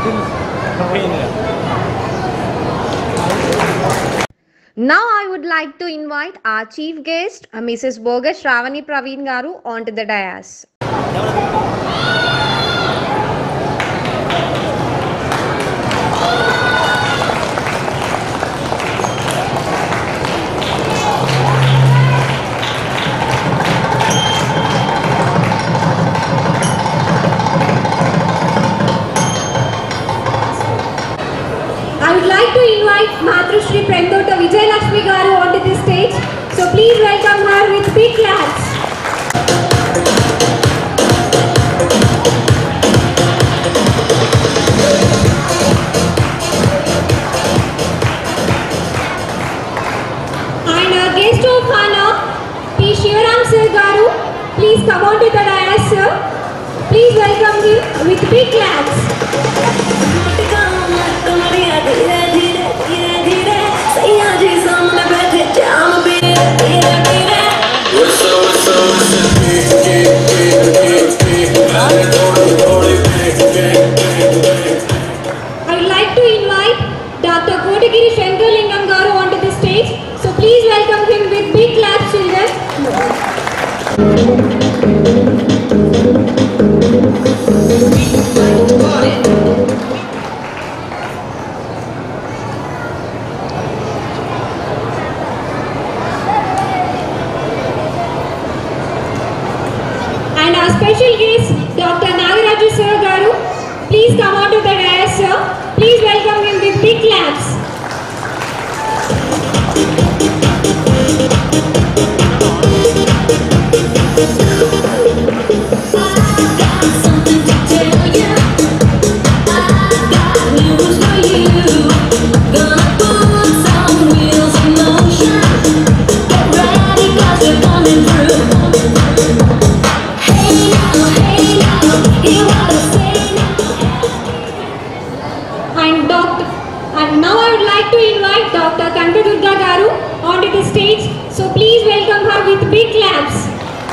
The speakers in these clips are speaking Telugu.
Now I would like to invite our chief guest, uh, Mrs. Bogus Ravani Praveen Garu, onto the dais. I would like to invite Matrushri Prendota Vijayalakshmi Garu onto the stage. So please welcome her with big claps. And our guest of honor, P. Shivaram Sir Garu, please come on to the dais, sir. Please welcome him with big claps. I would like to invite Dr. Kotagiri Shankarlingam Garu onto the stage. So please welcome him with big claps, children. And our special guest, Dr. Nagaraju Sir Garu, please come on to the dais, sir. Please welcome him with big claps. And Dr. And now I would like to invite Dr. Kantadurga Garu onto the stage. So please welcome her with big claps.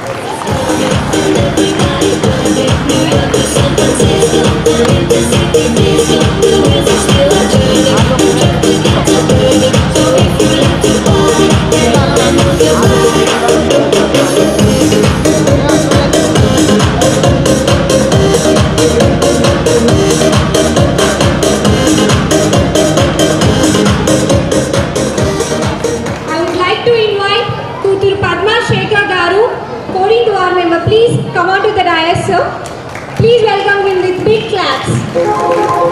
I would like to invite Kutur Padma Shekhar Garu, coding to our member. Please come on to the dais, sir. Please welcome him with big claps.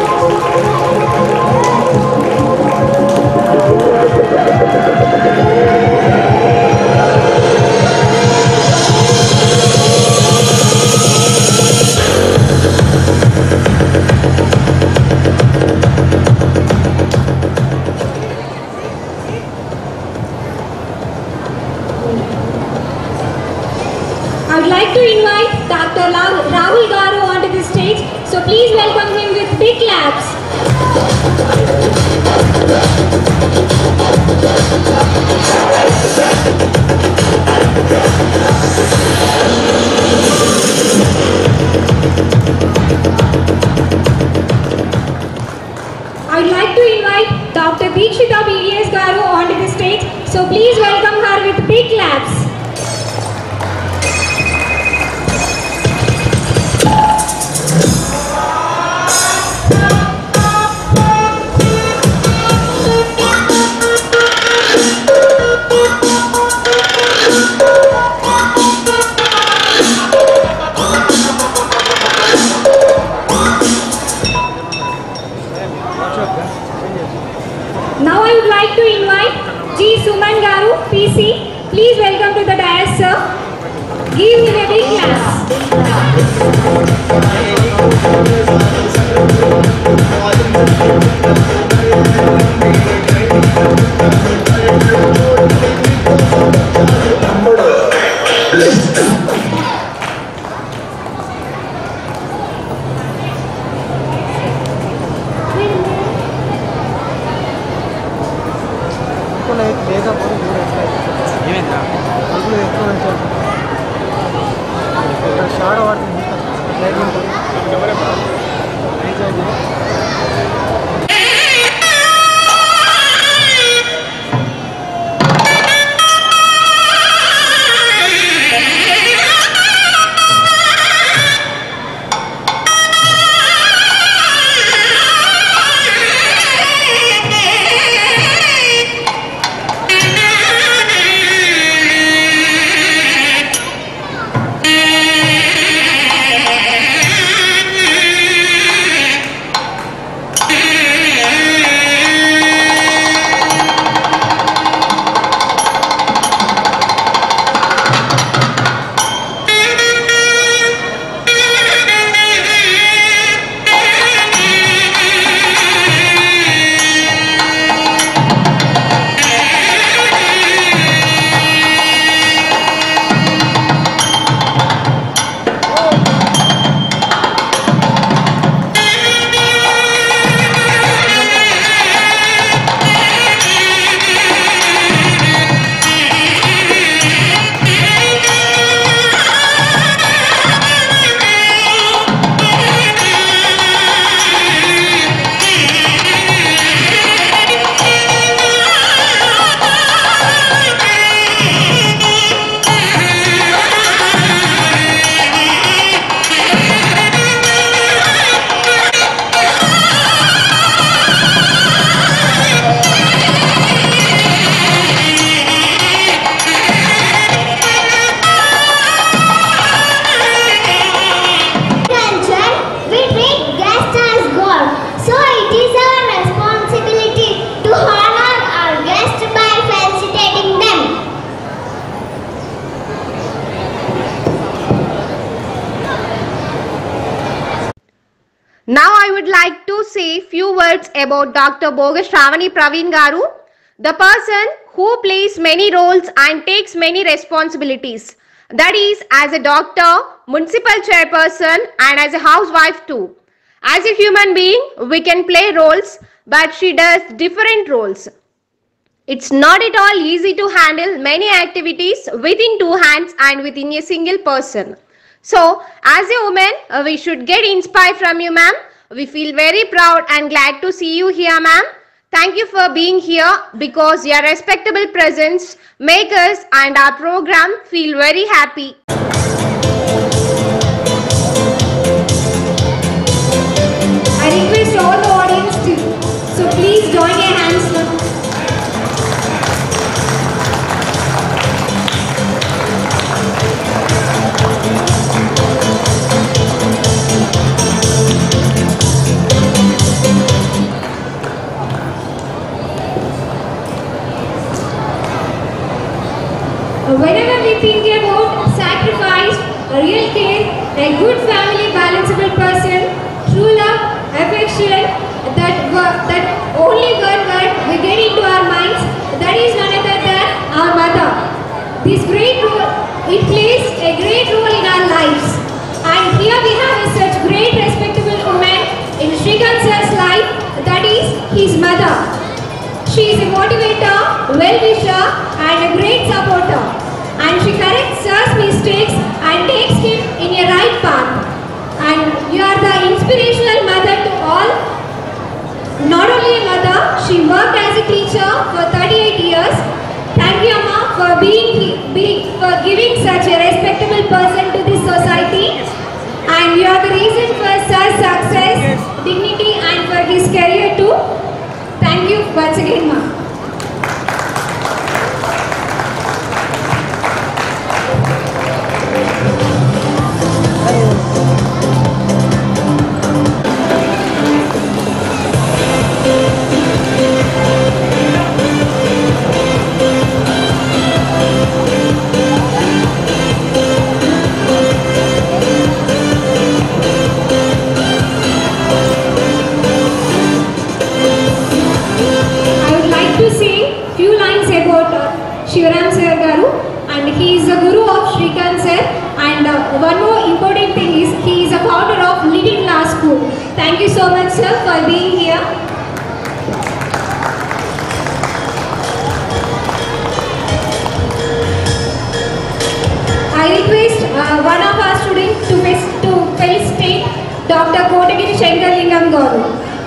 I would like to invite Dr. La- Rahul Garu onto the stage. So please welcome him with big claps. I would like to invite Dr. Deekshita BDS Garu onto the stage. So please welcome her with big claps. Now I would like to invite G. Suman Garu, PC. Please welcome to the dais, sir. Give him a big clap. లేకపోతే మీరు ఎట్లా ఏమైందా అడుగులు ఎక్కువ వచ్చారు ఇక్కడ షాడ పడుతుంది లైట్ ఉంటుంది recharge to say few words about Dr. Bogus Shravani Praveen Garu, the person who plays many roles and takes many responsibilities. That is, as a doctor, municipal chairperson, and as a housewife too. As a human being, we can play roles, but she does different roles. It's not at all easy to handle many activities within two hands and within a single person. So, as a woman, uh, we should get inspired from you, ma'am. We feel very proud and glad to see you here, ma'am. Thank you for being here because your respectable presence make us and our program feel very happy. I request all the audience to, so please join your hands now. Whenever we think about sacrifice, real care, a good family balanceable person, true love, affection, that wo- that only one word we get into our minds, that is none other than our mother. This great role, it plays a great role in our lives. And here we have a such great respectable woman in Srikanth sir's life, that is his mother. She is a motivator, well-wisher and a great supporter. And she corrects Sir's mistakes and takes him in a right path. And you are the inspirational mother to all. Not only a mother, she worked as a teacher for 38 years. Thank you, Amma, for being, he- being for giving such a respectable person to this society. And you are the reason for Sir's success, dignity, and for his career too. Thank you once again, ma'am. I would like to say few lines about uh, Shivaram Sir Garu and he is the guru of Shrikant Sir and uh, one more important thing is he is a founder of Little Class School. Thank you so much sir for being here. I request uh, one of our students to, fes- to felicitate Dr. Kotagiri Shankarlingam Garu.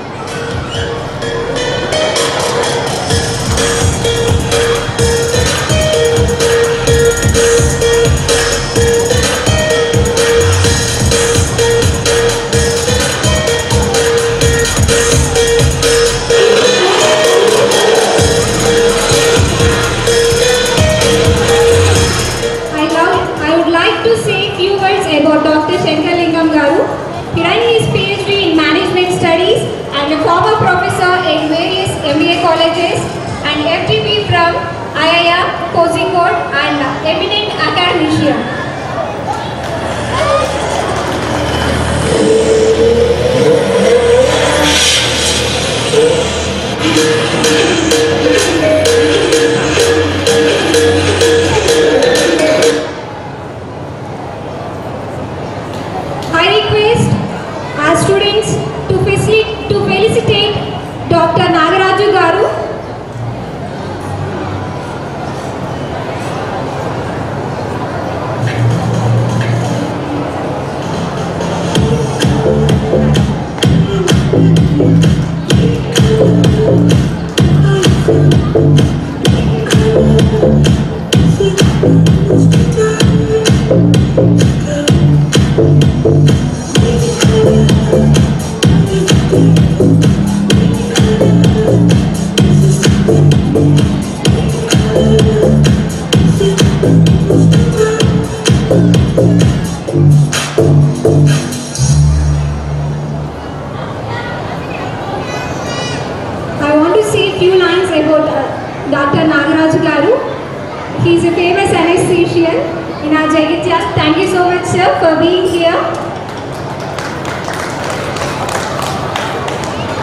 I, love, I would like to say few words about Dr. Shankarlingam Garu. He ran his PhD in Management Studies and a former professor in various MBA colleges and FGP from IIM, Kozhikode and eminent academician. I request our students to facilitate, to felicitate Dr. Nagaraju Garu. I want to say few lines about uh, Dr. Nagaraju Garu. He is a famous anesthesian in our Jagityas. Thank you so much, sir, for being here.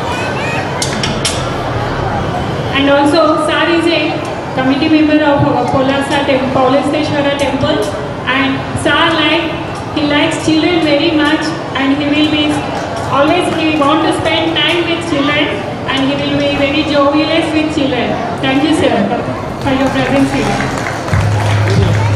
And also, Sar is a committee member of our Polasa Temple, Paulasteshwara Temple. And Sar like, he likes children very much and he will be always, he want to spend time with children and he will be very jovial with children. Thank you, sir, for, for your presence here.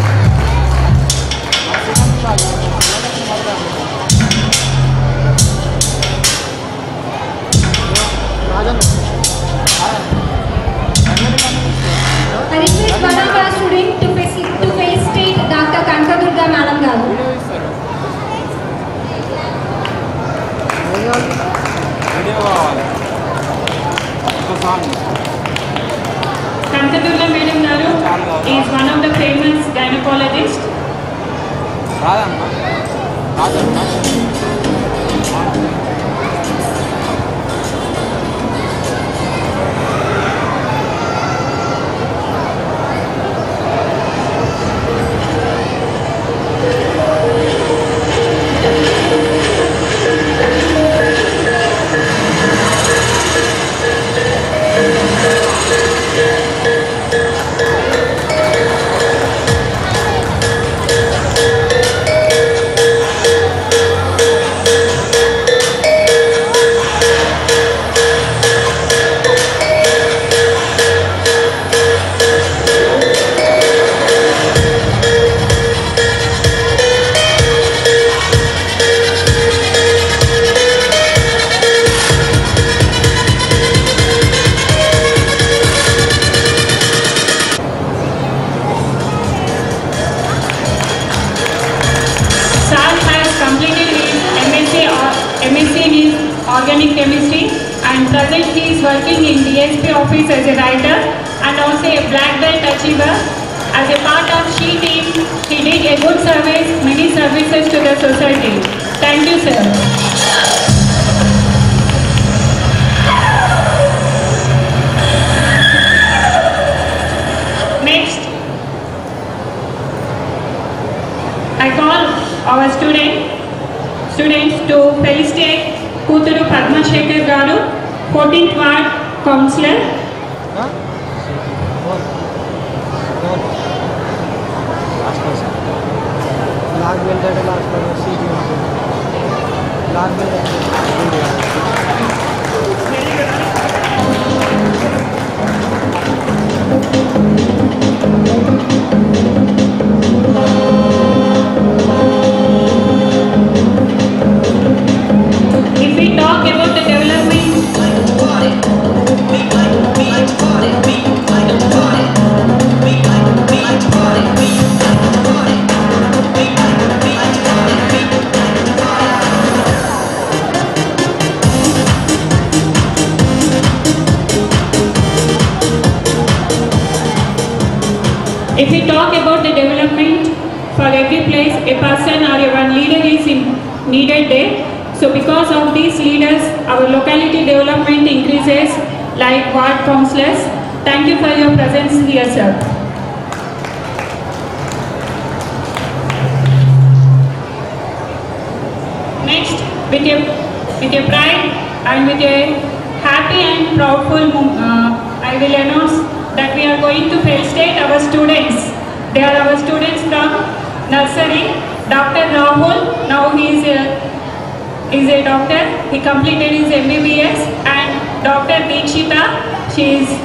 I request one of our students to face- to felicitate Dr. Kankadurga Madam garu video కావాలి ఒక song Kankadurga Madam Garu is one of the famous gynecologists. రాదమ్మా రాదమ్మా Sal has completed his MSc, or- MSc in his organic chemistry and present he is working in DSP office as a writer and also a black belt achiever. As a part of SHE team, he did a good service, many services to the society. Thank you, sir. Next, I call our student, students to felicitate Kuturu Padma Shekhar Garu, 14th Ward Councillor. Last question black belt అంటే లాస్ట్ క్వశ్చన్ సీటీ ఉంటుంది బ్లాక్ బెల్ట్ అంటే If we talk about the development If we talk about the development for every place, a person or a one leader is in, needed there. So because of these leaders, our locality development increases like ward councillors. Thank you for your presence here, sir. Next, with a, with a pride and with a happy and proudful, mo- uh, I will announce that we are going to felicitate our students. They are our students from nursery. Dr. Rahul, now he is a, is a doctor. He completed his MBBS and Dr. Deekshita, she is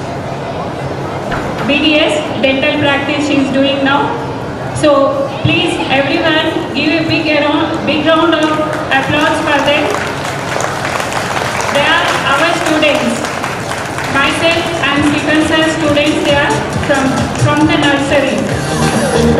BDS, dental practice she is doing now. So please everyone give a big round, big round of applause for them. They are our students. Myself and Stephen sir students they are from, from the nursery.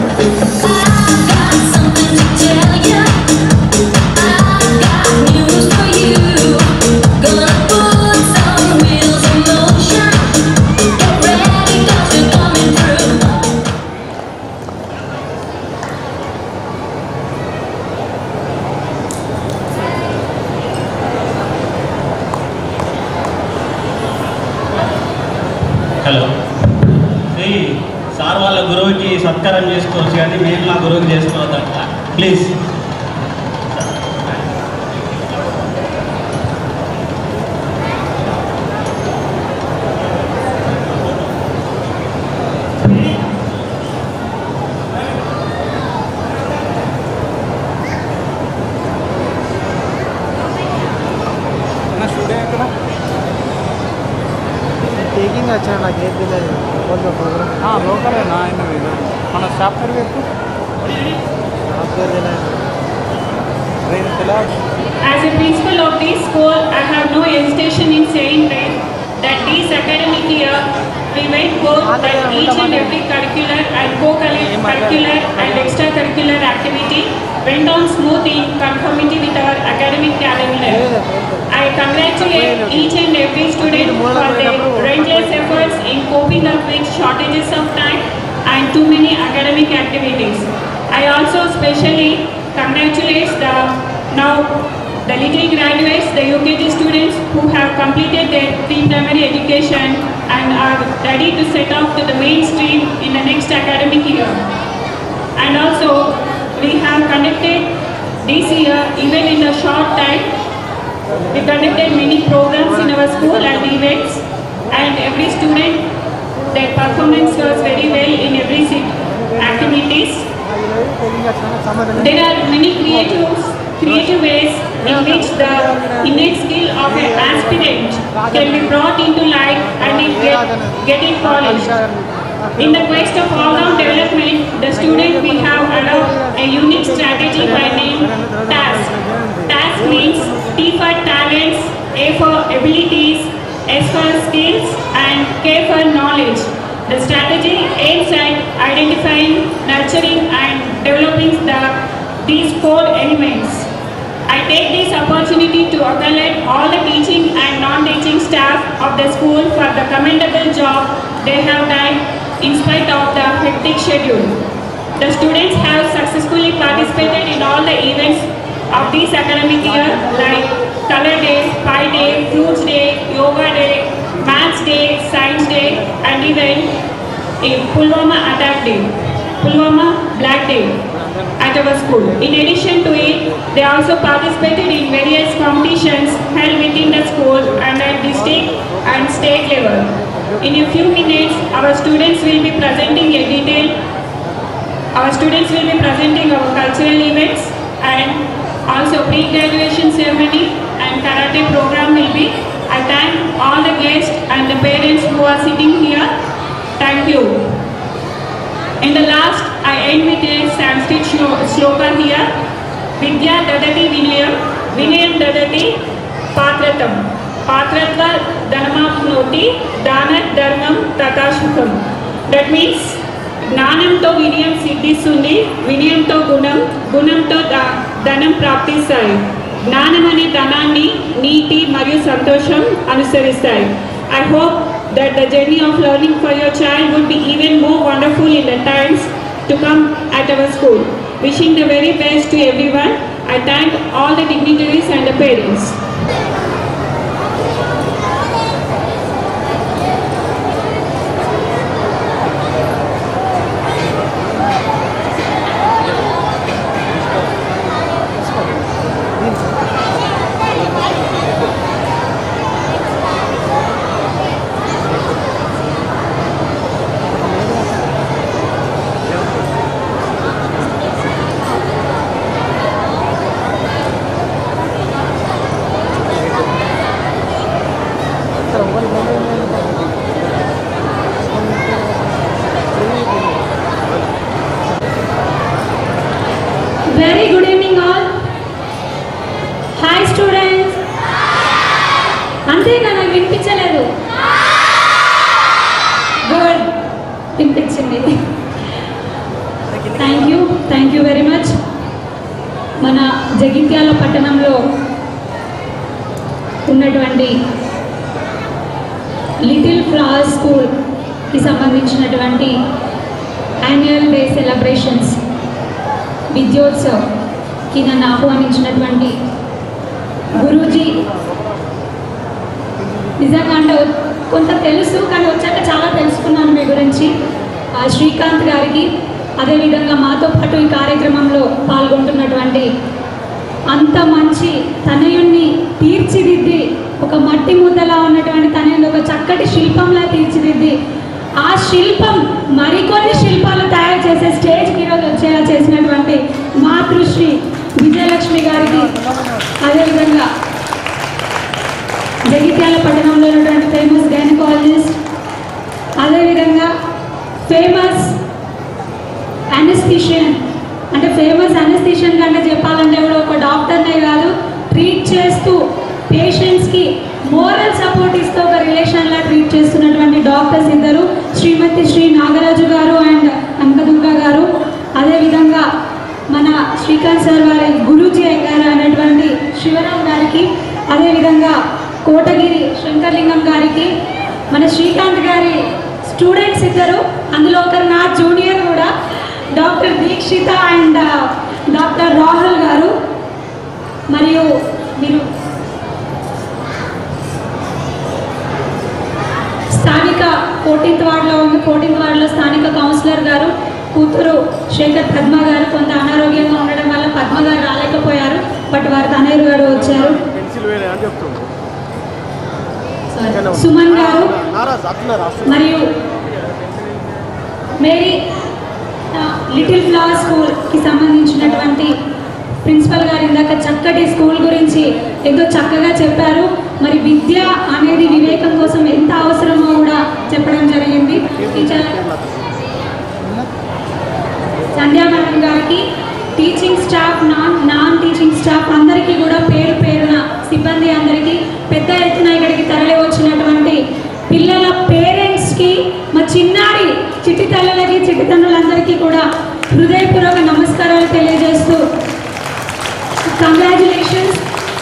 Hello ఈ సార్ వాళ్ళ గురువుకి సత్కారం చేసుకోవచ్చు కానీ మేము మా గురువుకి చేసుకోవద్దంట ప్లీజ్ టేకింగ్ వచ్చాను నాకు ఏం తెలియదు కొంచెం ప్రోగ్రామ్ లోకలేనా ఆయన మీద మన స్టాఫ్ పేరు చెప్పు నాకు పేరు తెలియదు నేను తెలియదు As a principal of this school, I have no hesitation in saying that, that this academic year, we made both that each and every curricular and co-curricular and extracurricular activity went on smooth in conformity with our academic calendar. I congratulate each and every student for their relentless efforts in coping up with shortages of time and too many academic activities. I also specially congratulate the now the little graduates, the UKG students who have completed their pre-primary education and are ready to set off to the mainstream in the next academic year. And also, we have conducted this year, even in a short time, we conducted many programs in our school and events, and every student, their performance was very well in every sit- activities. Taking వచ్చాను సంబంధం There are many creative, creative ways in which the innate skill of an aspirant can be brought into light and it get, get it polished. In the quest of all-round development, the student we have adopted a unique strategy by name TASK. TASK means T for talents, A for abilities, S for skills, and K for knowledge. The strategy aims at identifying, nurturing, and developing the, these four elements. I take this opportunity to congratulate all the teaching and non-teaching staff of the school for the commendable job they have done in spite of the hectic schedule. The students have successfully participated in all the events of this academic year like Color Day, Pie Day, Fruits Day, Yoga Day, Maths Day, Science Day and even a Pulwama Attack Day, Pulwama Black Day at our school. In addition to it, they also participated in various competitions held within the school and at district and state level. In a few minutes, our students will be presenting a detailed our students will be presenting our cultural events and also pre-graduation ceremony and karate program will be. I thank all the guests and the parents who are sitting here. Thank you. In the last, I end with a Sanskrit shlo- sloka here. Vidya dadati vinayam, vinayam dadati patratam. Patratva dharmapnoti, danat dharmam tatashukam. That means జ్ఞానంతో వినయం సిద్ధిస్తుంది వినయంతో గుణం గుణంతో ద- ధనం ప్రాప్తిస్తాయి జ్ఞానం అనే ధనాన్ని నీతి మరియు సంతోషం అనుసరిస్తాయి I hope that the journey of learning for your child would be even more wonderful in the times to come at our school. Wishing the very best to everyone. I thank all the dignitaries and the parents. Very good evening all. Hi students. అంతేనా నాకు వినిపించలేదు గుడ్ వినిపించింది thank you thank you very much మన జగిత్యాల పట్టణంలో ఉన్నటువంటి లిటిల్ ఫ్లవర్ స్కూల్కి సంబంధించినటువంటి యాన్యువల్ డే సెలబ్రేషన్స్ విద్యోత్సవ్కి నన్ను ఆహ్వానించినటువంటి గురూజీ నిజంగా అంటే కొంత తెలుసు కానీ వచ్చాక చాలా తెలుసుకున్నాను మీ గురించి ఆ శ్రీకాంత్ గారికి అదేవిధంగా మాతో పాటు ఈ కార్యక్రమంలో పాల్గొంటున్నటువంటి అంత మంచి తనయుణ్ణి తీర్చిదిద్ది ఒక మట్టి ముద్దలా ఉన్నటువంటి తనయుని ఒక చక్కటి శిల్పంలా తీర్చిదిద్ది ఆ శిల్పం మరికొన్ని శిల్పాలు తయారు చేసే స్టేజ్కి ఈరోజు వచ్చేలా చేసినటువంటి మాతృశ్రీ విజయలక్ష్మి గారికి అదేవిధంగా జగిత్యాల పట్టణంలో ఉన్నటువంటి ఫేమస్ గైనకాలజిస్ట్ ఫేమస్ అనస్థిషియన్ అంటే ఫేమస్ అనస్థిషియన్ కంటే చెప్పాలంటే కూడా ఒక డాక్టర్నే కాదు ట్రీట్ చేస్తూ పేషెంట్స్కి మోరల్ సపోర్ట్ ఇస్తూ ఒక రిలేషన్లా ట్రీట్ చేస్తున్నటువంటి డాక్టర్స్ ఇద్దరు శ్రీమతి శ్రీ నాగరాజు గారు అండ్ కనకదుర్గ గారు అదేవిధంగా మన శ్రీకాంత్ సార్ వారి గురూజీ గారు అనేటువంటి శివరాం గారికి అదేవిధంగా కోటగిరి శంకర్లింగం గారికి మన శ్రీకాంత్ గారి స్టూడెంట్స్ ఇద్దరు అందులో ఒకరు నా జూనియర్ కూడా doctor Dikshita and doctor Rahul garu మరియు మీరు స్థానిక ఫోర్టీన్త్ వార్డులో ఉంది ఫోర్టీన్త్ వార్డులో స్థానిక కౌన్సిలర్ గారు కూతురు శేఖర్ పద్మ గారు కొంత అనారోగ్యంగా ఉండడం వల్ల పద్మ గారు రాలేకపోయారు బట్ వారి తనయుడు గారు వచ్చారు పెన్సిల్ వేరే అని చెప్తుంది Sorry. సుమన్ గారు నారాజ్ అట్లా మరియు మేరీ ఆ, లిటిల్ ఫ్లవర్ స్కూల్కి సంబంధించినటువంటి ప్రిన్సిపల్ గారు ఇందాక చక్కటి స్కూల్ గురించి ఎంతో చక్కగా చెప్పారు మరి విద్య అనేది వివేకం కోసం ఎంత అవసరమో కూడా చెప్పడం జరిగింది టీచర్ సంధ్యా మేడం గారికి teaching staff non non teaching staff అందరికీ కూడా పేరు పేరున సిబ్బంది అందరికీ పెద్ద ఎత్తున ఇక్కడికి తరలి వచ్చినటువంటి పిల్లల పేరెంట్స్కి మా చిన్నారి చిట్టి తల్లులకి చిట్టి తల్లులందరికీ కూడా హృదయపూర్వక నమస్కారాలు తెలియజేస్తూ కంగ్రాచులేషన్స్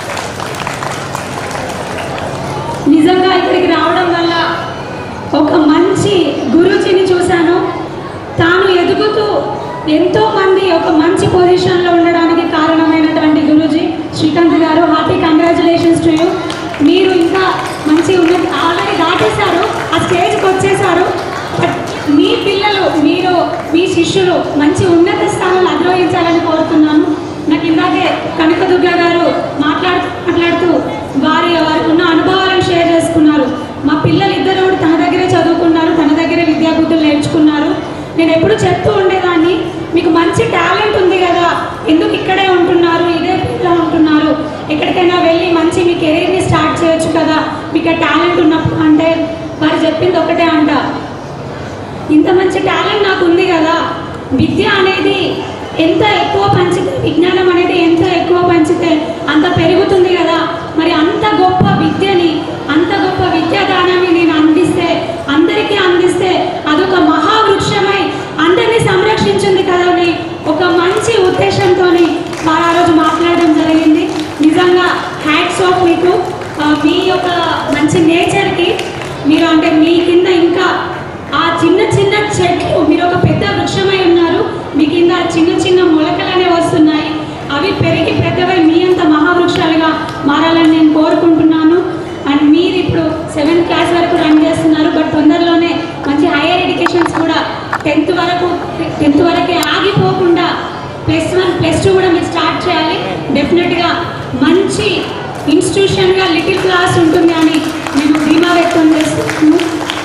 నిజంగా ఇక్కడికి రావడం వల్ల ఒక మంచి గురూజీని చూశాను తాను ఎదుగుతూ ఎంతో మంది ఒక మంచి పొజిషన్లో ఉండడానికి కారణమైనటువంటి గురూజీ శ్రీకాంత్ గారు హార్టీ కంగ్రాచులేషన్స్ టు యూ మీరు ఇంకా మంచి ఉన్నత ఆల్రెడీ దాటేశారు ఆ స్టేజ్కి వచ్చేసారు బట్ మీ పిల్లలు మీరు మీ శిష్యులు మంచి ఉన్నత స్థానాలు అధిరోహించాలని కోరుతున్నాను నాకు ఇందాకే కనకదుర్గ గారు మాట్లాడుతూ మాట్లాడుతూ వారి వారికి ఉన్న అనుభవాలను షేర్ చేసుకున్నారు మా పిల్లలు ఇద్దరు కూడా తన దగ్గరే చదువుకున్నారు తన దగ్గరే విద్యాబుద్ధులు నేర్చుకున్నారు నేను ఎప్పుడు చెప్తూ ఉండేదాన్ని మీకు మంచి టాలెంట్ ఉంది కదా ఎందుకు ఇక్కడే ఉంటున్నారు ఇదే ఫీల్డ్లో ఉంటున్నారు ఎక్కడికైనా వెళ్ళి మంచి మీ కెరీర్ని స్టార్ట్ చేయొచ్చు కదా మీకు ఆ టాలెంట్ ఉన్నప్పుడు అంటే వారు చెప్పింది ఒకటే అంట ఇంత మంచి టాలెంట్ నాకు ఉంది కదా విద్య అనేది ఎంత ఎక్కువ పంచితే విజ్ఞానం అనేది ఎంత ఎక్కువ పంచితే అంత పెరుగుతుంది కదా మరి అంత గొప్ప విద్యని అంత గొప్ప విద్యాదానాన్ని నేను అందిస్తే అందరికీ అందిస్తే అదొక మహావృక్షమై అందరినీ సంరక్షించింది కదా అని ఒక మంచి ఉద్దేశంతో వారు ఆ రోజు మాట్లాడడం జరిగింది నిజంగా హ్యాట్స్ ఆఫ్ మీకు ఆ, మీ యొక్క మంచి నేచర్కి మీరు అంటే మీ కింద ఇంకా ఆ చిన్న చిన్న చెట్లు మీరు ఒక పెద్ద వృక్షమై ఉన్నారు మీ కింద చిన్న చిన్న మొలకలనే వస్తున్నాయి అవి పెరిగి పెద్దవై మీ అంత మహావృక్షాలుగా మారాలని నేను కోరుకుంటున్నాను అండ్ మీరు ఇప్పుడు సెవెంత్ క్లాస్ వరకు రన్ చేస్తున్నారు బట్ తొందరలోనే మంచి హైయర్ ఎడ్యుకేషన్స్ కూడా టెన్త్ వరకు టెన్త్ వరకే ఆగిపోకుండా ప్లస్ వన్ ప్లస్ టూ కూడా మీరు స్టార్ట్ చేయాలి డెఫినెట్గా మంచి ఇన్స్టిట్యూషన్గా లిటిల్ క్లాస్ ఉంటుంది అని నేను ధీమా వ్యక్తం చేస్తున్నాను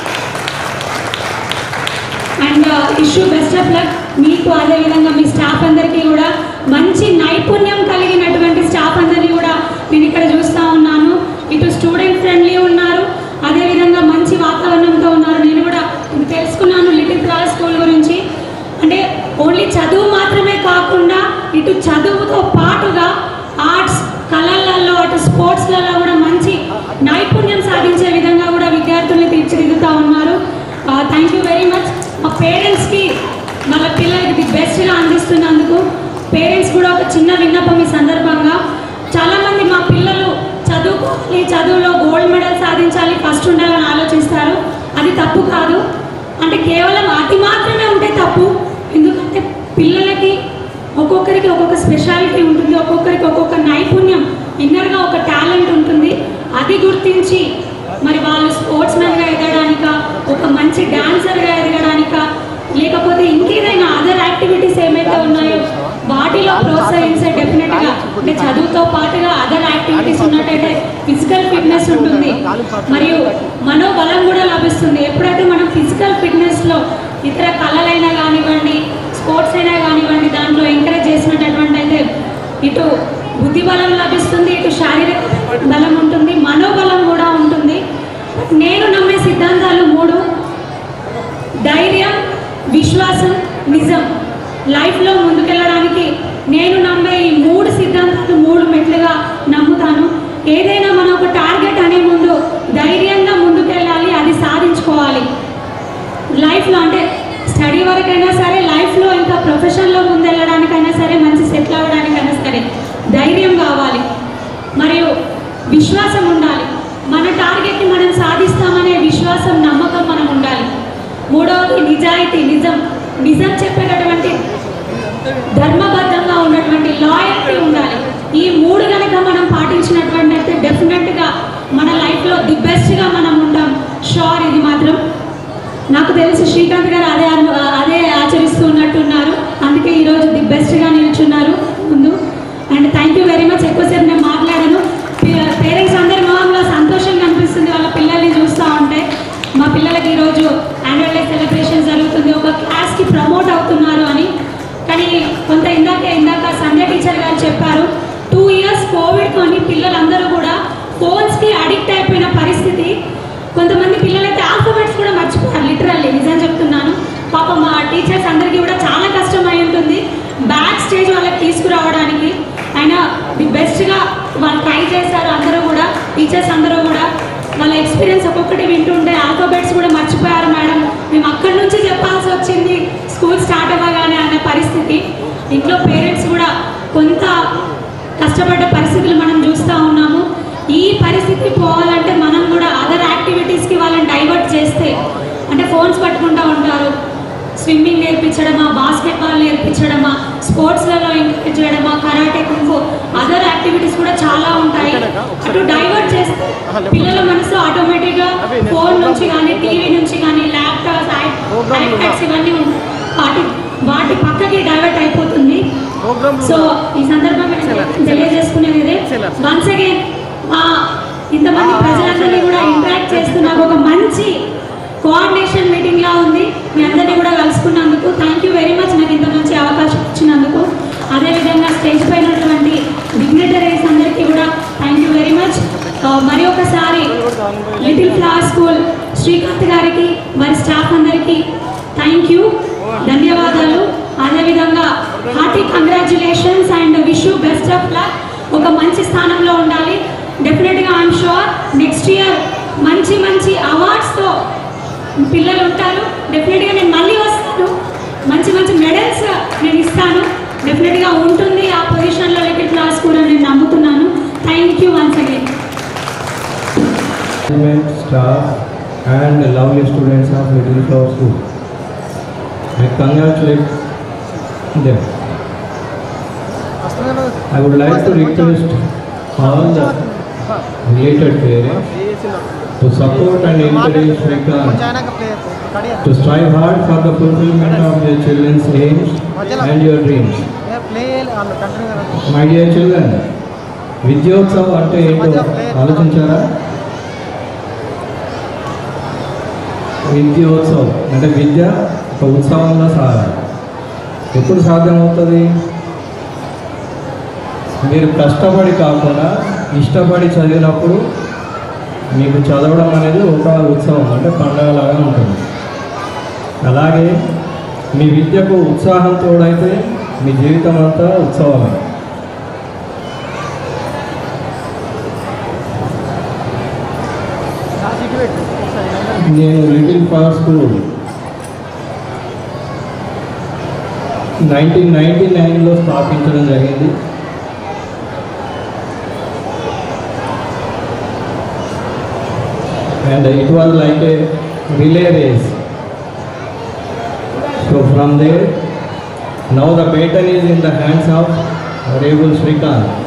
and wish you best of luck మీకు అదేవిధంగా మీ స్టాఫ్ అందరికీ కూడా మంచి నైపుణ్యం కలిగినటువంటి స్టాఫ్ అందరినీ కూడా నేను ఇక్కడ చూస్తూ ఉన్నాను ఇటు స్టూడెంట్ ఫ్రెండ్లీ ఉన్నారు అదేవిధంగా మంచి వాతావరణంతో ఉన్నారు నేను కూడా ఇది తెలుసుకున్నాను లిటిల్ క్లాస్ స్కూల్ గురించి అంటే ఓన్లీ చదువు మాత్రమే కాకుండా ఇటు చదువుతో పాటుగా ఆర్ట్స్ కళలలో అటు స్పోర్ట్స్లలో కూడా మంచి నైపుణ్యం సాధించే విధంగా కూడా విద్యార్థుల్ని తీర్చిదిద్దుతూ ఉన్నారు థ్యాంక్ యూ వెరీ మచ్ మా పేరెంట్స్కి వాళ్ళ పిల్లలకి ది బెస్ట్గా అందిస్తున్నందుకు పేరెంట్స్ కూడా ఒక చిన్న విన్నపం ఈ సందర్భంగా చాలామంది మా పిల్లలు చదువుకోవాలి చదువులో గోల్డ్ మెడల్ సాధించాలి ఫస్ట్ ఉండాలని ఆలోచిస్తారు అది తప్పు కాదు అంటే కేవలం అది మాత్రమే ఉంటే తప్పు ఎందుకంటే పిల్లలకి ఒక్కొక్కరికి ఒక్కొక్క స్పెషాలిటీ ఉంటుంది ఒక్కొక్కరికి ఒక్కొక్క నైపుణ్యం ఇన్నర్గా ఒక టాలెంట్ ఉంటుంది అది గుర్తించి మరి వాళ్ళు స్పోర్ట్స్ మ్యాన్గా ఎదగడానిక ఒక మంచి డాన్సర్గా ఎదగడానిక లేకపోతే ఇంకేదైనా అదర్ యాక్టివిటీస్ ఏమైతే ఉన్నాయో వాటిలో ప్రోత్సహించే డెఫినెట్గా అంటే చదువుతో పాటుగా అదర్ యాక్టివిటీస్ ఉన్నట్టయితే ఫిజికల్ ఫిట్నెస్ ఉంటుంది మరియు మనోబలం కూడా లభిస్తుంది ఎప్పుడైతే మనం ఫిజికల్ ఫిట్నెస్లో ఇతర కళలైనా కానివ్వండి స్పోర్ట్స్ అయినా కానివ్వండి దాంట్లో ఎంకరేజ్ చేసినటువంటి అయితే ఇటు బుద్ధి బలం లభిస్తుంది ఇటు శారీరక బలం ఉంటుంది మనోబలం కూడా ఉంటుంది నేను నమ్మే సిద్ధాంతాలు మూడు ధైర్యం లైఫ్లో ముందుకెళ్ళడానికి నేను నమ్మే ఈ మూడు సిద్ధాంతాలు మూడు మెట్లుగా నమ్ముతాను ఏదైనా మనం ఒక టార్గెట్ అనే ముందు ధైర్యంగా ముందుకెళ్ళాలి అది సాధించుకోవాలి లైఫ్లో అంటే స్టడీ వరకైనా సరే లైఫ్లో ఇంకా ప్రొఫెషన్లో ముందెళ్ళడానికైనా సరే మంచి సెటిల్ అవ్వడానికైనా సరే ధైర్యం కావాలి మరియు విశ్వాసం ఉండాలి మన టార్గెట్ని మనం సాధిస్తామనే విశ్వాసం నమ్మకం మనం ఉండాలి మూడవది నిజాయితీ నిజం నిజం చెప్పేటటువంటి ధర్మబద్ధంగా ఉన్నటువంటి లాయల్టీ ఉండాలి ఈ మూడు కనుక మనం పాటించినటువంటి అయితే డెఫినెట్గా మన లైఫ్లో ది బెస్ట్గా మనం ఉంటాం షోర్ ఇది మాత్రం నాకు తెలిసి శ్రీకాంత్ గారు అదే అను- అదే ఆచరిస్తూ ఉన్నట్టున్నారు అందుకే ఈరోజు ది బెస్ట్గా నిల్చున్నారు ముందు and thank you very much ఎక్కువసేపు నేను మాట్లాడాను పేరెంట్స్ అందరి మొహంలో సంతోషంగా అనిపిస్తుంది వాళ్ళ పిల్లల్ని చూస్తూ ఉంటే మా పిల్లలకి ఈరోజు యాన్యువల్ డే సెలబ్రేషన్ జరుగుతుంది ఒక క్లాస్కి ప్రమోట్ అవుతున్నారు అని కానీ కొంత ఇందాక ఇందాక సంజయ్ టీచర్ గారు చెప్పారు టూ ఇయర్స్ కోవిడ్తోని పిల్లలందరూ కూడా ఫోన్స్కి అడిక్ట్ అయిపోయిన పరిస్థితి కొంతమంది పిల్లలైతే ఆల్ఫాబెట్స్ కూడా మర్చిపోయారు లిటరల్లీ నిజం చెప్తున్నాను పాప మా టీచర్స్ అందరికీ కూడా చాలా కష్టమై ఉంటుంది బ్యాక్ స్టేజ్ వాళ్ళకి తీసుకురావడానికి అయినా ది బెస్ట్గా వాళ్ళు ట్రై చేశారు అందరూ కూడా టీచర్స్ అందరూ కూడా వాళ్ళ ఎక్స్పీరియన్స్ ఒక్కొక్కటి వింటుంటే ఆల్ఫాబెట్స్ కూడా మర్చిపోయారు మేడం మేము అక్కడి నుంచి చెప్పాల్సి వచ్చింది స్కూల్ స్టార్ట్ అవ్వగానే అనే పరిస్థితి ఇంట్లో పేరెంట్స్ కూడా కొంత కష్టపడ్డ పరిస్థితులు మనం చూస్తూ ఉన్నాము ఈ పరిస్థితి పోవాలంటే మనం కూడా అదర్ యాక్టివిటీస్కి వాళ్ళని డైవర్ట్ చేస్తే అంటే ఫోన్స్ పట్టుకుంటూ ఉంటారు స్విమ్మింగ్ నేర్పించడమా బాస్కెట్ బాల్ నేర్పించడమా స్పోర్ట్స్లలో ఎంకరేజ్ చేయడమా కరాటే కుంఫు అదర్ యాక్టివిటీస్ కూడా చాలా ఉంటాయి అటు డైవర్ట్ చేస్తే పిల్లల మనసు ఆటోమేటిక్గా ఫోన్ నుంచి కానీ టీవీ నుంచి కానీ ల్యాప్టాప్స్ ఐప్యాడ్స్ ఇవన్నీ ఉంటాయి. వాటి వాటి పక్కకి డైవర్ట్ అయిపోతుంది సో ఈ సందర్భంగా నేను తెలియజేసుకునేది ఇదే వన్స్ అగైన్ మా ఇంతమంది ప్రజలందరినీ కూడా ఇంటరాక్ట్ చేస్తున్నారు ఒక మంచి కోఆర్డినేషన్ మీటింగ్ లా ఉంది మీ అందరినీ కూడా కలుసుకున్నందుకు థ్యాంక్ యూ వెరీ మచ్ నాకు ఇంత మంచి అవకాశం ఇచ్చినందుకు అదేవిధంగా స్టేజ్ పైన ఉన్నటువంటి డిగ్నిటరీస్ అందరికీ కూడా థ్యాంక్ యూ వెరీ మచ్ మరి ఒకసారి లిటిల్ ఫ్లవర్ స్కూల్ శ్రీకాంత్ గారికి మరి స్టాఫ్ అందరికీ థ్యాంక్ యూ ధన్యవాదాలు అదేవిధంగా hearty congratulations and wish you best of luck ఒక మంచి స్థానంలో ఉండాలి డెఫినెట్గా ఐఎమ్ షూర్ నెక్స్ట్ ఇయర్ మంచి మంచి అవార్డ్స్తో పిల్లలు ఉంటారు డెఫినెట్గా నేను మళ్ళీ వస్తాను మంచి మంచి మెడల్స్ నేను ఇస్తాను డెఫినెట్గా ఉంటుంది ఆ పొజిషన్లో లిటిల్ క్లాస్ కూడా నేను నమ్ముతున్నాను thank you once again management, staff, and lovely students of Little Flower School. I congratulate them. I would like to request all the related parents to support and encourage Shrikant to strive hard for the fulfillment of your children's aims and your dreams. My dear children విద్యోత్సవం అంటే ఏంటో ఆలోచించారా విద్యోత్సవం అంటే విద్య ఒక ఉత్సవంలో సాగాలి ఎప్పుడు సాధ్యమవుతుంది మీరు కష్టపడి కాకుండా ఇష్టపడి చదివినప్పుడు మీకు చదవడం అనేది ఒక ఉత్సవం అంటే పండగలాగా ఉంటుంది అలాగే మీ విద్యకు ఉత్సాహం తోడైతే మీ జీవితం అంతా ఉత్సవమే నేను little flower school nineteen ninety నైన్లో స్థాపించడం జరిగింది and it was like a relay race. So from there, now the baton is in the hands of Honorable Srikant.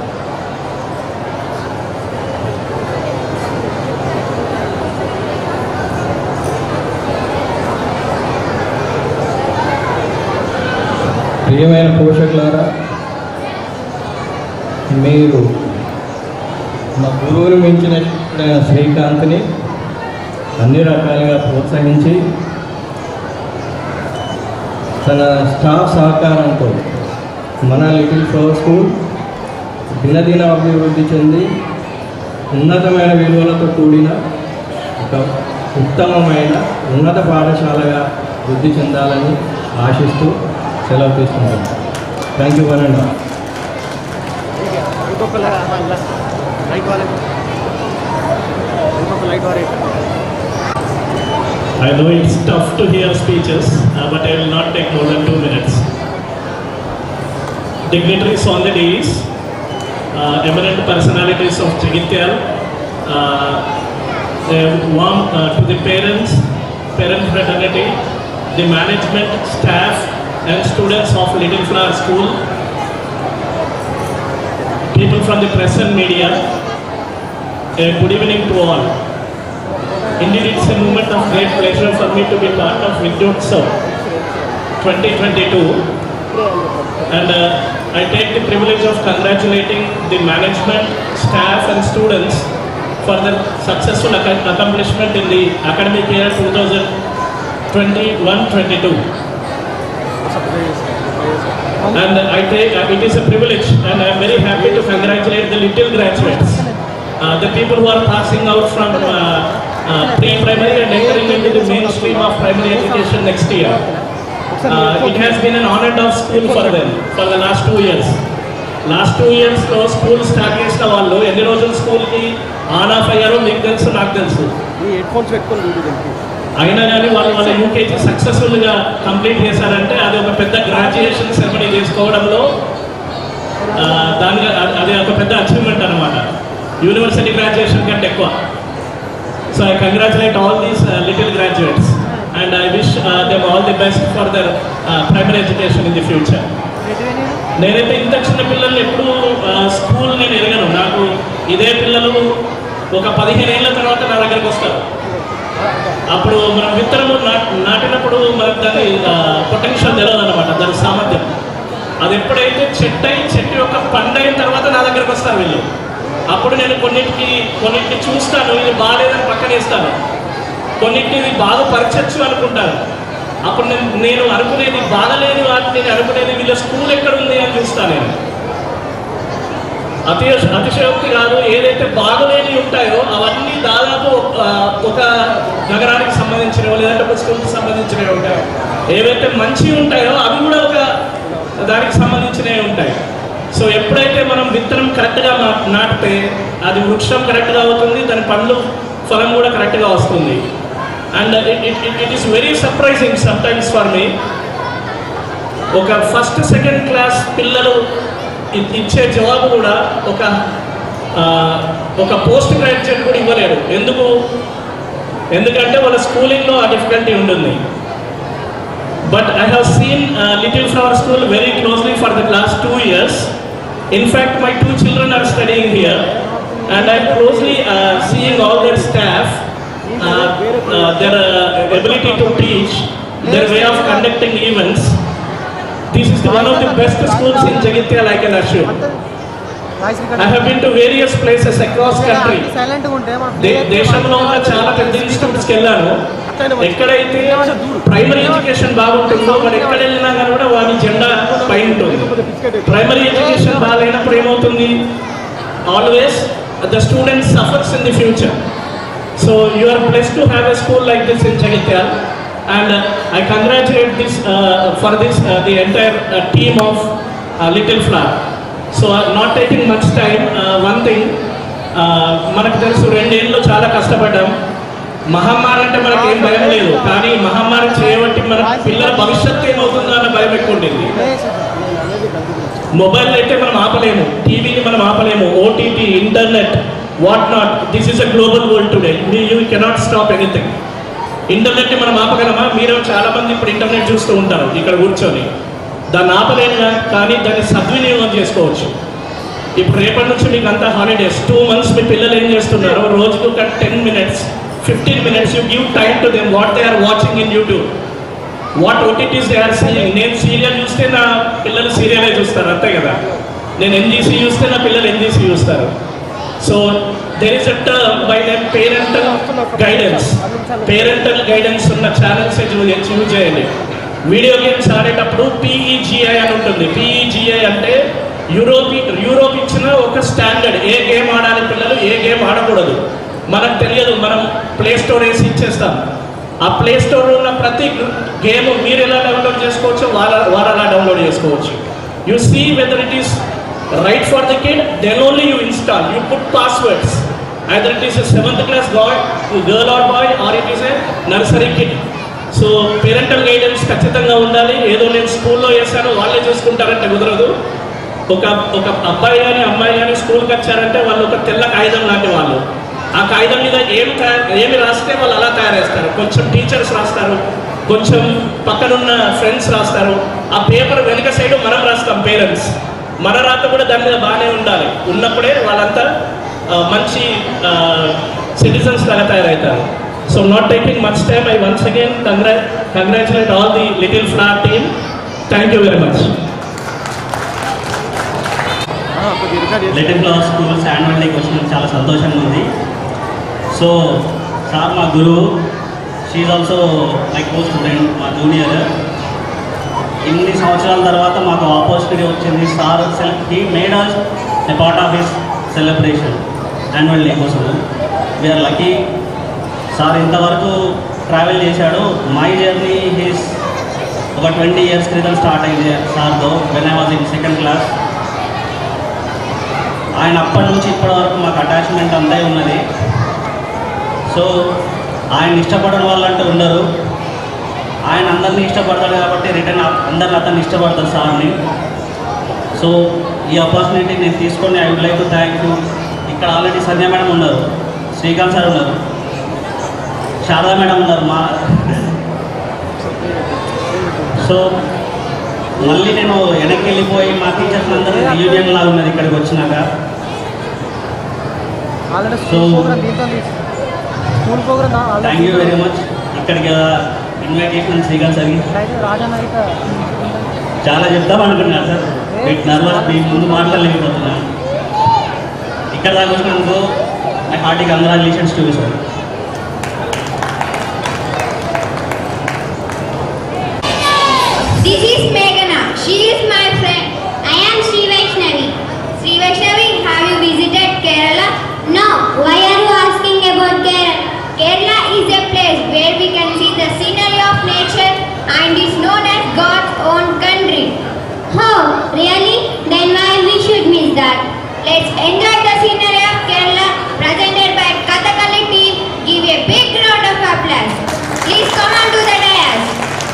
ప్రియమైన పోషకులారా మీరు మా గురువుని మించిన శిష్యుడైన శ్రీకాంత్ని అన్ని రకాలుగా ప్రోత్సహించి తన స్టాఫ్ సహకారంతో మన లిటిల్ ఫ్లవర్ స్కూల్ దినదిన అభివృద్ధి చెంది ఉన్నతమైన విలువలతో కూడిన ఒక ఉత్తమమైన ఉన్నత పాఠశాలగా వృద్ధి చెందాలని ఆశిస్తూ సెలవు తీసుకుంటాను thank you one and all ఇంకొక లైట్ వారే ఇంకొక లైట్ వారే I know it's tough to hear speeches, uh, but I will not take more than two minutes. Dignitaries on the days, uh, eminent personalities of Jagityal, uh, a warm uh, to the parents, parent fraternity, the management, staff, and students of Little Flower School, people from the press and media, a good evening to all. Indeed, it's a moment of great pleasure for me to be part of Vidyotsav 2022. And uh, I take the privilege of congratulating the management, staff and students for their successful ac- accomplishment in the academic year 2021-22. And I take, uh, it is a privilege and I am very happy to congratulate the little graduates. Uh, the people who are passing out from uh, uh, pre-primary and entering into the mainstream of primary education next year. Uh, it has been an on and off school for them for the last two years. Last two ఇయర్స్లో స్కూల్ స్టార్ట్ చేసిన వాళ్ళు ఎన్ని రోజులు స్కూల్కి ఆన్ ఆఫ్ అయ్యారో మీకు తెలుసు నాకు తెలుసు ఈ హెడ్ ఫోన్స్ పెట్టుకొని వీడియో తెలుసు అయినా కానీ వాళ్ళు వాళ్ళ యూకేజీ సక్సెస్ఫుల్గా కంప్లీట్ చేశారంటే అది ఒక పెద్ద గ్రాడ్యుయేషన్ సెరమనీ చేసుకోవడంలో ఆ, దాని అది- అది ఒక పెద్ద అచీవ్మెంట్ అనమాట యూనివర్సిటీ గ్రాడ్యుయేషన్ కంటే ఎక్కువ so I congratulate all these little graduates and I wish them all the best for their primary education in the future నేనైతే ఇంత చిన్న పిల్లల్ని ఎప్పుడు స్కూల్ నేను ఎరగను నాకు ఇదే పిల్లలు ఒక పదిహేను ఏళ్ళ తర్వాత నా దగ్గరకు వస్తారు అప్పుడు మనం విత్తనము నా- నాటినప్పుడు మనకు దాని పొటెన్షియల్ తెలియదు అనమాట దాని సామర్థ్యం అది ఎప్పుడైతే చెట్టు అయి చెట్టు యొక్క పండు అయిన తర్వాత నా దగ్గరకు వస్తారు వీళ్ళు అప్పుడు నేను కొన్నిటికి కొన్నిటిని చూస్తాను ఇది బాగాలేదని పక్కనేస్తాను కొన్నిటిని ఇది బాగుపరచచ్చు అనుకుంటాను అప్పుడు నేను నేను అనుకునేది బాగలేని వాటిని నేను అనుకునేది వీళ్ళ స్కూల్ ఎక్కడ ఉంది అని చూస్తాను నేను అతి అతిశయోక్తి కాదు ఏదైతే బాగలేని ఉంటాయో అవన్నీ దాదాపు ఒక- ఒక నగరానికి సంబంధించినవి లేదంటే ఒక స్కూల్కి సంబంధించినవి ఉంటాయి ఏవైతే మంచి ఉంటాయో అవి కూడా ఒక దానికి సంబంధించినవి ఉంటాయి సో ఎప్పుడైతే మనం విత్తనం కరెక్ట్గా మా నాటితే అది వృక్షం కరెక్ట్గా అవుతుంది దాని పండ్లు ఫలం కూడా కరెక్ట్గా వస్తుంది and it it is very surprising sometimes for me ఒక ఫస్ట్ సెకండ్ క్లాస్ పిల్లలు ఇ- ఇచ్చే జవాబు కూడా ఒక ఆ, ఒక పోస్ట్ గ్రాడ్యుయేట్ కూడా ఇవ్వలేడు ఎందుకు ఎందుకంటే వాళ్ళ స్కూలింగ్లో ఆ డిఫికల్టీ ఉంటుంది but I have seen little flower school very closely for the last two years in fact my two children are studying here and I closely seeing all their staff their uh, ability to teach, their way of conducting events. This is the, one of the best schools in Jagityal, I can assure. I have been to various places across country. సైలెంట్గా ఉంటే మా దే- దేశంలో ఉన్న చాలా పెద్ద ఇన్స్టిట్యూట్స్కి వెళ్ళాను ఎక్కడైతే ప్రైమరీ ఎడ్యుకేషన్ బాగుంటుందో వాడు ఎక్కడ వెళ్ళినా కానీ కూడా వాడి జెండా పైన ఉంటుంది ప్రైమరీ ఎడ్యుకేషన్ బాగాలేనప్పుడు ఏమవుతుంది always the student suffers in the future so you are bless to have a school like this in Jagtial and I congratulate this for this the entire team of little flower so not taking much time one thing మనకు తెలుసు రెండేళ్ళు చాలా కష్టపడ్డాం మహమ్మారి అంటే మనకి ఏం భయం లేదు కానీ మహమ్మారి చేయబట్టి మన పిల్లల భవిష్యత్తు ఏమవుతుందో అన్న భయం ఎక్కువ ఉండేది మొబైల్ అయితే మనం ఆపలేము టీవీని మనం ఆపలేము OTT internet what not this is a global world today you cannot stop anything ఇంటర్నెట్ని మనం ఆపగలమా మీరు చాలా మంది ఇప్పుడు ఇంటర్నెట్ చూస్తూ ఉంటారు ఇక్కడ కూర్చొని దాన్ని ఆపలేము కా- కానీ దాన్ని సద్వినియోగం చేసుకోవచ్చు ఇప్పుడు రేపటి నుంచి మీకు అంతా హాలిడేస్ టూ మంత్స్ మీ పిల్లలు ఏం చేస్తున్నారు రోజుకు ఒక ten minutes fifteen minutes you give time to them what they are watching in YouTube what OTTs they are seeing నేను సీరియల్ చూస్తే నా పిల్లలు సీరియలే చూస్తారు అంతే కదా నేను ఎన్జీసీ చూస్తే నా పిల్లలు ఎన్జీసీ చూస్తారు so there is a term by them parental guidance parental guidance ఉన్న ఛానల్స్ యూజ్ చేయండి వీడియో గేమ్స్ ఆడేటప్పుడు పీఈజిఐ అని ఉంటుంది పీఈజిఐ అంటే యూరోప్ యూరోప్ ఇచ్చిన ఒక స్టాండర్డ్ ఏ గేమ్ ఆడాలి పిల్లలు ఏ గేమ్ ఆడకూడదు మనకు తెలియదు మనం ప్లే స్టోర్ వేసి ఇచ్చేస్తాం ఆ ప్లే స్టోర్లో ఉన్న ప్రతి గేమ్ మీరు ఎలా డౌన్లోడ్ చేసుకోవచ్చు వాళ్ళ వారు అలా డౌన్లోడ్ చేసుకోవచ్చు You see whether it is right for the kid, then only you install. You put passwords. Either it is a seventh class boy, girl or boy, or it is a nursery kid. So parental guidance ఖచ్చితంగా ఉండాలి ఏదో నేను స్కూల్లో వేసాను వాళ్ళే చూసుకుంటారంటే కుదరదు ఒక ఒక అబ్బాయి కానీ అమ్మాయి కానీ స్కూల్కి వచ్చారంటే వాళ్ళు ఒక తెల్ల కాగితం లాంటి వాళ్ళు ఆ కాగితం మీద ఏమి తయారు ఏమి రాస్తే వాళ్ళు అలా తయారు చేస్తారు కొంచెం టీచర్స్ రాస్తారు కొంచెం పక్కనున్న ఫ్రెండ్స్ రాస్తారు ఆ పేపర్ వెనుక సైడ్ మనం రాస్తాం పేరెంట్స్ మన రాత కూడా దాని మీద బాగానే ఉండాలి ఉన్నప్పుడే వాళ్ళంతా ఆ, మంచి సిటిజన్స్ లాగా తయారవుతారు so not taking much time I once again కంగ్రా congratulate all the little flat team thank you very much కొద్దిగా రికార్డ్ చేసి లిటిల్ ఫ్లవర్ స్కూల్స్ యాన్యువల్ డేకి వచ్చినందుకు చాలా సంతోషంగా ఉంది సో సార్ మా గురువు షీఈ్ ఆల్సో మై కో స్టూడెంట్ మా జూనియర్ ఇన్ని సంవత్సరాల తర్వాత మాకు ఆపర్చునిటీ వచ్చింది సార్ సెల్ he made us a part of his celebration annual day కోసం వీఆర్ లక్కీ సార్ ఇంతవరకు ట్రావెల్ చేశాడు మై జర్నీ హీస్ ఒక ట్వంటీ ఇయర్స్ క్రితం స్టార్ట్ అయింది సార్తో when I was in second class ఆయన అప్పటి నుంచి ఇప్పటి వరకు మాకు అటాచ్మెంట్ అంతే ఉన్నది సో ఆయన ఇష్టపడని వాళ్ళంటూ ఉండరు ఆయన అందరినీ ఇష్టపడతాడు కాబట్టి రిటర్న్ అందరిని అతన్ని ఇష్టపడతారు సార్ని సో ఈ ఆపర్చునిటీ నేను తీసుకొని I would like to thank you ఇక్కడ ఆల్రెడీ సంధ్య మేడం ఉన్నారు శ్రీకాంత్ సార్ ఉన్నారు శారదా మేడం ఉన్నారు మా సో మళ్ళీ నేను వెనక్కి వెళ్ళిపోయి మా టీచర్స్ అందరూ రియూనియన్ లాగా ఉన్నది ఇక్కడికి వచ్చినాక ఆల్రెడీ So- స్కూల్ ప్రోగ్రామ్ దీంతో తీసి school program thank you very much ఇక్కడికి ఇన్వైట్ చేసిన శ్రీకాంత్ సార్కి అయితే రాజన్న అయితే చాలా చెప్దాం అనుకున్నాను సార్ మీకు నర్వస్ మీ ముందు మాట్లాడలేకపోతున్నాను ఇక్కడ దాకా వచ్చినందుకు నా hearty congratulations to sir This is Meghana. She is my friend. I am Sri Vaishnavi. Sri Vaishnavi, have you visited Kerala? No. Why are you asking about Kerala? Kerala is a place where we can see the scenery of nature and is known as God's own country. Oh, really? Then why we should miss that? Let's enjoy the scenery of Kerala presented by Kathakali team. Give a big round of applause. Please come on to the dais.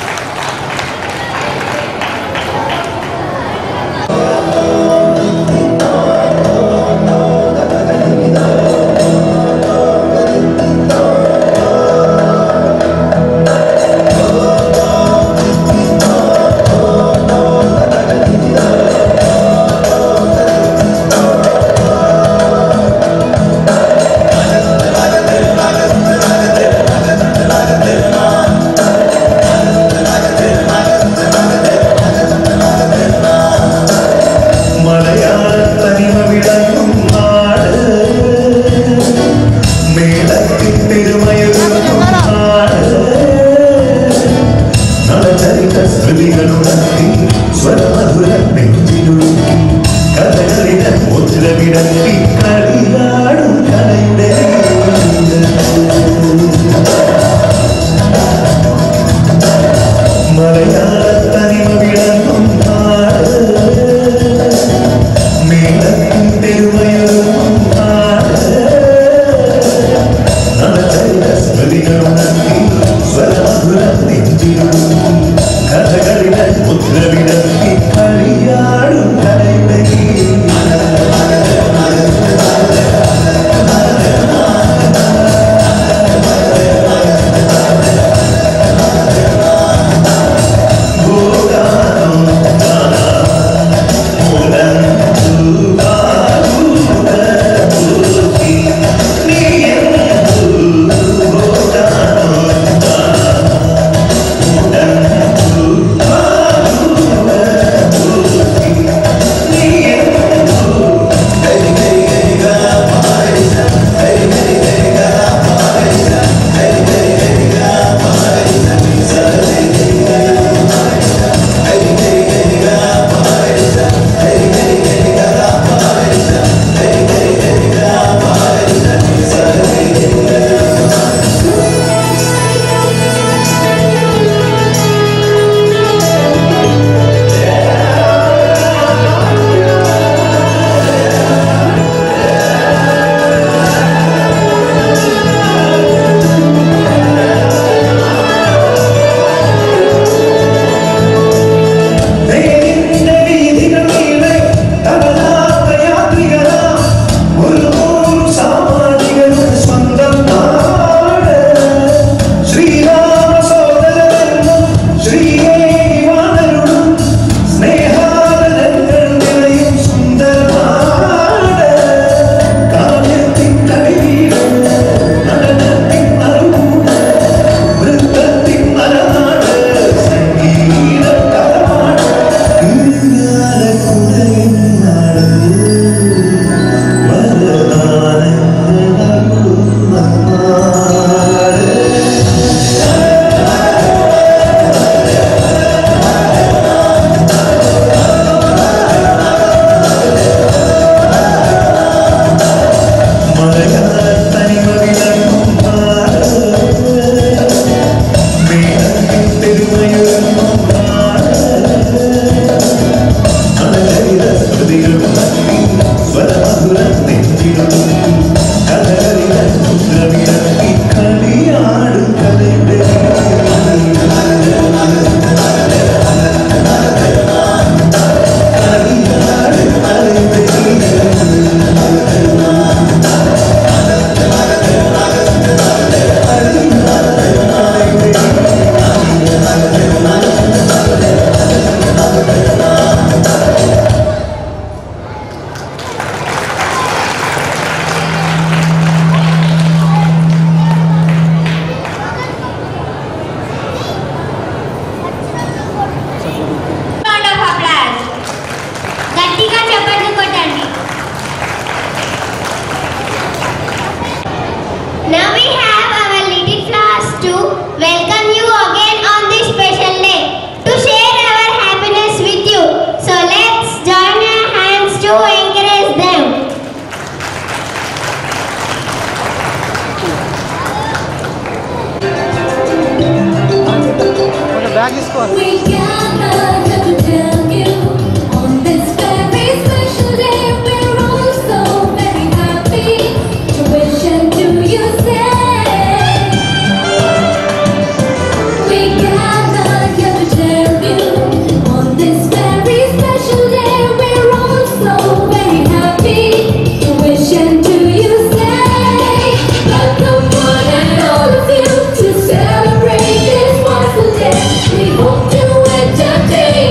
മലയാള തനിമ വിളയും നാട് മേളത്തിൽ പെരുമയൊരുക്കും നാട് നളചരിത സ്മൃതികളുണർത്തി സ്വരമധുര നെഞ്ചിലൊഴുക്കി കഥകളിട മുദ്രവിടത്തി കളിയാടും കലയുടെ മലയാള തനിമ വിളങ്ങും നാട് മേളത്തിൻ പെരുമയൊരുക്കും നാട് നവചരിത സ്മൃതികളുണർത്തി സ്വരമധുരം നെഞ്ചിലൊഴുക്കി കഥകളിലെ മുദ്രവിടത്തി കളിയാടും കലയുടെ నీ బ్యాగ్ తీసుకోవాలి We gather here to tell you on this very special day we're all so very happy to wish and to you say. We gather here to tell you on this very special day we're all so very happy to wish and to you say. Welcome one and all of you to celebrate this wonderful day. We hope to entertain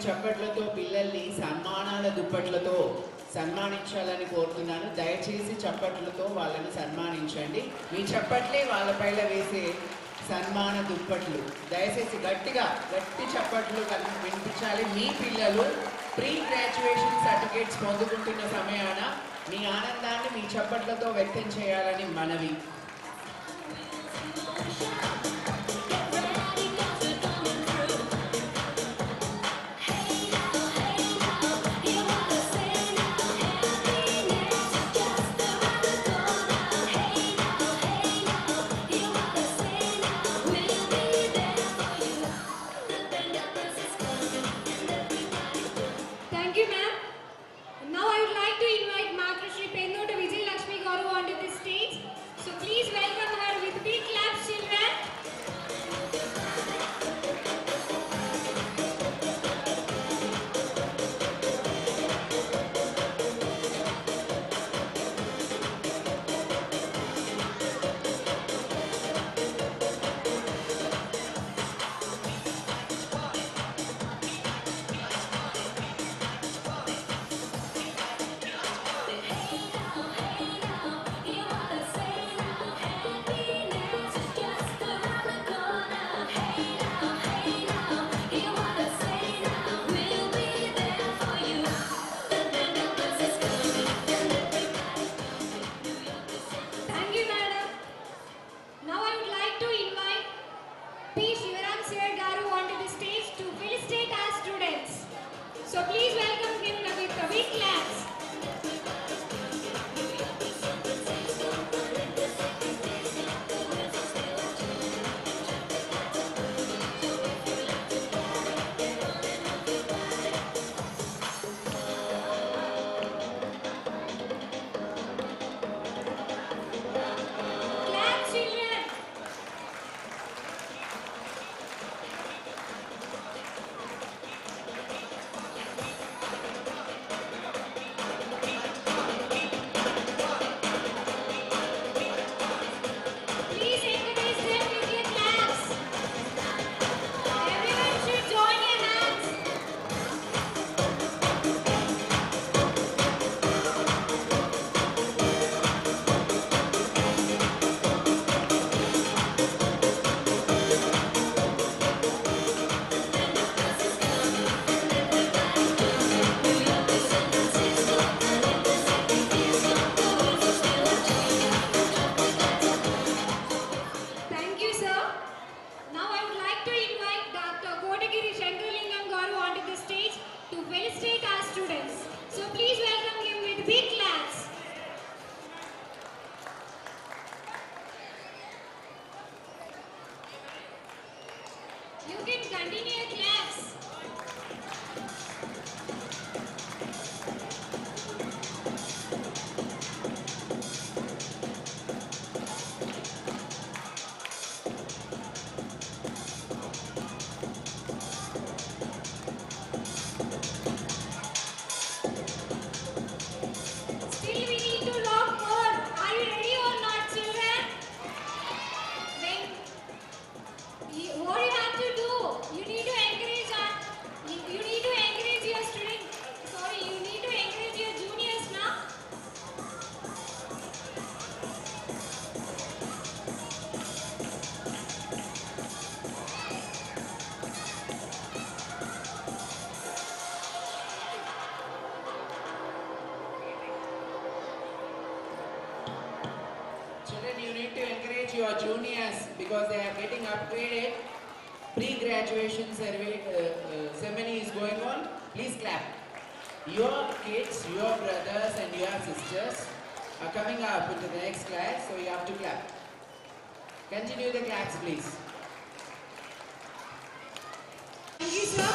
చప్పట్లతో పిల్లల్ని సన్మానాల దుప్పట్లతో సన్మానించాలని కోరుతున్నాను దయచేసి చప్పట్లతో వాళ్ళని సన్మానించండి మీ చప్పట్లే వాళ్ళపైన వేసే సన్మాన దుప్పట్లు దయచేసి గట్టిగా గట్టి చప్పట్లు కలి వినిపించాలి మీ పిల్లలు ప్రీ గ్రాడ్యుయేషన్ సర్టిఫికేట్స్ పొందుకుంటున్న సమయాన మీ ఆనందాన్ని మీ చప్పట్లతో వ్యక్తం చేయాలని మనవి Thank you, ma'am. Now I would like to invite Matrushri Pennota Vijay Lakshmi Garu onto the stage. So please welcome her with big claps, children. Thank you, madam. Now I would like to invite P. Shivaram Sir Garu onto the stage to felicitate our students. So please welcome him with a big claps. Clap, children. Please encourage them with your claps. Everyone should join your hands. Thank you, sir. Now I would like to invite Dr. Kodagiri Shankarlingam Garu onto the stage to felicitate our students. So please welcome him with big claps. You can continue your claps. Still we need to talk more. Are you ready or not, children? Then you, what you have to do? You need to encourage our, you, you need to encourage your student. Sorry, you need to encourage your juniors now. Children, you need to encourage your juniors because they are getting upgraded. Pre-graduation survey uh, uh, ceremony is going on. Please clap. Your kids, your brothers and your sisters are coming up into the next class, so you have to clap. Continue the claps, please. Thank you, sir.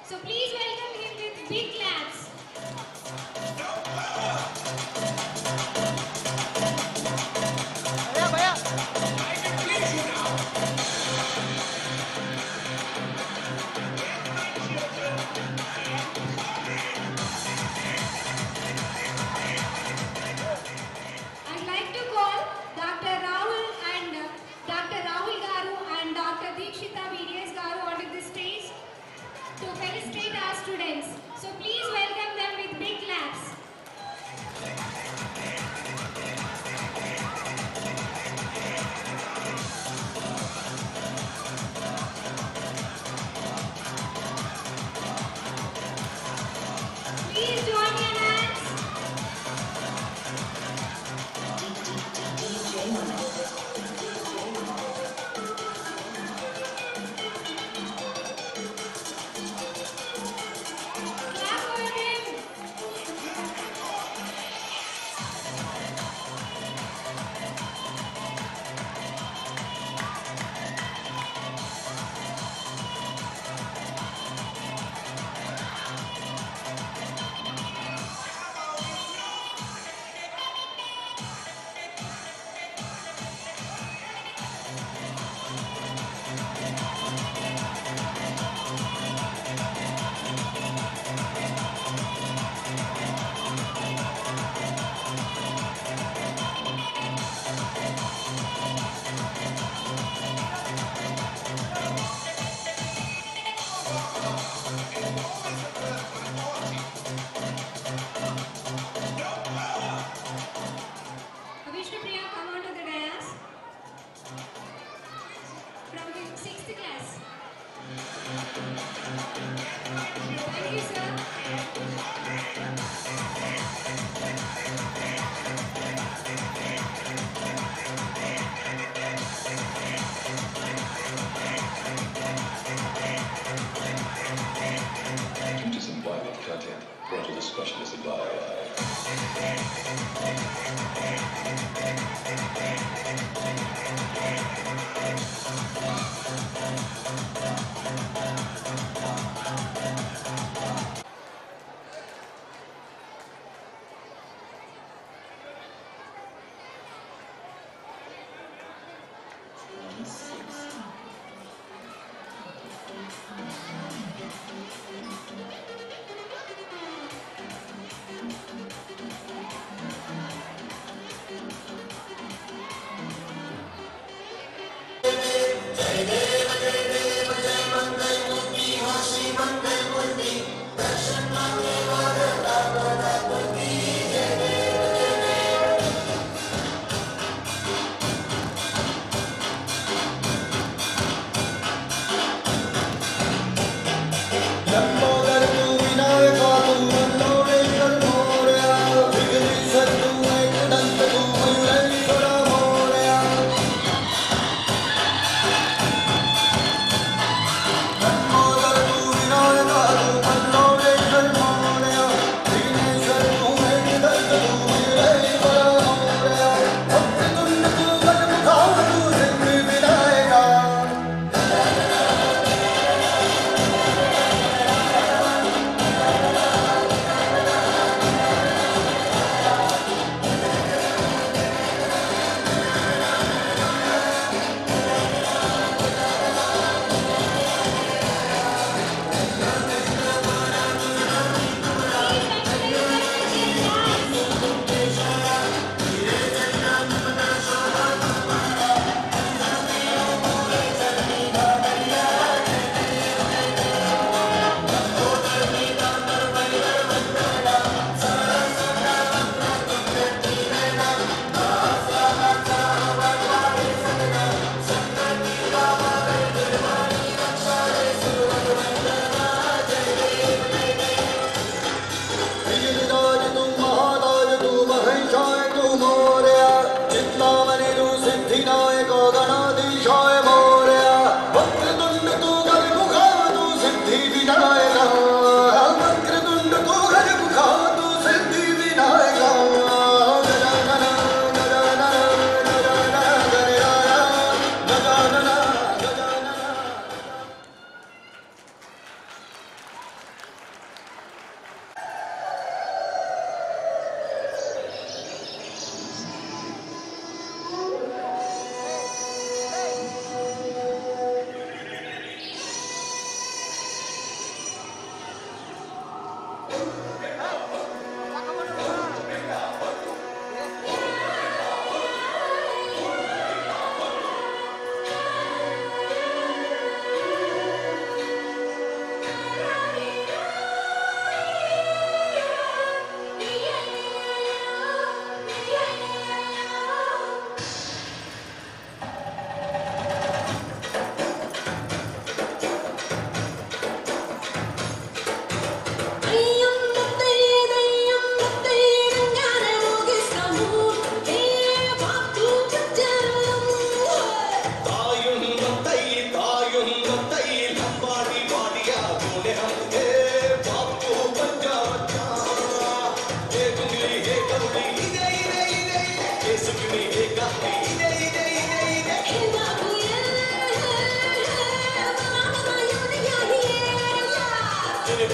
So please welcome him with big claps. I'd like to call Dr. Rahul and uh, Dr. Rahul Garu and Dr. Deekshita VDS Garu onto the stage to felicitate our students. So please welcome them with big claps. Please join your hands. Clap for him. Vishnu Priya, come on to the dais. From the sixth class. Thank you, sir. Due to some violent content, parental discretion is advised. Thank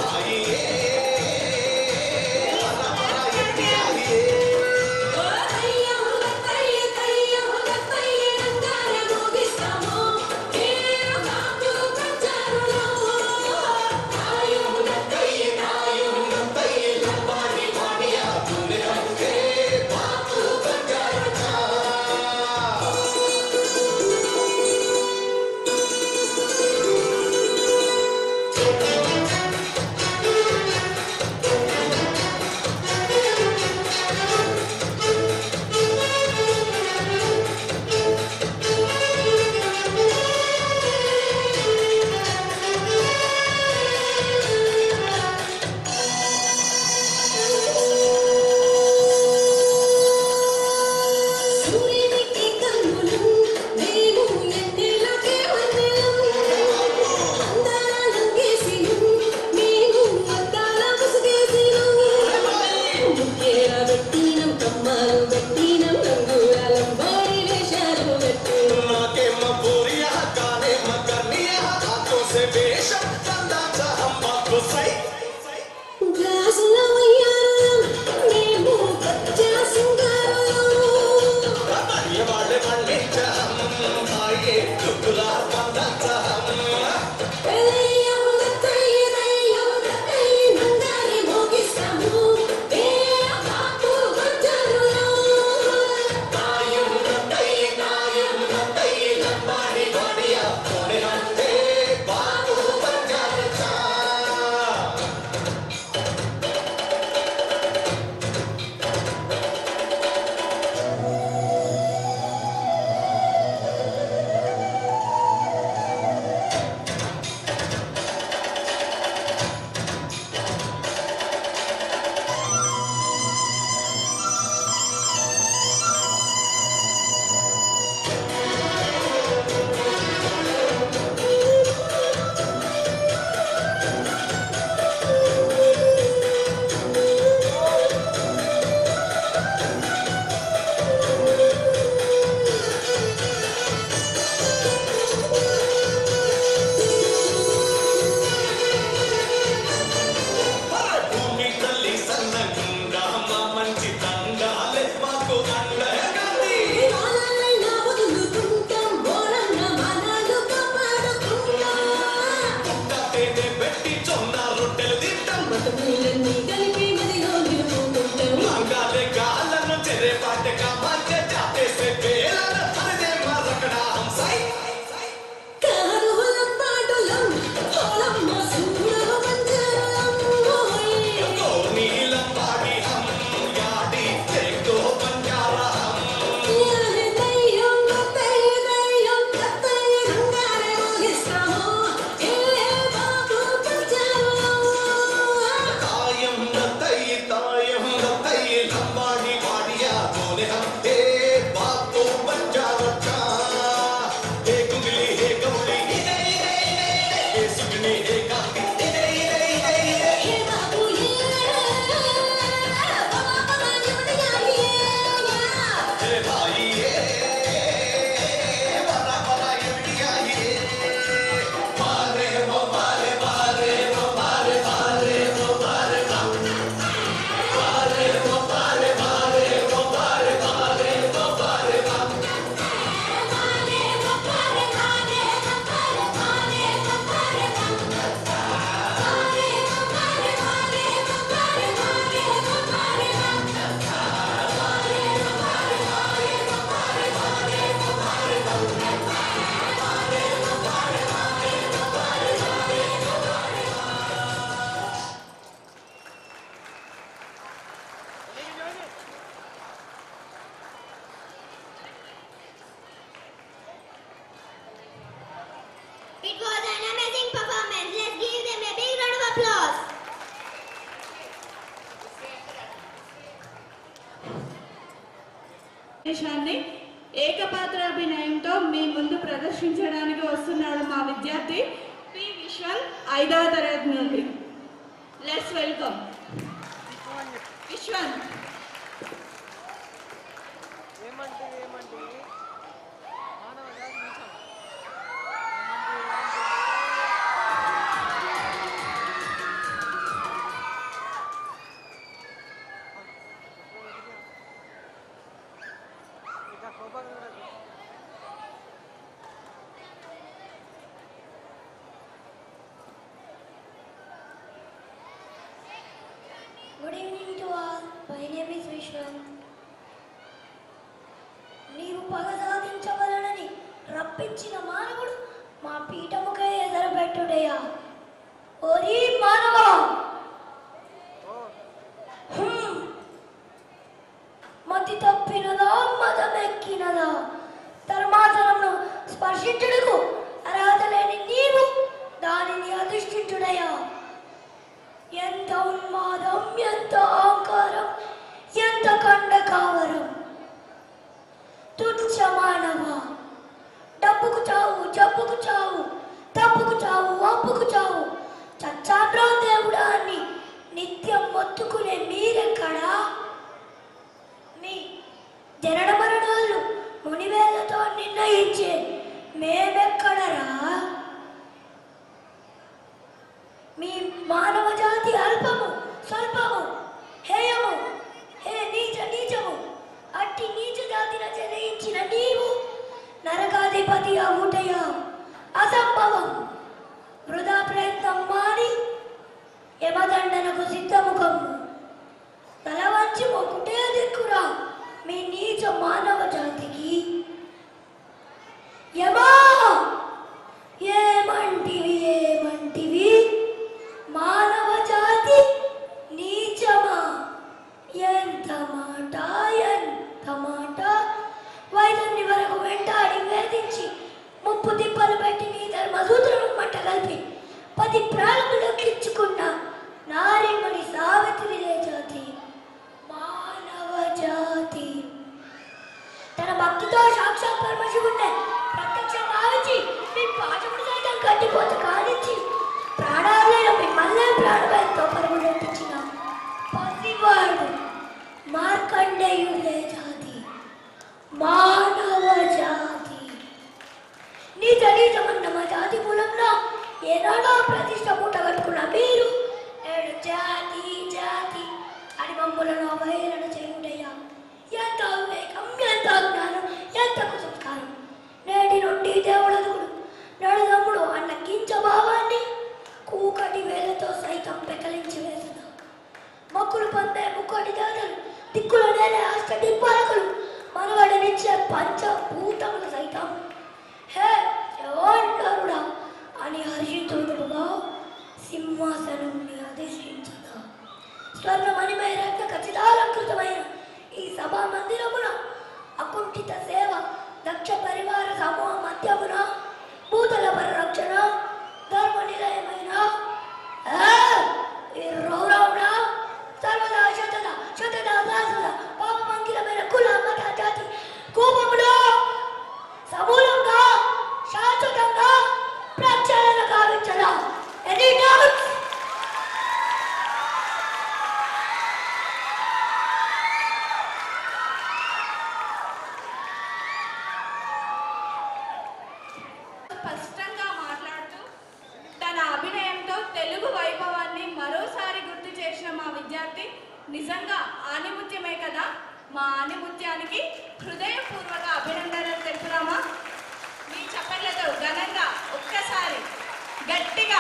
It was an amazing performance. Let's give them a big round of applause. దేశాన్ని ఏకపాత్రాభినయంతో మీ ముందు ప్రదర్శించడానికి వస్తున్నాడు మా విద్యార్థి పి విశ్వల్ ఐదవ తరగతి నుండి లెట్స్ వెల్కమ్ విశ్వల్ ఏమంటే ఏమంటే మానవ జాతి నిజం Good evening to all. My name is Vishwant. నీవు పగ సాధించవలనని రప్పించిన మానవుడు మా పీఠముకై ఎదరబెట్టుడయా ఓరి మానవా హ్మ్. మతి తప్పినదా మదమెక్కినదా ధర్మాసనమును స్పర్శించుటకు అర్హత లేని నీవు దానిని అధిష్ఠించుడయా ఎంత ఉన్మాదం ఎంత అహంకారం ఎంత కండకావరం తుచ్చ మానవ డబ్బుకు చావు జబ్బుకు చావు తప్పుకు చావు అప్పుకు చావు చచ్చాడ్రో దేవుడా అని నిత్యం మొత్తుకునే మీరెక్కడా మీ జనన మరణాలు మునివేలతో నిర్ణయించే మేమెక్కడరా మీ మానవ జాతి అల్పము స్వల్పము హేయము హే నీచ నీచము అట్టి నీచ జాతిన జయించిన నీవు నరకాధిపతి అవుటయా అసంభవం వృధా ప్రయత్నం మాని యమదండనకు సిద్ధముఖము తల వంచి మొక్కుటే దిక్కురా మీ నీచ మానవ జాతికి యమా ఏమంటివి ఏమంటివి మానవ జాతి నీచమా ఎంత మాట ఎంత మాట వైద్యుని వరకు వెంటాడి వేధించి ముప్పు తిప్పలు పెట్టి నీ ధర్మసూత్రం మంట కలిపి పది ప్రాణులు దక్కించుకున్న నారిమణి సావిత్రిలే జాతి మానవ జాతి తన భక్తితో సాక్షాత్ పరమశివుణ్ణి ప్రత్యక్షం భావించి మీ పాఠముడు సైతం గడ్డిపోత కానిచ్చి ప్రాణాలైన మిమ్మల్ని ప్రాణభయంతో పరుగులెట్టించిన పసివాడు మార్కండేయులే జాతి మానవ జాతి నీచ నీచమన్న మా జాతి మూలంలో ఏనాడో ప్రతిష్ట మూట కట్టుకున్న మీరు నేడు జాతి జాతి అని మమ్మలను అవహేళన చేయుటయ్యా ఎంత వివేకం ఎంత జ్ఞానం ఎంత కుసంస్కారం నేటి నుండి దేవుడదుడు నడుదమ్ముడు అన్న కించ భావాన్ని కూకటి వేలతో సైతం పెకలించి వేసిన మొక్కులు పొందే ముక్కోటి దేవతలు దిక్కుల నేల అష్టటి పలకలు మనవడనిచ్చే పంచభూతములు సైతం హే జవాన్డరుడా అని హర్షితుడుగా సింహాసనం అధిష్ఠించదా స్వర్ణమణిమయ రత్న ఖచ్చితాలంకృతమైన ఈ సభా మందిరమున అకుంఠిత సేవ దక్ష పరివార సమూహ మధ్యమున భూతల పరిరక్షణ ధర్మ నిలయమైన ఆ, ఈ రౌరవున సర్వదా శతద శతద దాసద పాపమంకిలమైన కుల మత జాతి కోపములో సమూలంగా శాశ్వతంగా ప్రక్షాళన కావించదా ఎనీ డౌట్స్ స్పష్టంగా మాట్లాడుతూ తన అభినయంతో తెలుగు వైభవాన్ని మరోసారి గుర్తు చేసిన మా విద్యార్థి నిజంగా ఆనిముత్యమే కదా మా ఆనిముత్యానికి హృదయపూర్వక అభినందనలు తెలుపుదామా మీ చప్పట్లతో ఘనంగా ఒక్కసారి గట్టిగా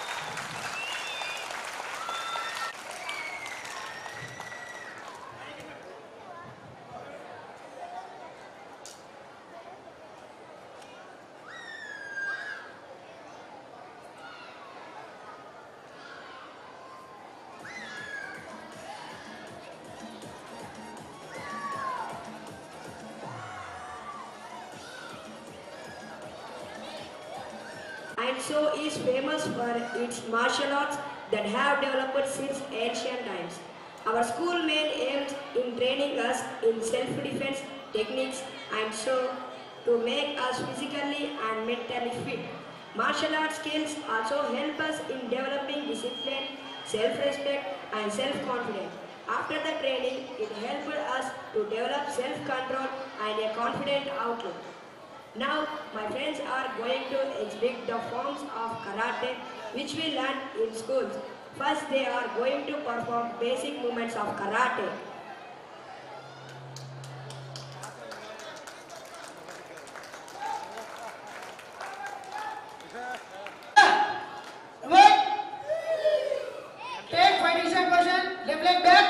and so is famous for its martial arts that have developed since ancient times. Our school main aims in training us in self-defense techniques and so to make us physically and mentally fit. Martial arts skills also help us in developing discipline, self-respect and self-confidence. After the training, it helped us to develop self-control and a confident outlook. Now, my friends are going to exhibit the forms of karate which we learn in schools. First, they are going to perform basic movements of karate. Take five position, left leg back.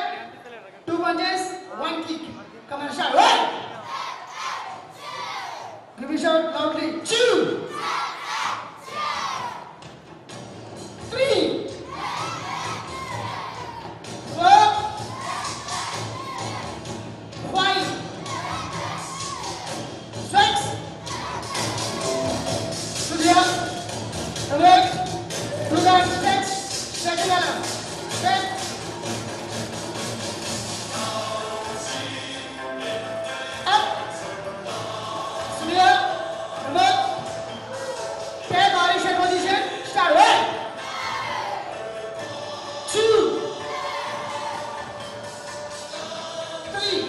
two punches, one kick. Come on, shout. One. Give me shout loudly. Two. Three. Four. Five. Six. Surya. Correct. Do that. Six. Second alarm. Set. Up. Surya. Remote. Take horizontal position. Start. One. Two. Three.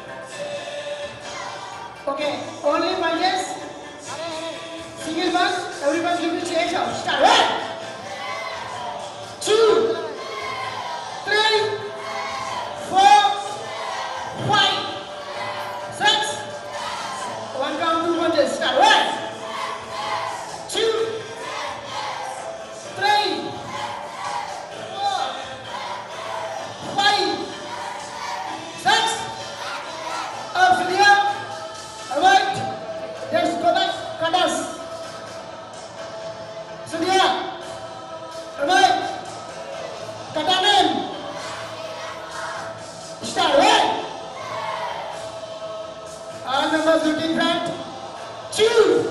Okay. Only punches. Single punch. Everyone give me change out. Start. One. Two. Three. Four. Five. Six. One count, two punches. Start. One. Two. Three. Four. Five. Six. Up to the up. Alright. Let's go back. Cut us. Surya. Alright. Katanin. Start. One. All numbers looking front. Two.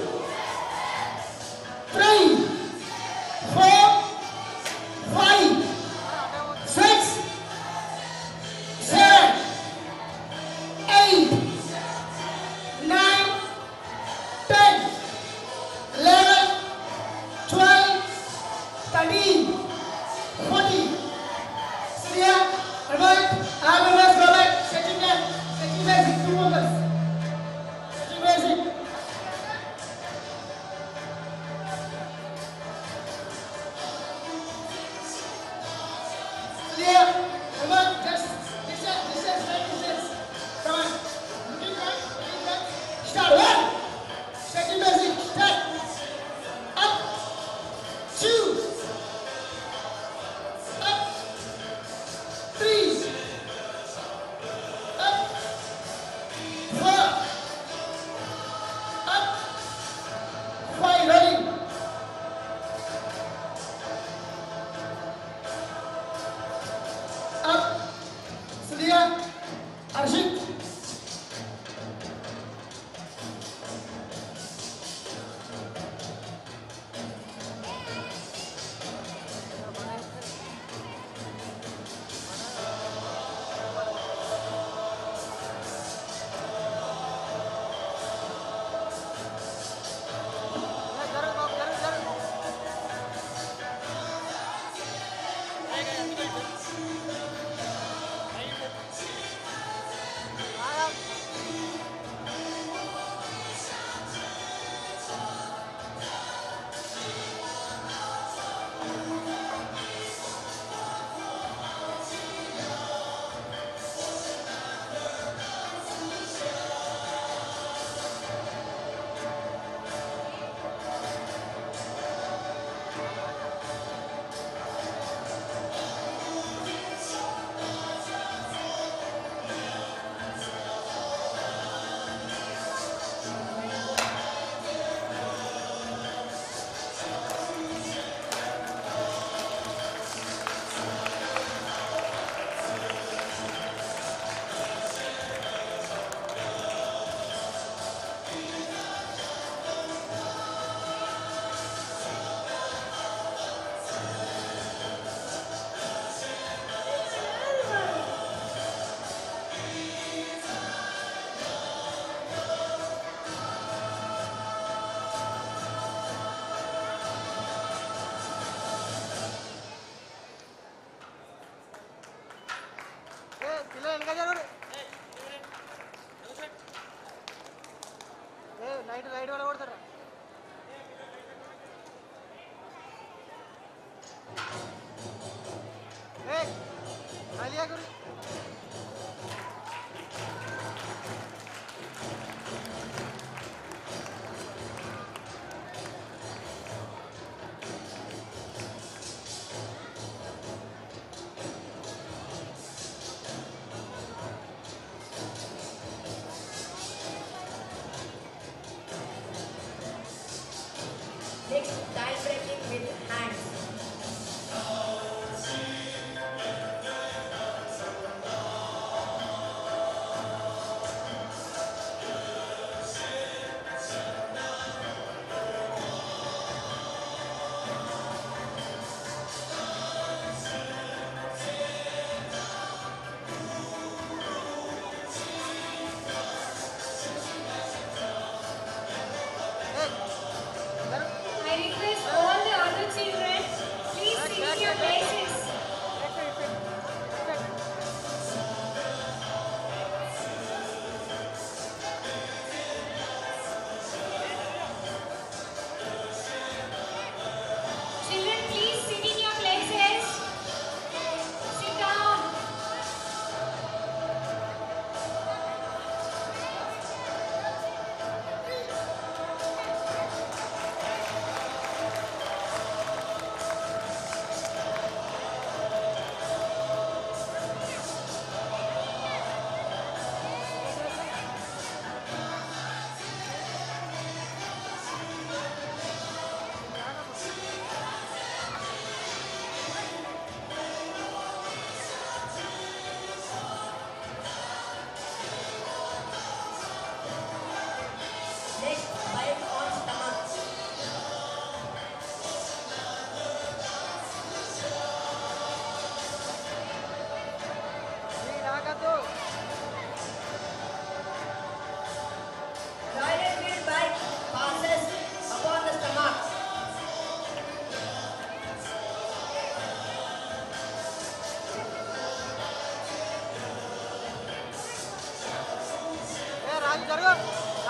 Three. Four. Five. Six. Seven. Eight. Nine. Ten. Eleven. Twelve. Thirteen. Fourteen. Surya. Alright. All numbers go back. Setting them. Setting basic. Two numbers. Setting basic. Surya. Come on. Just distance. Distance. Right distance. Come on. Looking right. Looking right. Start. One. Setting basic. Start. Up. Two. Up. Three. Up. Four. Up. Five. Rolling. Up.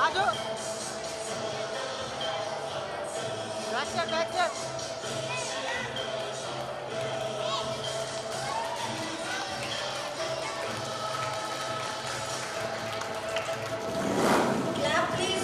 Raju back side back side Clap, please.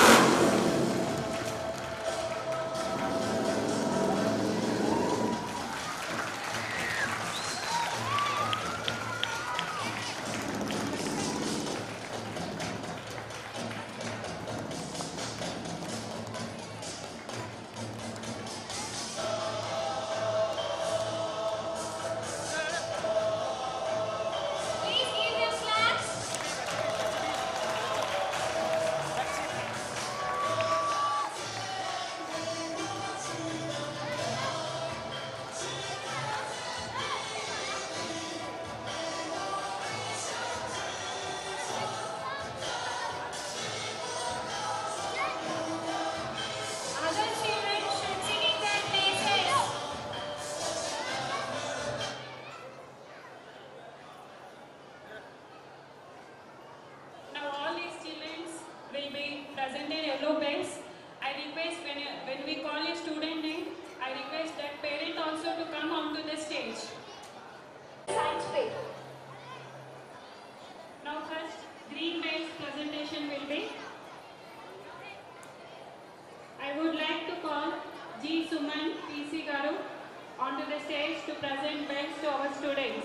Please give them claps. Other children should sit in their places. Now all these children will be presented yellow bells. I request when, when we call a student name, I request that parent also to come onto the stage. Science fair. Now first green bells presentation will be. I would like to call G. Suman PC Garu onto the stage to present bells to our students.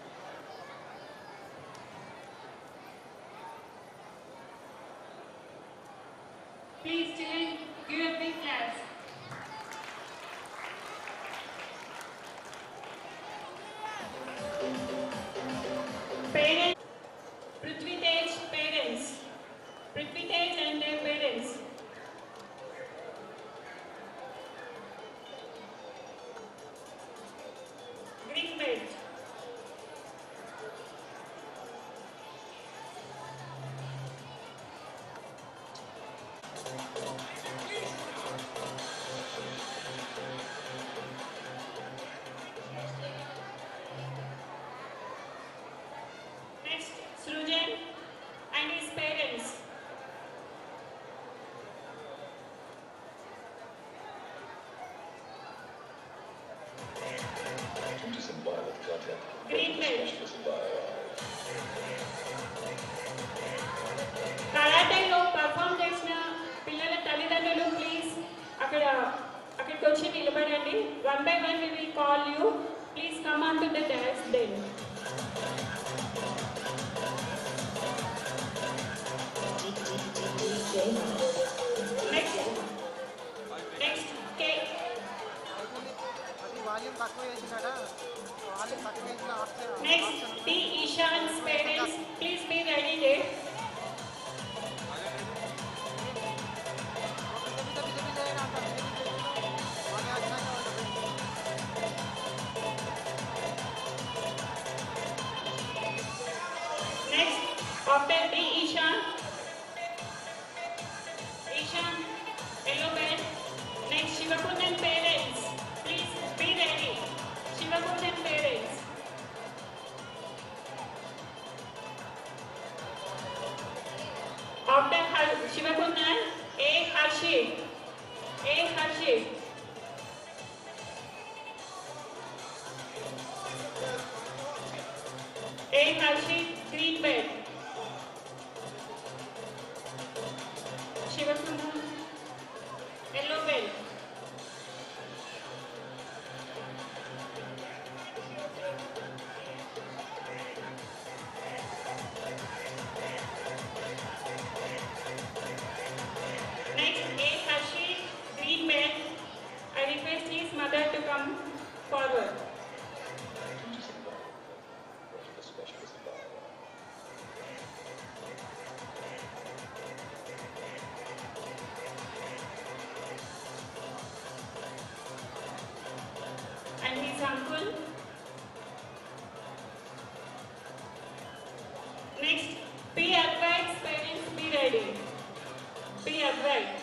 Please children, give a big clap. Parents, Prithvi Tej parents, Prithvi Tej and their parents. Green belt. Next, Srujan and his parents. Due to some violent content, Green belt. specialist by కరాటేలో పర్ఫామ్ చేసిన పిల్లల తల్లిదండ్రులు ప్లీజ్ అక్కడ అక్కడికి వచ్చి నిలబడండి one by one we will call you please come on to the dash then next next కే అది వాల్యూమ్ తక్కువ చేసినాడా వాల్యూమ్ తక్కువ చేసిన ఆప్షన్ నెక్స్ట్ టి ఈశాన్స్ పేరెంట్స్ ప్లీజ్ బీ రెడీ డే Next, after D. Ishan. Ishan, yellow bed. Next, Shivakundan parents. Please be ready. Shivakundan parents. After Har- Shivakundan, A. Harshit. A. Harshit. A. Harshit, green bed. Shivakundan, yellow bed. Next, A. Harshit, green bed. I request his mother to come forward. specialist by and his uncle. Next, P. Advait's parents be ready. P. Advait.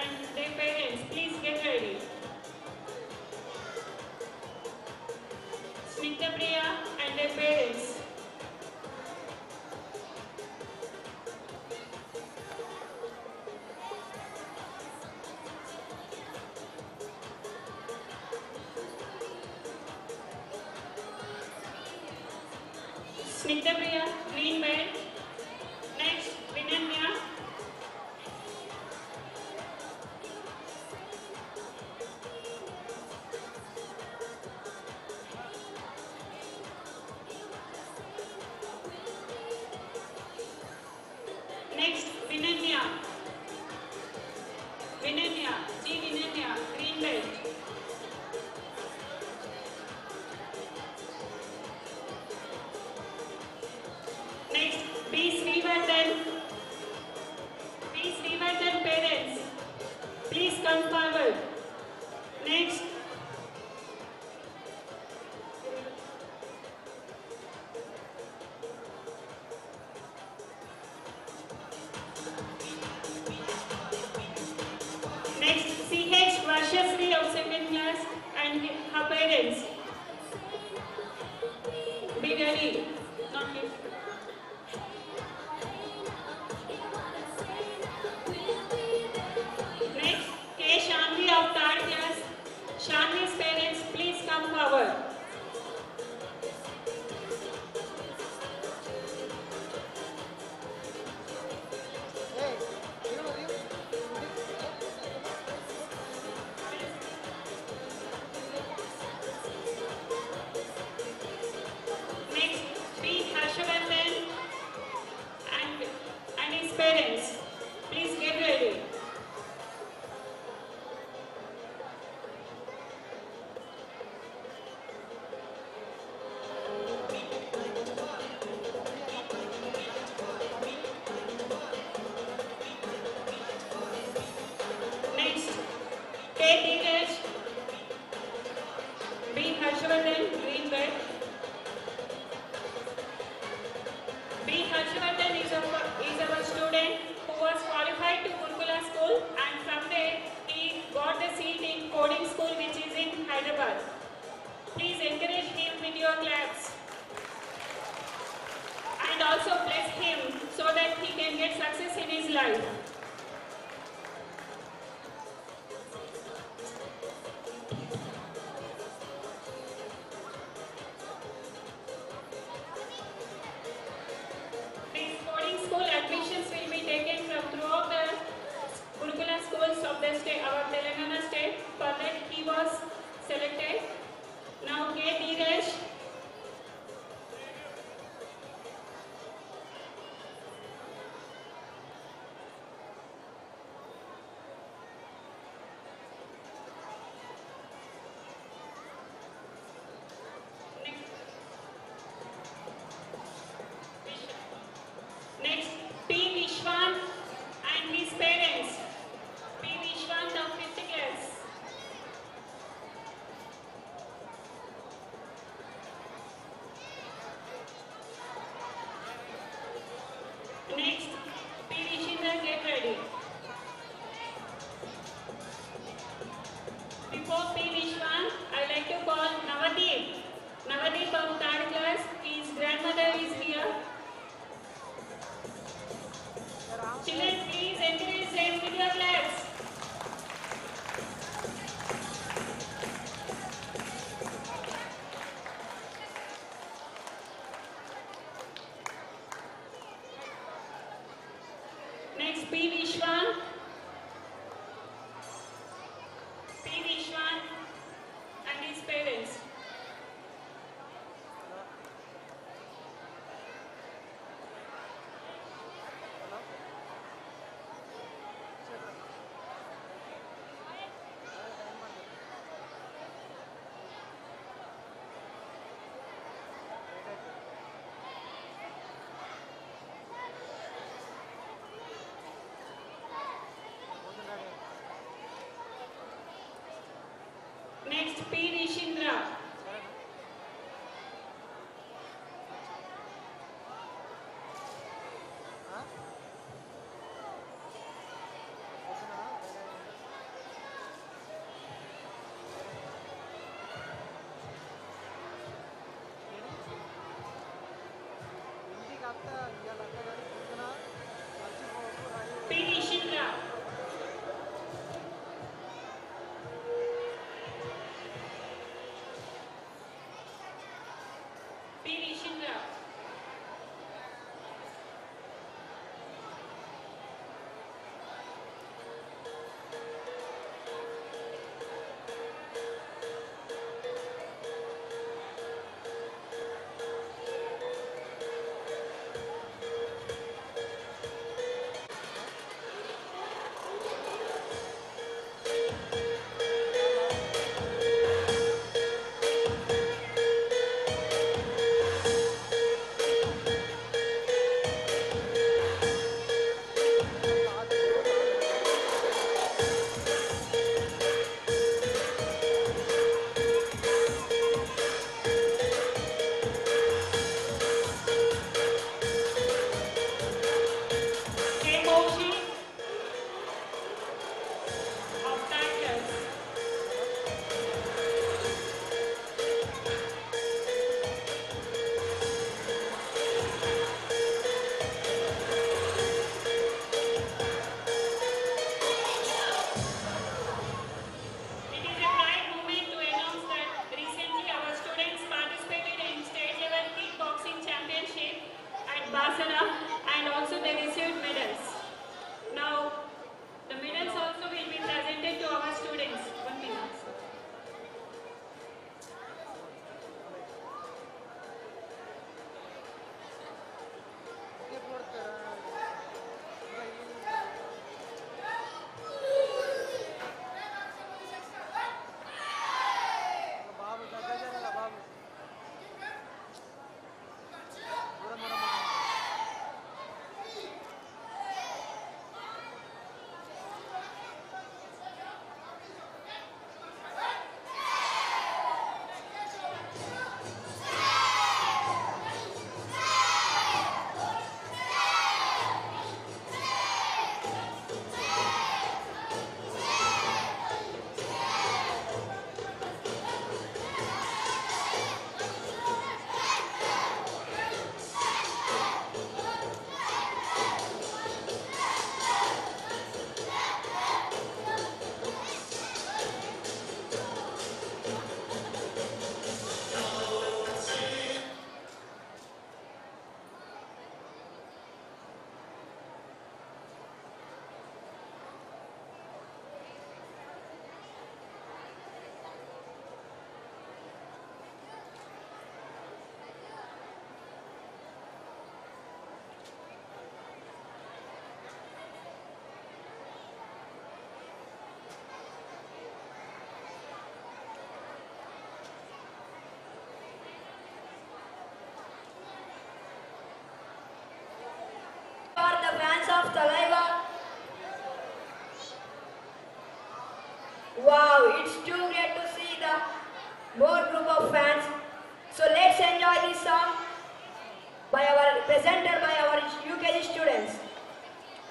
and their parents, please get ready. Snigdha Priya and their parents. Snigdha Priya, green belt. Next, Vinanya. Next, Vinanya. Vinanya, G. Vinanya, green belt. Next, B. Srivardhan. B. Srivardhan parents, please come forward. Next. Next, CH Varshasri of second class and her parents. Be ready. Not me. Next, K. Shanvi of third class. Shanvi's parents, please come forward. Next, B. Harshavardhan and, and his parents. Please get ready. Next, K. Dheeraj, B. Harshavardhan, green belt. B. Harshavardhan is our, is our student who was qualified to Gurukula school and from there he got the seat in coding school which is in Hyderabad. Please encourage him with your claps and also bless him so that he can get success in his life. These boarding school admissions will be taken from throughout the Gurukula schools of the state, our Telangana state. For that he was selected. Now K. Dheeraj. Next, P. Vishwan and his parents. P. Vishwan of 5th class. Next, P. Vishindra, get ready. Before P. Vishwan, I like to call Navadeep. Navadeep of 3rd class. His grandmother is here. Children, please encourage them with your claps. Next, P. Vishwan. P. Vishwan and his parents.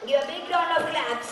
Give a big round of claps.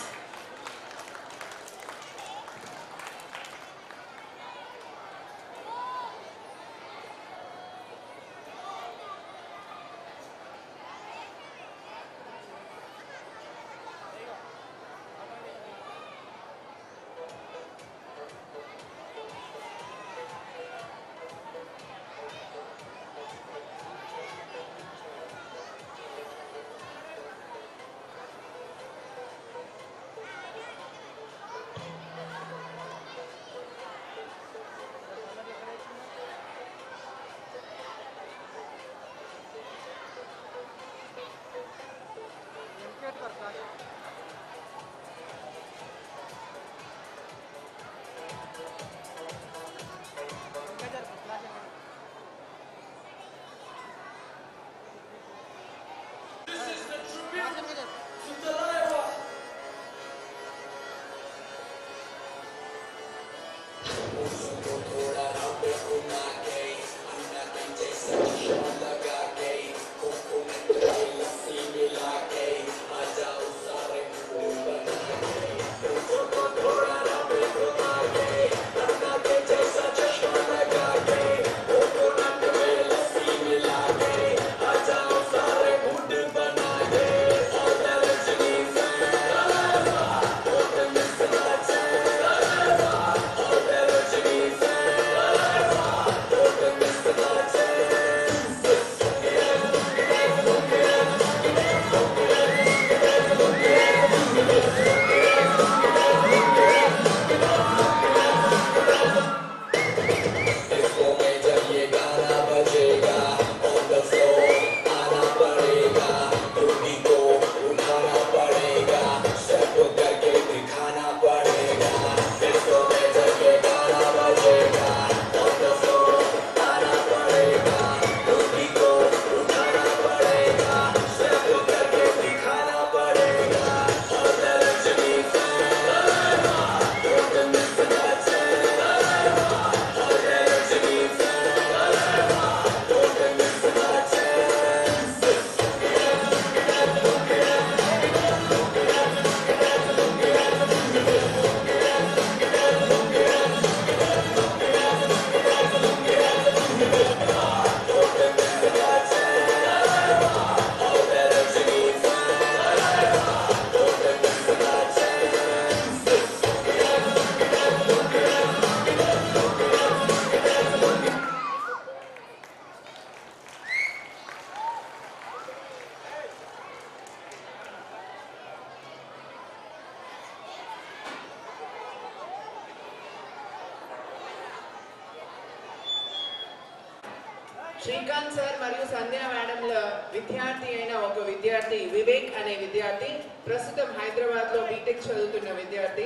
Srikanth sir మరియు సంధ్య మేడంల విద్యార్థి అయిన ఒక విద్యార్థి వివేక్ అనే విద్యార్థి ప్రస్తుతం హైదరాబాద్ లో బీటెక్ చదువుతున్న విద్యార్థి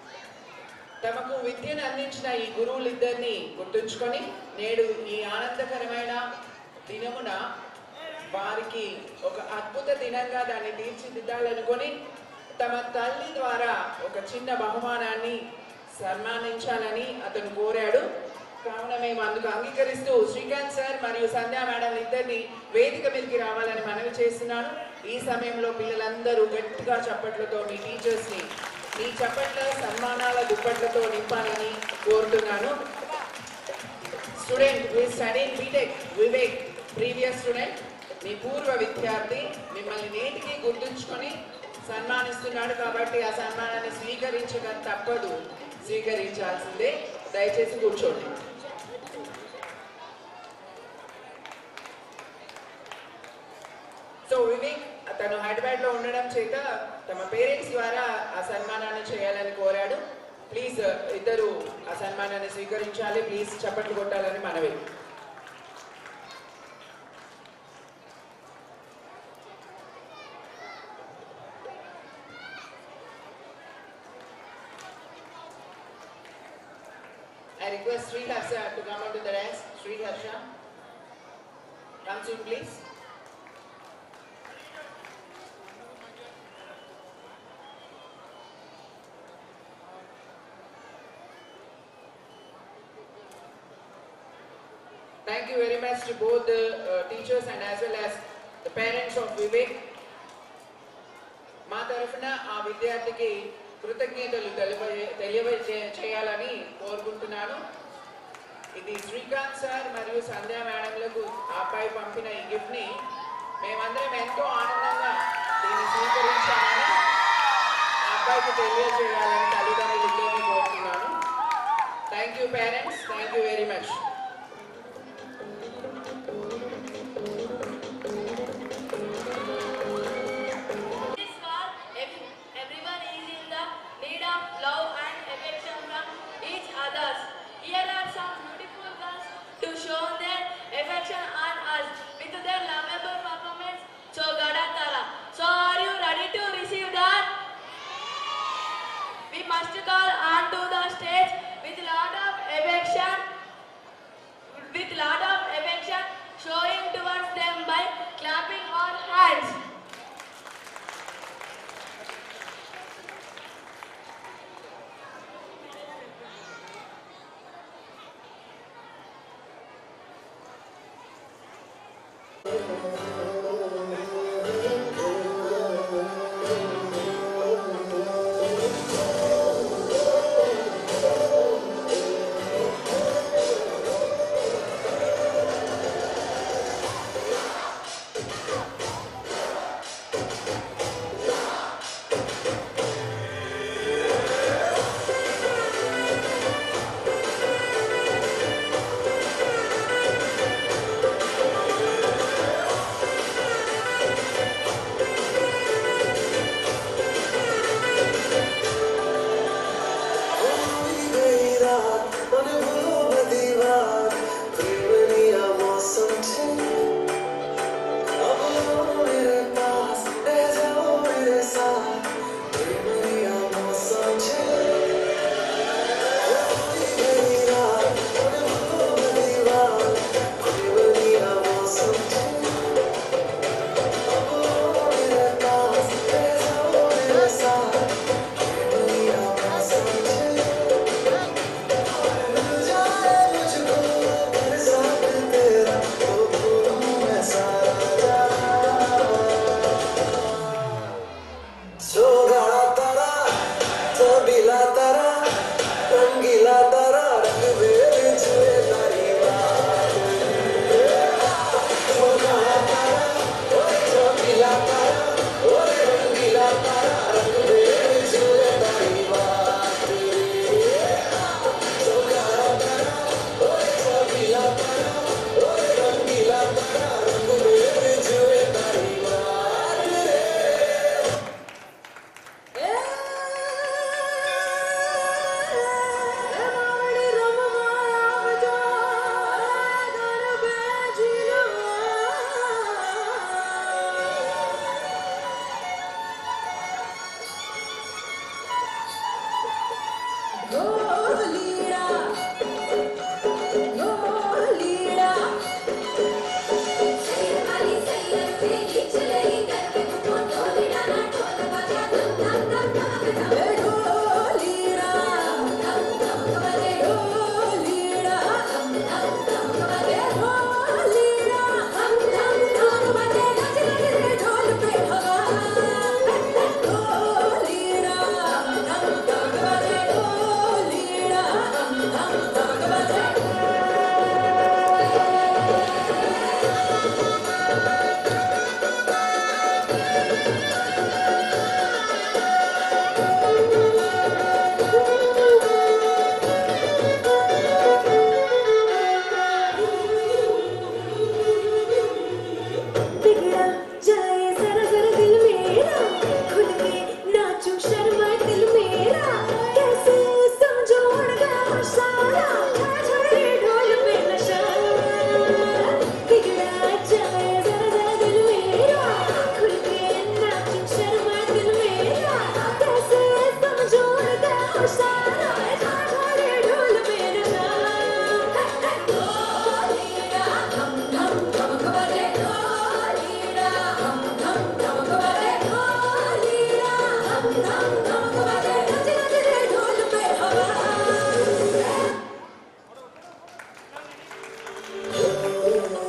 తమకు విద్యను అందించిన ఈ గురువులిద్దరిని గుర్తుంచుకొని నేడు ఈ ఆనందకరమైన దినమున వారికి ఒక అద్భుత దినంగా దాన్ని తీర్చిదిద్దాలనుకొని తమ తల్లి ద్వారా ఒక చిన్న బహుమానాన్ని సన్మానించాలని అతను కోరాడు కావున మేము అందుకు అంగీకరిస్తూ శ్రీకాంత్ సార్ మరియు సంధ్యా మేడం ఇద్దరిని వేదిక మీదకి రావాలని మనవి చేస్తున్నాను ఈ సమయంలో పిల్లలందరూ గట్టిగా చప్పట్లతో మీ టీచర్స్ని మీ చప్పట్ల సన్మానాల దుప్పట్లతో నింపాలని కోరుతున్నాను స్టూడెంట్ మీ study BTech Vivek previous student మీ పూర్వ విద్యార్థి మిమ్మల్ని నేటికి గుర్తుంచుకొని సన్మానిస్తున్నాడు కాబట్టి ఆ సన్మానాన్ని స్వీకరించక తప్పదు స్వీకరించాల్సిందే దయచేసి కూర్చోండి సో వివేక్ తను హైదరాబాద్ లో ఉండడం చేత తమ పేరెంట్స్ ద్వారా ఆ సన్మానాన్ని చేయాలని కోరాడు ప్లీజ్ ఇద్దరు ఆ సన్మానాన్ని స్వీకరించాలి ప్లీజ్ చప్పట్లు కొట్టాలని మనవి I request Sri Harsha to come onto the ranks. Sri Harsha, come soon please. Thank you very much to both the uh, teachers and as well as the parents of Vivek. మా తరఫున ఆ విద్యార్థికి కృతజ్ఞతలు తెలియ తెలియజే చేయాలని కోరుకుంటున్నాను ఇది శ్రీకాంత్ సార్ మరియు సంధ్యా మేడంలకు ఆ అబ్బాయి పంపిన ఈ గిఫ్ట్ని మేమందరం ఎంతో ఆనందంగా దీన్ని స్వీకరించామని ఆ అబ్బాయికి తెలియజేయాలని తల్లిదండ్రులు ఇద్దరిని కోరుతున్నాను thank you parents thank you very much This war, ev- everyone is in the need of love and affection from each others. Here are some beautiful girls to show their affection on us with their lovable performance. So Gadatara. So are you ready to receive that? We must call on to the stage with lot of affection, with lot of affection showing towards them by clapping our hands.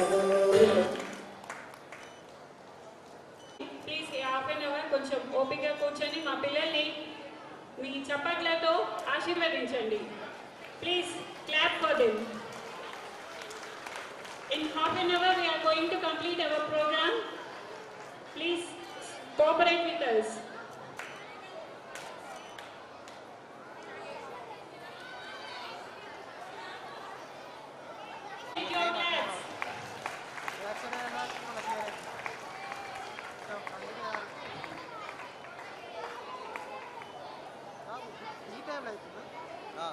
Please half an hour కొంచెం ఓపిక కూర్చొని మా పిల్లల్ని మీ చప్పట్లతో ఆశీర్వదించండి please clap for them In half an hour, we are going to complete our program. Please cooperate with us. Take your claps. ఈ టైంలో అవుతుందా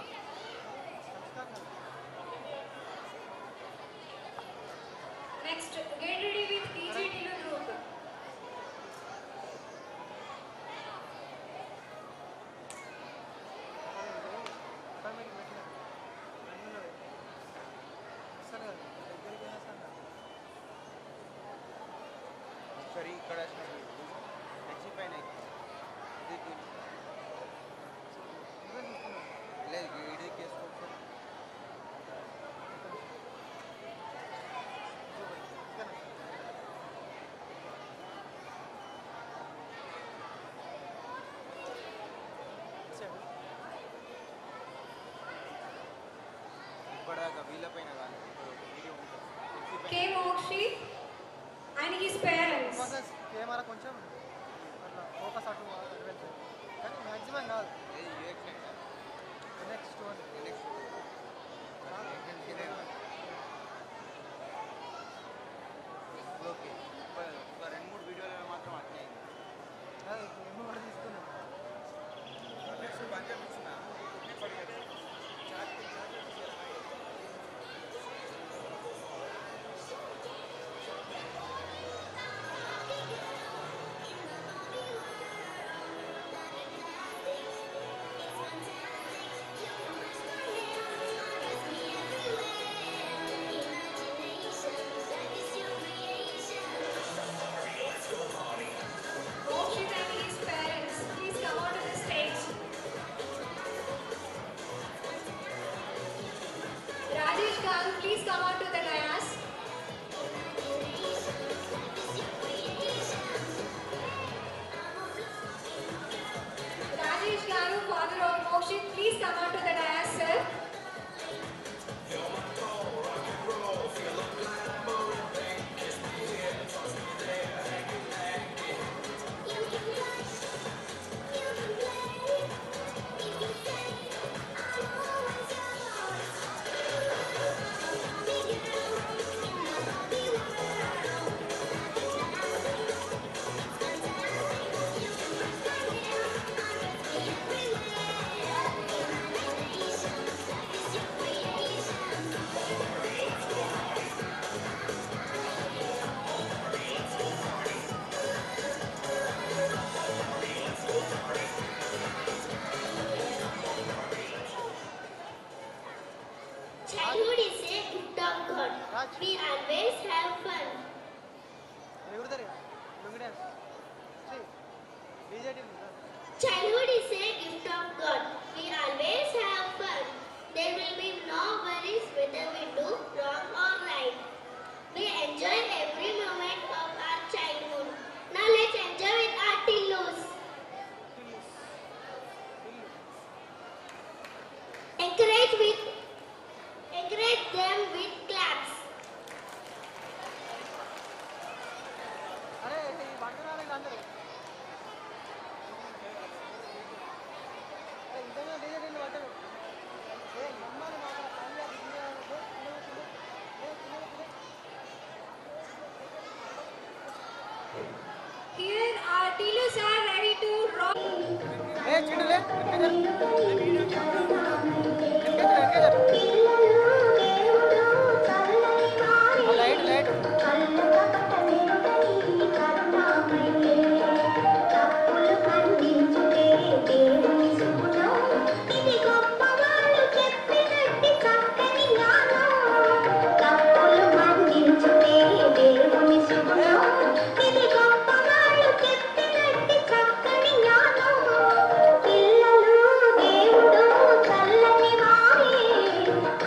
Next, get ready with EGT group. సరే ఇక్కడ టెక్సీ పైన ఇది లేదు ఇది కేసుకోవచ్చు ఇప్పటిదాకా వీళ్ళపైన కానీ ఇప్పుడు వీడియో ఉంటుంది K. Mokshi and his parents. Camera కొంచెం అట్లా ఫోకస్ అటు అటు వెళ్తుంది కానీ మ్యాక్సిమం కాదు నెక్స్ట్ వన్ ఓకే ఒక రెండు మూడు వీడియోలలో మాత్రం అట్లే మేము కూడా తీసుకున్నాం నెక్స్ట్ పంజాబ్ ఇచ్చిన Mokshi and his parents. Please come on to the stage. Rajesh Garu, please come on to the dais. Rajesh Garu, father of Mokshi, please come on to the dais, sir. Childhood is a gift of God. We always have fun. ఎగురుతారు లుంగి డ్యాన్స్ బీజేటీ Childhood is a gift of God. We always have fun. There will be no worries whether we do wrong or right. We enjoy every moment of our childhood. Now let's enjoy with our tillus. Encourage with encourage them with claps. అరే ఈ వంట రాలేదు అందరూ ఇంతగా బీజేటీ వంటలు ఏ నమ్మాలి మాట Punjab India Here our dealers are ready to rock. ఏ చిడులే లైట్ లైట్ పిల్లలు దేవుడు చల్లని వారే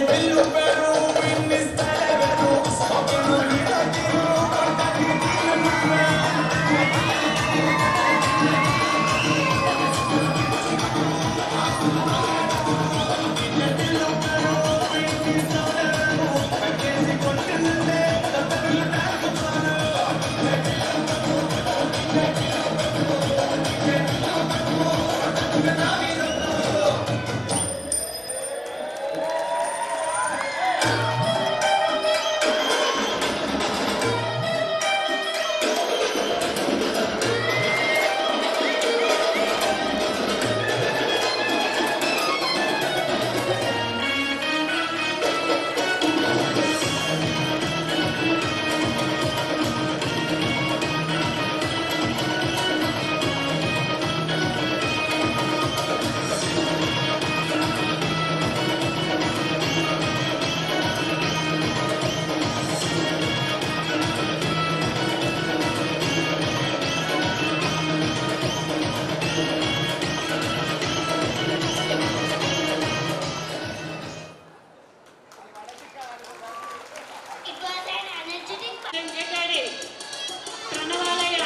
It was an energetic Get ready. Pranavalaya.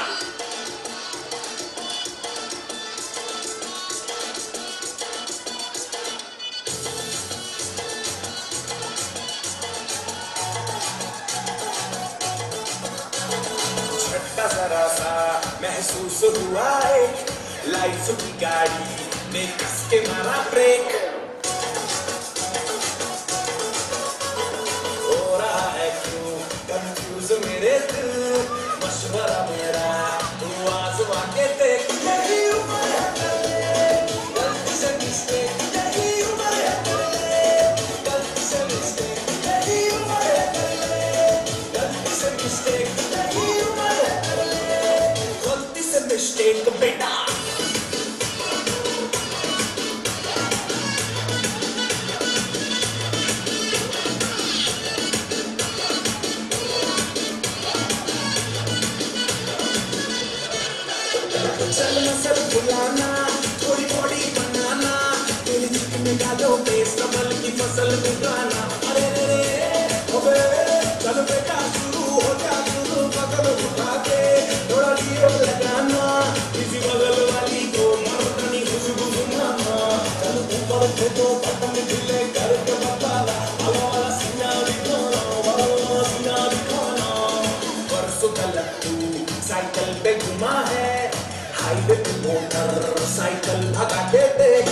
झटका जरा सा महसूस हुआ है लाइफ की गाड़ी ने कस के मारा ब्रेक हो रहा है क्यों कंफ्यूज मेरे दिल मशवरा मेरा तू आजमा के देख यही उम्र है तेरे, गलती से mistake, यही उम्र है तेरे, गलती से mistake, यही उम्र है तेरे, गलती से mistake, यही उम्र है तेरे, गलती से mistake, बेटा चलना सब बुलाना थोड़ी बॉडी बनाना तेरी चिक में डालो बेस कमल की फसल उगाना अरे रे रे अबे चल बेटा शुरू हो जा शुरू बगल उठा के थोड़ा जीरो लगाना किसी बगल वाली को मर्दनी खुशबू सुनाना चल ऊपर से तो बटन ढीले करके बताना हवा वाला सीना दिखाना वाला सीना दिखाना परसों का लट्टू साइकिल पे घुमा है हाईवे पे मोटर साइकिल भगा के देख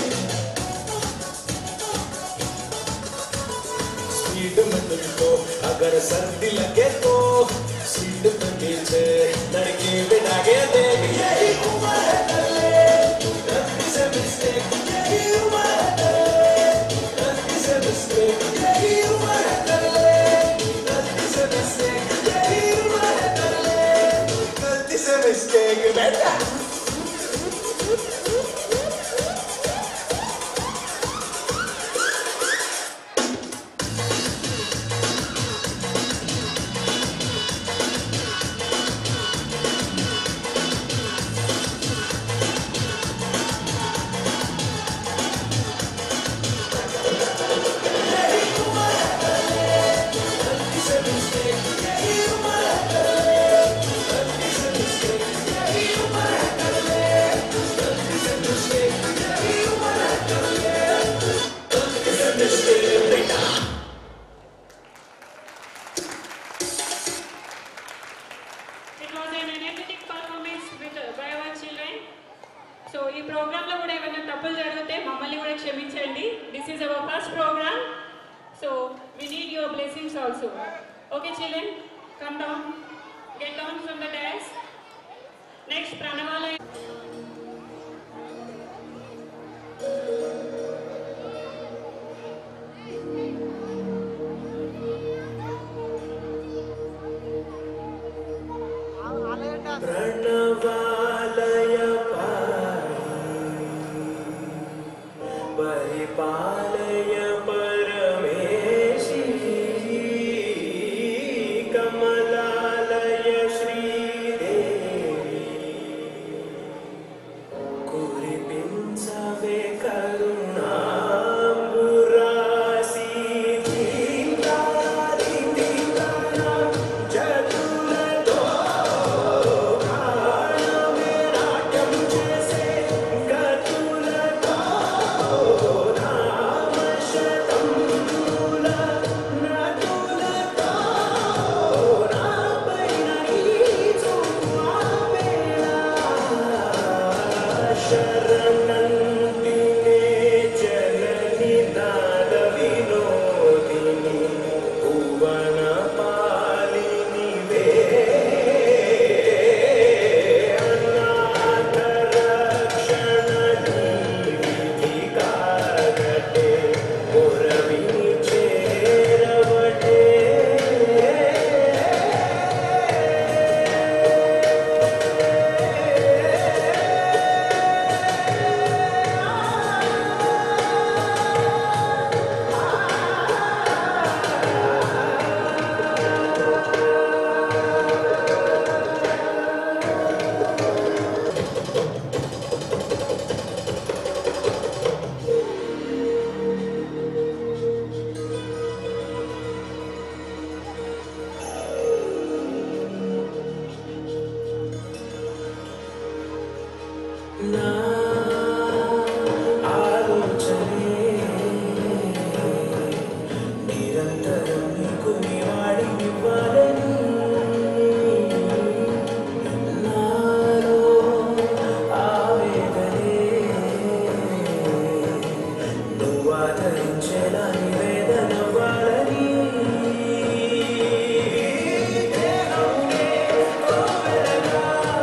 स्पीड में तुमको अगर सर्दी लगे तो सीट पे पीछे लड़के बिठा के देख यही उम्र है तेरे, गलती से mistake, यही उम्र है तेरे, गलती से mistake, यही उम्र है तेरे, गलती से mistake, यही उम्र है तेरे, गलती से mistake, बेटा It was an energetic performance with by our children. So ఈ ప్రోగ్రామ్ లో కూడా ఏమైనా తప్పులు జరిగితే మమ్మల్ని కూడా క్షమించండి this is our first program so we need your blessings also okay children come down get down from the dance next ప్రణవాలయ प्रणवालय परिपालय परमेशी कमलालय श्रीदेवी कुरिपिंचवे करुण నాద వినోదిని భువన పాలినివే అనాథ రక్షణ నీవిధి కాగటే పురవిని చేరవటే నా ఆలోచనే నిరంతరం నీకు నివాళి ఇవ్వాలని నాలో ఆవేదనే నువ్వు ఆదరించేలా నివేదనవ్వాలని దేహమే కోవెలగా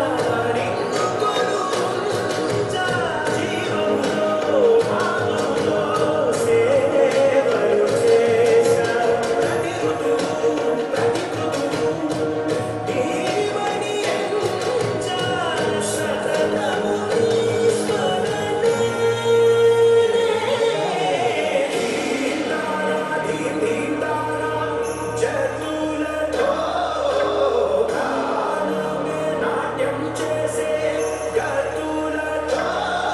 నాట్యం చేసే గతులతో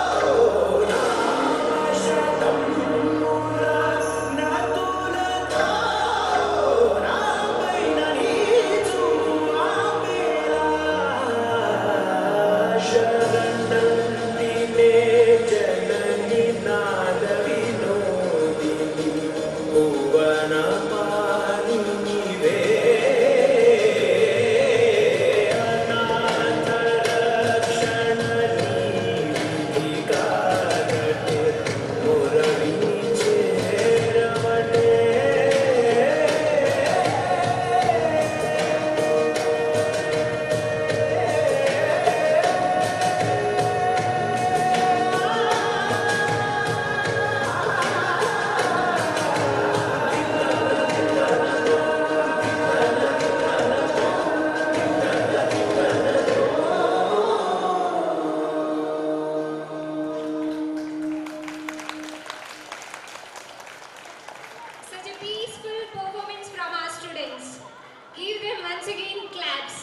శతం మూల నతులతో రామైన నీచు ఆపేలా శరణం నినే జనని నాద వినోదిని భువన పాలినివే అనాథ రక్షణ నీవిధి కాగటే Murali చేరవటే Such a peaceful performance from our students. Give them once again claps.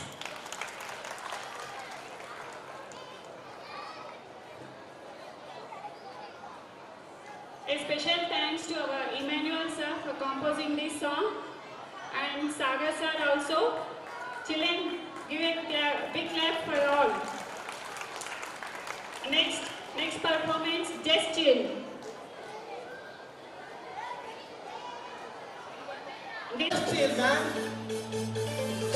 A special thanks to our Emmanuel sir for composing this song and Saga sir also. Children, give a cla- big clap for all. Next, next performance, Just Chill. Just chill, man.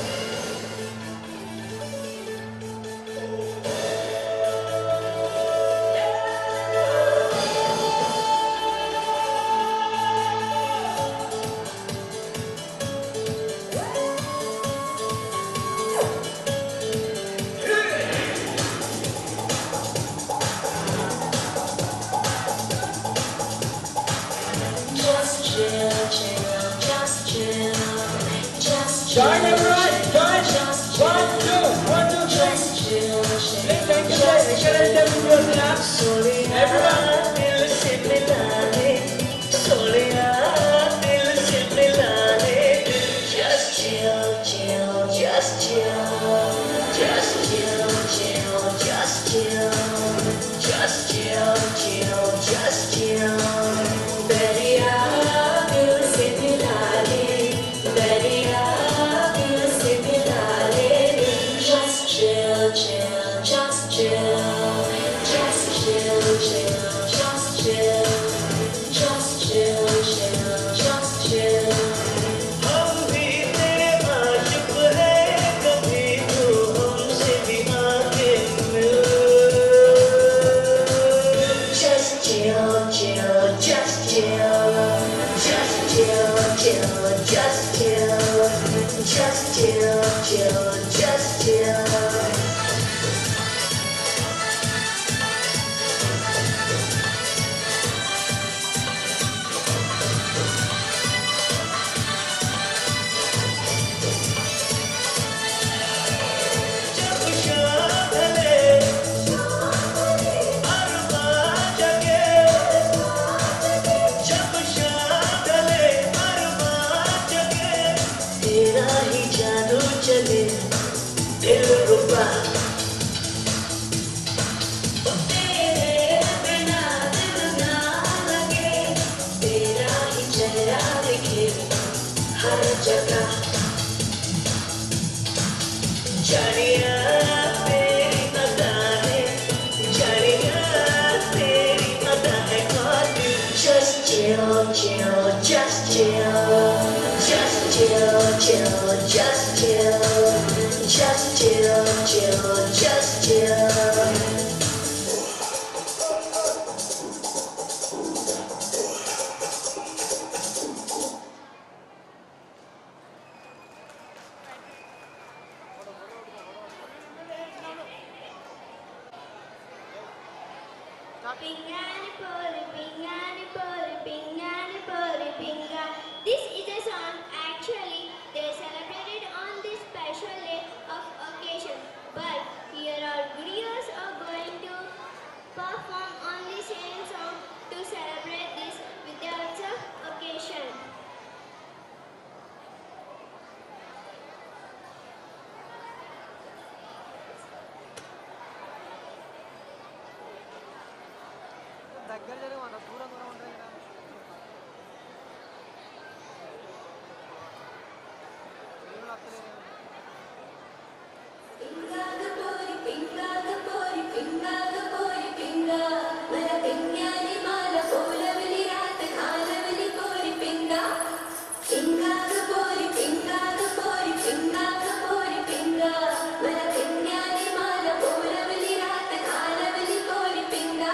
Just chill, chill, just chill, just Join everyone, join. Just One, two, one, two, three. Just chill, chill. Let's take it away. Encourage them to do it. Soleá, Everyone. dill siempre late. Soleá, dill siempre late. Just chill, chill, just chill. Just chill, chill, just chill. Just chill, chill, just chill. Dariya, dill siempre late. Dariya, dill siempre late. Just chill, chill, just chill. Just chill, chill, chill, just chill, just chill, chill, just chill. तेरा ही जादू चले दिल रुबा ओ तेरे बिना दिल ना लगे तेरा ही चेहरा दिखे हर जगह जानिया तेरी अदा है जानिया तेरी अदा है कौन Just chill, chill, just chill, just chill, chill, just chill, just chill, chill, just chill. Pingani poli, pingani poli, pingani poli, pinga. This is a song actually they celebrated on this special day of occasion. But here our videos are going to perform on the same song to celebrate this without the occasion. దగ్గర జరగమన్న దూరం దూరం ఉంటుంది కదా ఏం వస్తలేదు Pingaga pori, pingaga pori, pingaga pori, pinga. Mala pingyani mala pola vili raat khala vili pori pinga. Pingaga pori, pingaga pori, pingaga pori, pinga. Mala pingyani mala pola vili raat khala vili pori pinga.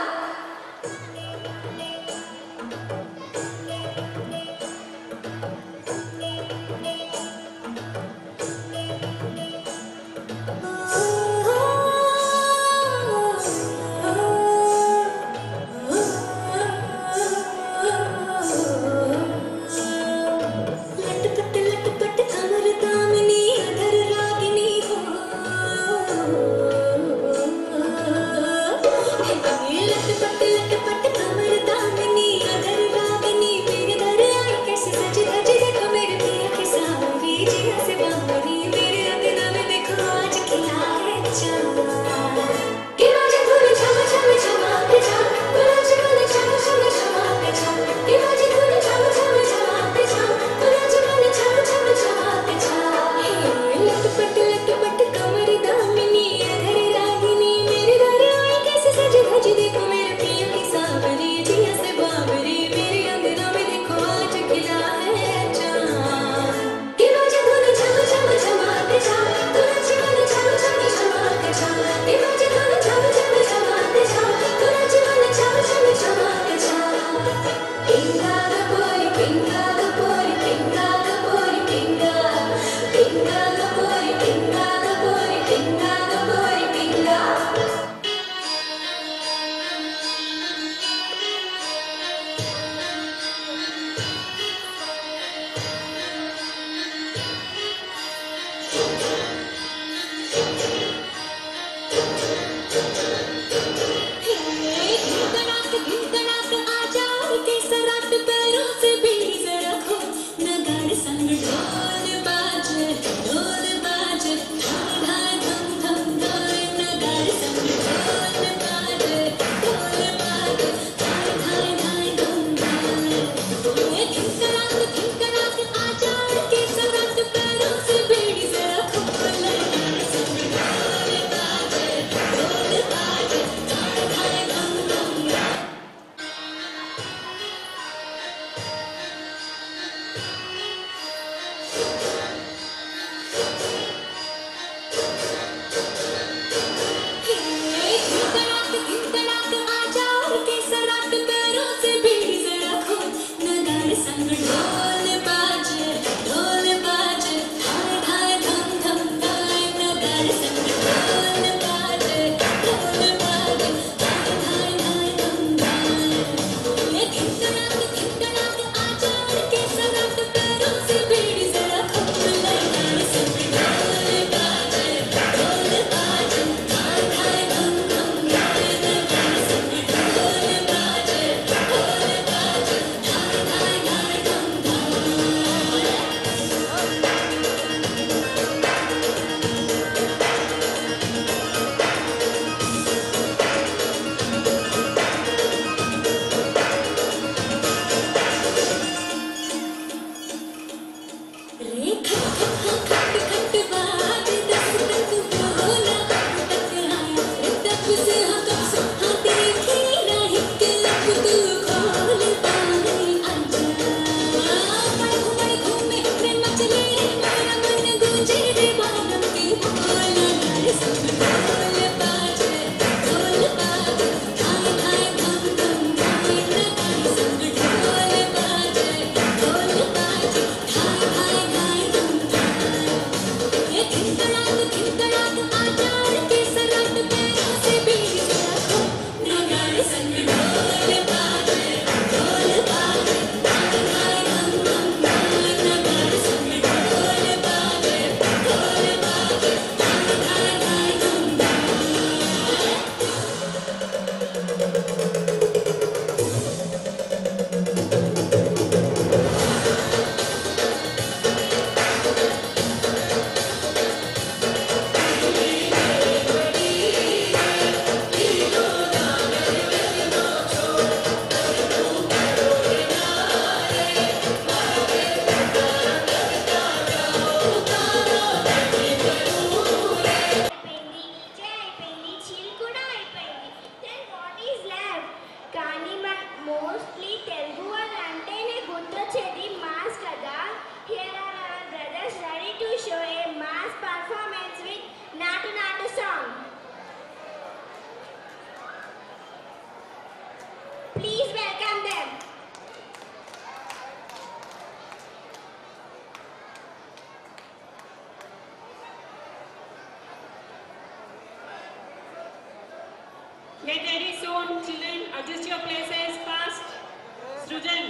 Get ready soon, children. Adjust your places fast. Student.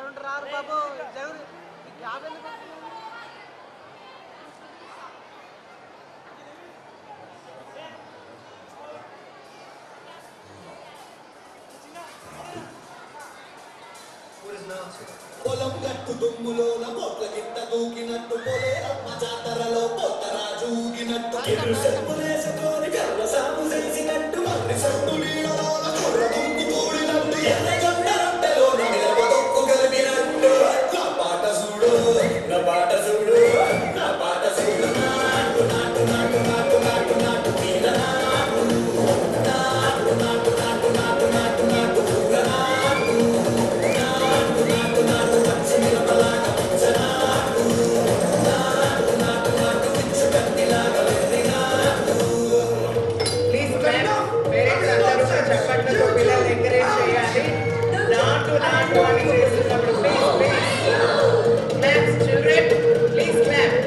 పొలం గట్టు దుమ్ములోన పొట్ల గిట్ట దూకినట్టు పొలేరమ్మ జాతరలో పొత్తరాజు ఊగినట్టు ఎదురు చెప్పులేసుకొని కర్ర సాము చేసినట్టు మర్రి సట్టు నీడలోన కుర్ర దుమ్ము కూడినట్టు ఎర్రగొండ రొట్టెలోన మిరప దొక్కు కలిపినట్టు నా పాట చూడు నా పాట చూడు నా పాట చూడు నాటు నాటు నాటు నాటు నాటు నాటు తీగ నాటు నాటు నాటు నాటు నాటు నాటు నాటు పూగ నాటు నాటు నాటు నాటు పచ్చి మిరపలాగా పిచ్చ నాటు నాటు నాటు నాటు పిచ్చ కత్తిలాగా వెర్రి నాటు ప్లీజ్ పేరెంట్స్ అందరూ చప్పట్లతో పిల్లల్ని ఎంకరేజ్ చేయాలి నాటు నాటు అని చేస్తున్నప్పుడు please please claps children please clap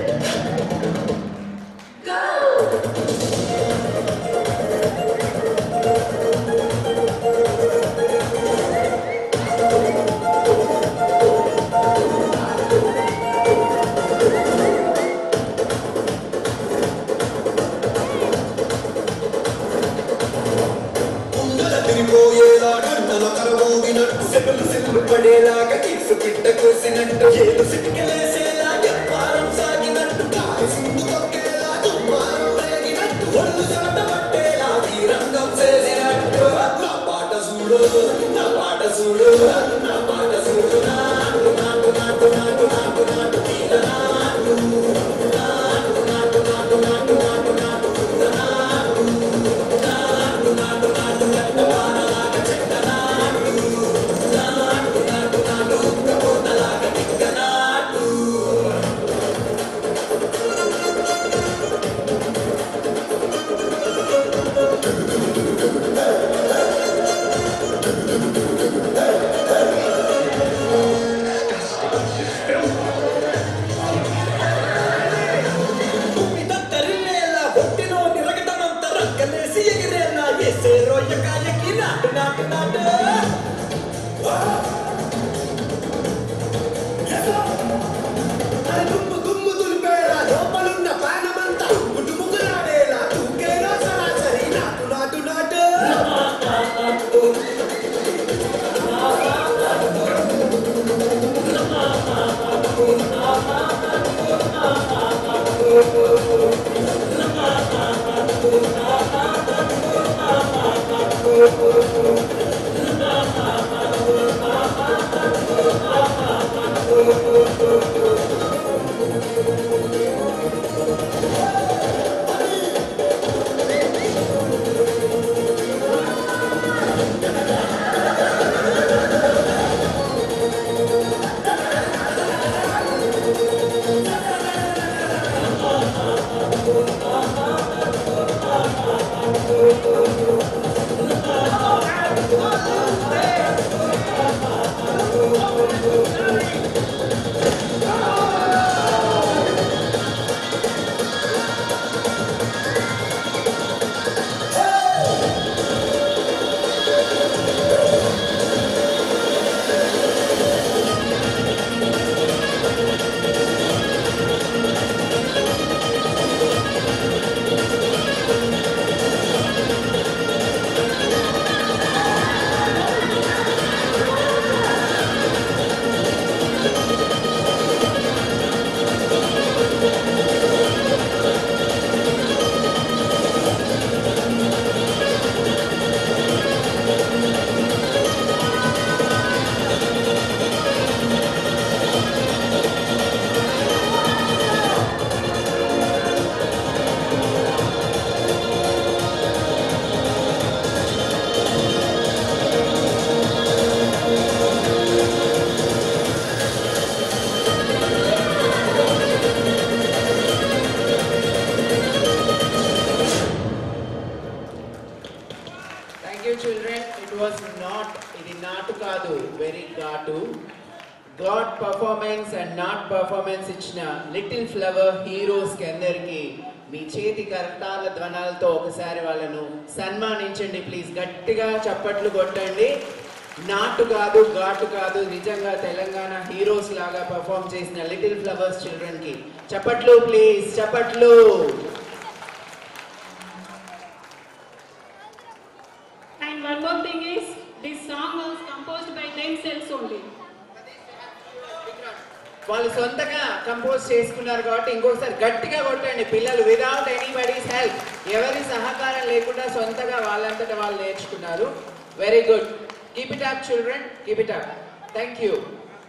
ముందల తిరిగిపోయేలా గంటల కరమోగినట్టు సెగలు సెగలు పడేలాగా కిసు పిట్ట కోసినట్టు ఏలు సిటికలేసేలా వ్యాపారం సాగినట్టు కాలి సింగు తొక్కేలా దుమ్మారం రేగినట్టు ఒళ్ళు చెమట పట్టేలా తీరంగం చేసినట్టు నా పాట చూడు నా పాట చూడు నా పాట చూడు నాటు నాటు నాటు నాటు నాటు నాటు తీగ నాటు నాటు నాటు నాటు నాటు నాటు నాటు పూగ నాటు నాటు నాటు నాటు గడ్డపారలాగా చెడ్డ నాటు నాటు నాటు నాటు ఉక్కబోతలాగా దిగ్గ నాటు భూమి దత్తరిల్లేలా ఒట్టినో నిరగటమంత రక్కలేసి ఎగిరేలా ఎసే రోయకాయకి నాటు నాటు నాటు దుమ్ము దుమ్ము దులిపేలా లోపలున్న పానమంతా డుమ్ము డుమ్ముకులాడేలా దుంకేలా సరాసరి నాటు నాటు నాటు thank you children it was not ఇది నాటు కాదు వెరీ ఘాటు good performance and not performance ఇచ్చిన లిటిల్ ఫ్లవర్ హీరోస్ కి అందరికి మీ చేతి కరతాల ధ్వనాలతో ఒకసారి వాళ్ళను సన్మానించండి ప్లీజ్ గట్టిగా చప్పట్లు కొట్టండి నాటు కాదు ఘాటు కాదు నిజంగా తెలంగాణ హీరోస్ లాగా పర్ఫామ్ చేసిన లిటిల్ ఫ్లవర్స్ చిల్డ్రన్ కి చప్పట్లు ప్లీజ్ చప్పట్లు And one more thing is, this song was composed by themselves only. వాళ్ళు సొంతగా కంపోజ్ చేసుకున్నారు కాబట్టి ఇంకొకసారి గట్టిగా కొట్టండి పిల్లలు విదౌట్ ఎనీబడీస్ హెల్ప్ ఎవరి సహకారం లేకుండా సొంతగా వాళ్ళంతటా వాళ్ళు నేర్చుకున్నారు very good keep it up children keep it up thank you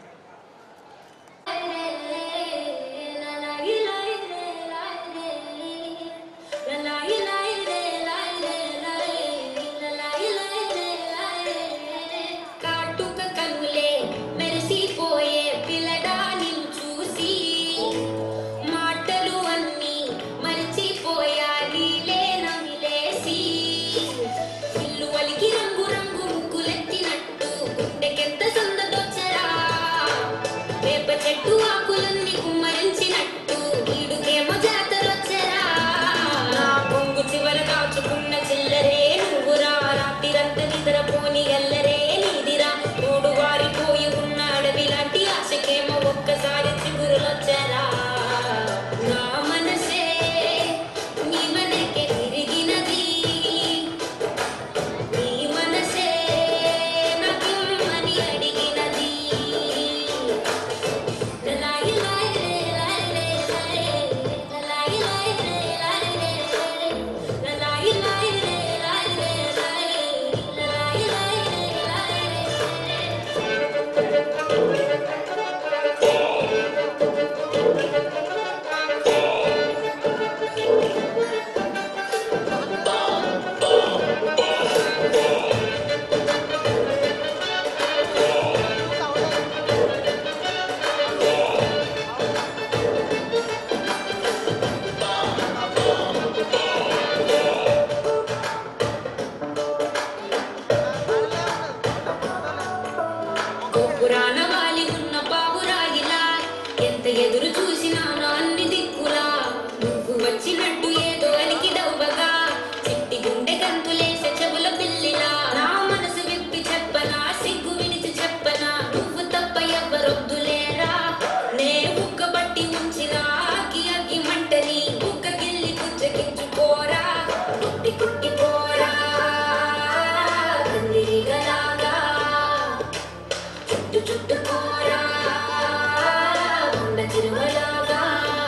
కాటుక కనులే మెరిసిపోయే పిల్లడాని చూసి మాటలు అన్నీ మరిచిపోయా నీలే నమిలేసి ఇల్లు వలికి రంగు రంగు ముగ్గులెత్తినట్టు గుండెకెంత సందదొచ్చరా వేప చెట్టు ఆకులన్నీ కుమ్మరించినట్టు ఈడుకేమో జాతరొచ్చరా నా పొంగు చివర కాచుకున్న చిల్లరే నువ్వురా రాత్రిరంత నిద్రపోని ఎల్లరే నీదిరా మూడు వారిపోయి ఉన్న అడవి లాంటి ఆశకేమో ఒక్కసారి చిగురులొచ్చరా నా మనసే నీ మనకే తిరిగినది నీ మనసే నాకిమ్మని అడిగినది లలాయి లాయి రే లాయి రే లాయి లలాయి లాయి రే లాయి రే లలాయి లాయి రే లాయి రే లలాయి లాయి రే పురాణ వాలి ఉన్న బాబురాయిలా ఎంత ఎదురు చూసినాను అన్ని దిక్కులా నువ్వు వచ్చినట్టు ఏదో అలికి దవ్వగా చిట్టి గుండె గంతులేసే చెవుల పిల్లిలా నా మనసు విప్పి చెప్పనా సిగ్గు విడిచి చెప్పనా నువ్వు తప్ప ఎవ్వరొద్దులేరా నే బుక్క బట్టి ఉంచిన అగ్గి అగ్గి మంటని బుక్క గిల్లి కుచ్చకించుకోరా కుట్టి కుట్టి పోరా కందిరిగలాగా చుట్టు చుట్టు పోరా కొండ చిరువలాగా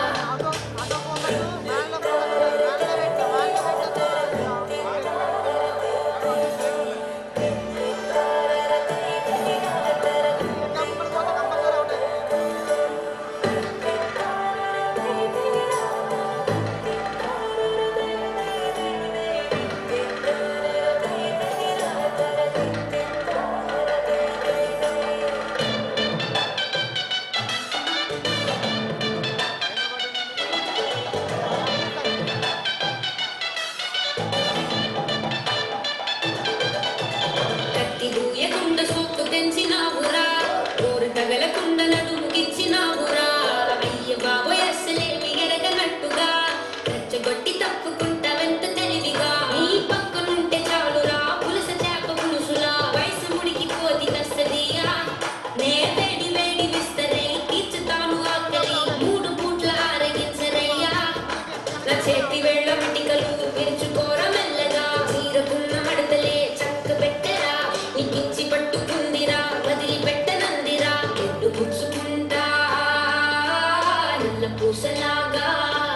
కత్తి దూయకుండా సొక్కు తెంచినావురా ఊరు తగలకుండా నడుముకిచ్చినావురా అయ్య బాబోయ్ అస్సలేమి ఎరగనట్టుగా రెచ్చగొట్టి తప్పుకుంటావెంత తెలివిగా నీ పక్కనుంటే చాలురా పులస చేప పులుసులా వయసు ముడికి పోతి కస్తదియా నే వేడి వేడి విస్తరై ఇచ్చుతాను ఆకలి మూడు పూట్ల ఆరగించరయ్యా నా చేతి వెళ్ళ వెంటికలు విరుచుకోర మెల్లగా చీరకున్న మడతలే చక్క పెట్టరా నీకిచ్చి పట్టుకుందిరా వదిలి పెట్టనందిరా ఎడ్డు పుచ్చుకుంటా నల్ల పూసలాగా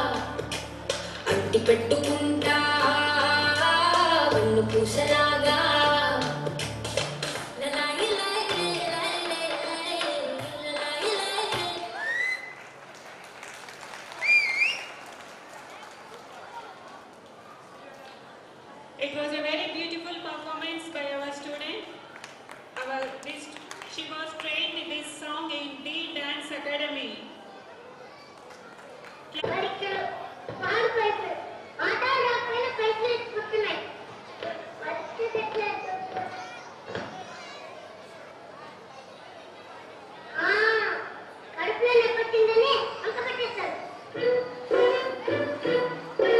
అంటి పెట్టుకుంటా వన్ను పూసలాగా లలాయి లాయి రే లాయి రే లాయి, లలాయి లాయి రే. It was a very beautiful performance by our student. Our, this, she was trained in this song in D Dance Academy. కడుపులో నొప్పి వచ్చిందని అంక పెట్టేస్తారు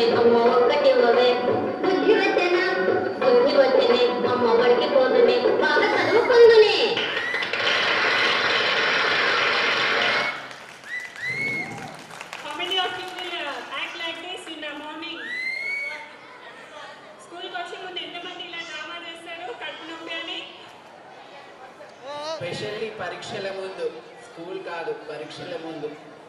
అమ్మ ఒక్కటివ్వవే బుద్ధి వచ్చేనా బుద్ధి వచ్చేనే అమ్మ బడికి పోతునే బాగా చదువుకుందునే How many of you will uh, act like this in the morning? స్కూల్కి వచ్చే ముందు ఎంతమంది ఇలా డ్రామా చేస్తారు కడుపు నొప్పి అని స్పెషల్లీ పరీక్షల ముందు స్కూల్ కాదు పరీక్షల ముందు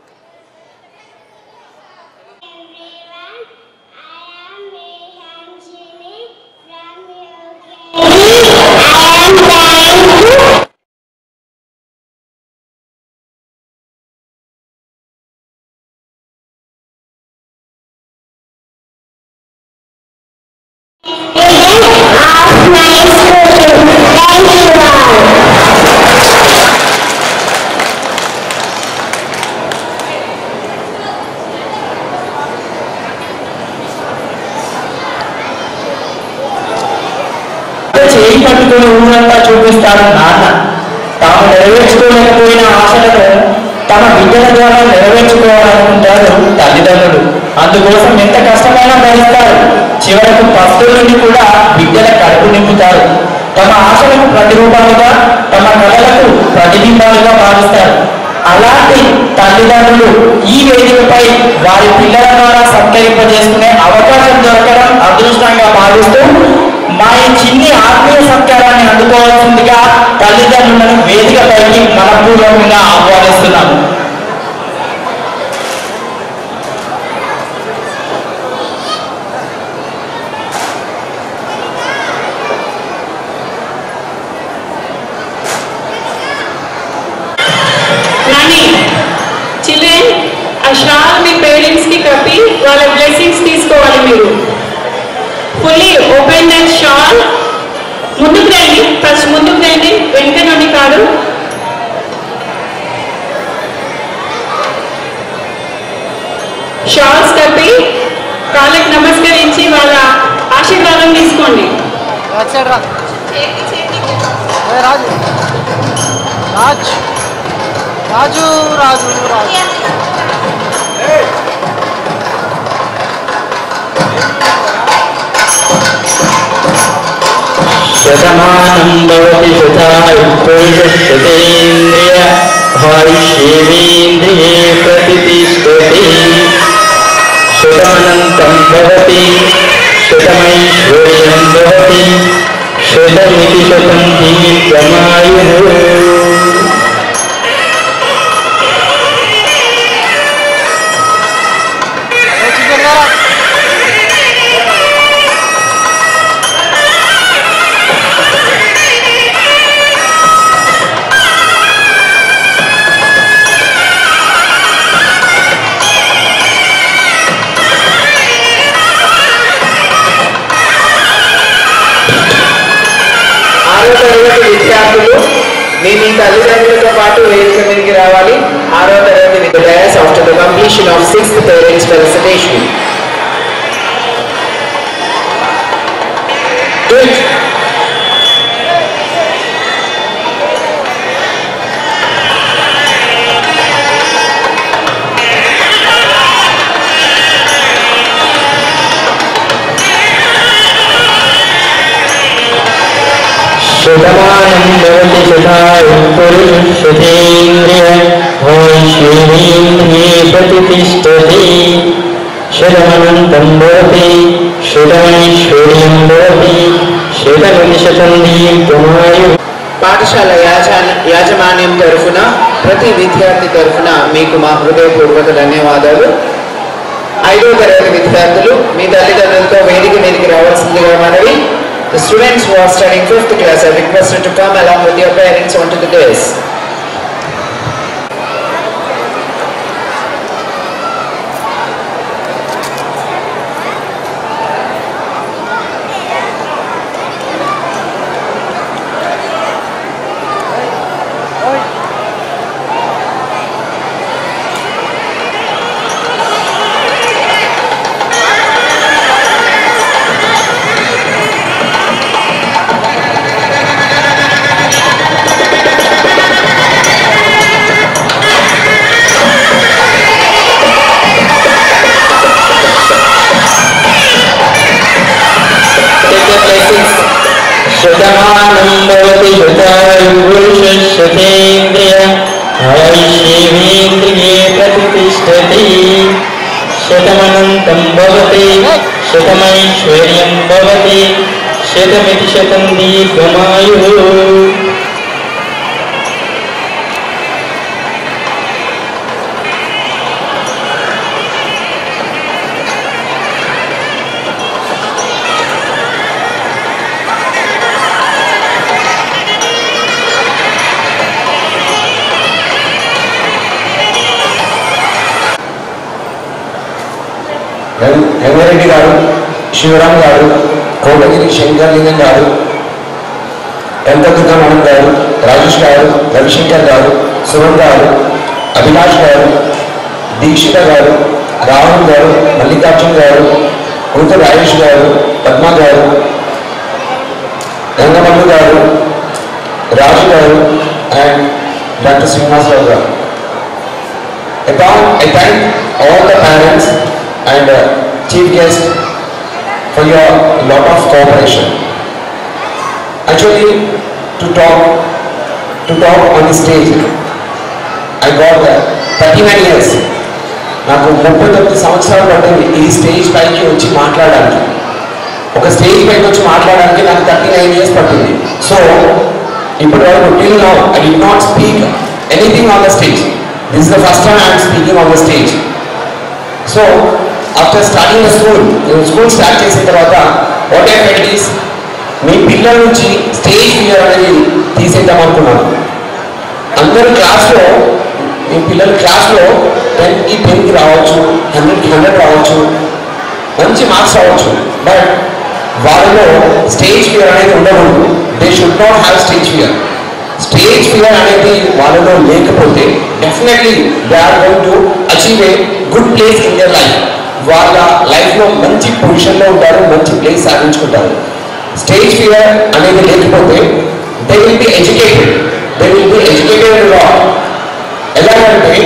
చేయి పట్టుకుని ఊరంతా చూపిస్తాడు నాన్న తాము నెరవేర్చుకోలేకపోయిన ఆశలను తమ బిడ్డల ద్వారా నెరవేర్చుకోవాలనుకుంటారు తల్లిదండ్రులు అందుకోసం ఎంత కష్టమైనా భరిస్తారు చివరకు పస్తుల నుండి కూడా బిడ్డల కడుపు నింపుతారు తమ ఆశలకు ప్రతిరూపాలుగా తమ కళలకు ప్రతిబింబాలుగా భావిస్తారు అలాంటి తల్లిదండ్రులు ఈ వేదికపై వారి పిల్లల ద్వారా సత్కరింపజేసుకునే అవకాశం దొరకడం అదృష్టంగా భావిస్తూ మా ఈ చిన్ని ఆత్మీయ సత్కారాన్ని అందుకోవాల్సిందిగా తల్లిదండ్రులను వేదికపైకి మనపూర్వకంగా ఆహ్వానిస్తున్నాము నాని చిల్డ్రన్ ఆ షాల్ మీ పేరెంట్స్ కి కప్పి వాళ్ళ బ్లెస్సింగ్స్ తీసుకోవాలి మీరు ఫుల్లీ ఓపెన్ దట్ షాల్ ముందుకు రండి ఫస్ట్ ముందుకు రండి వెనక నుండి కాదు షాల్స్ కప్పి కాళ్ళకి నమస్కరించి వాళ్ళ ఆశీర్వాదం తీసుకోండి రా ఏ రాజు రాజ్ రాజు రాజు రాజు శతమానం భవతి శతాయుఃపురుషశతేంద్రియ ఆయుష్యేవేంద్రియే ప్రతిష్టతి శతమనంతం భవతి శతమైశ్వర్యం భవతి శతమితి శతం దీర్ఘమాయుః ఆరో తరగతి విద్యార్థులు మీ మీ తల్లిదండ్రులతో పాటు వేదిక మీదకి రావాలి ఆరో తరగతి విద్యాలయస్ after the completion of sixth parents felicitation శతమానం భవతి శతాయుఃపురుషశతేంద్రియ ఆయుష్యేవేంద్రియే ప్రతిష్టతి శతమనంతం భవతి శతమైశ్వర్యం భవతి శతమితి శతం దీర్ఘమాయు పాఠశాల యాజాన యాజమాన్యం తరఫున ప్రతి విద్యార్థి తరఫున మీకు మా హృదయపూర్వక ధన్యవాదాలు ఐదో తరగతి విద్యార్థులు మీ తల్లిదండ్రులతో వేదిక మీదకి రావాల్సిందిగా మనవి The students who are studying fifth class are requested to come along with your parents onto the dais. Thank Shatamanam భవతి శతాయుషేంద్రియ ఆయుష్యేంద్రియే ప్రతిష్టతి శతమనంతం భవతి శతమైశ్వర్యం భవతి శతమితి శతం దీర్ఘమాయు రంగారెడ్డి గారు శివరామ్ గారు కోటగిరి శంకర్లింగం గారు వెంకటదుర్గ మేడం గారు రాజేష్ గారు రవిశంకర్ గారు సుమన్ గారు అభిలాష్ గారు దీక్షిత గారు రాహుల్ గారు మల్లికార్జున్ గారు కూతురు రాజేష్ గారు పద్మ గారు రంగమల్లు గారు రాజు గారు అండ్ డాక్టర్ శ్రీనివాసరావు గారు Upon, I thank all the parents and uh, chief guest for your lot of cooperation. Actually, to talk, to talk on the stage, I got uh, 39 years. నాకు ముప్పై తొమ్మిది సంవత్సరాలు పట్టింది ఈ స్టేజ్ పైకి వచ్చి మాట్లాడడానికి ఒక స్టేజ్ పైకి వచ్చి మాట్లాడడానికి నాకు థర్టీ నైన్ ఇయర్స్ పట్టింది సో ఇప్పటి వరకు till now I did not speak anything on the stage this is the first time I'm speaking on the stage so after starting the school నేను స్కూల్ స్టార్ట్ చేసిన తర్వాత వాట్ ఐ ఫెల్ట్ ఈస్ మీ పిల్లల నుంచి స్టేజ్ ఫియర్ అనేది తీసేద్దాం అనుకున్నాను అందరు క్లాస్లో మీ పిల్లల క్లాస్లో టెన్కి టెన్కి రావచ్చు హండ్రెడ్కి హండ్రెడ్ రావచ్చు మంచి మార్క్స్ రావచ్చు బట్ వాళ్ళలో స్టేజ్ ఫియర్ అనేది ఉండకూడదు they should not have stage fear stage fear అనేది వాళ్ళలో లేకపోతే definitely they are going to achieve a good place in your life వాళ్ళ లైఫ్లో మంచి పొజిషన్లో ఉంటారు మంచి ప్లేస్ సాధించుకుంటారు స్టేజ్ ఫియర్ అనేది లేకపోతే they will be educated they will be educated లా ఎలాగంటే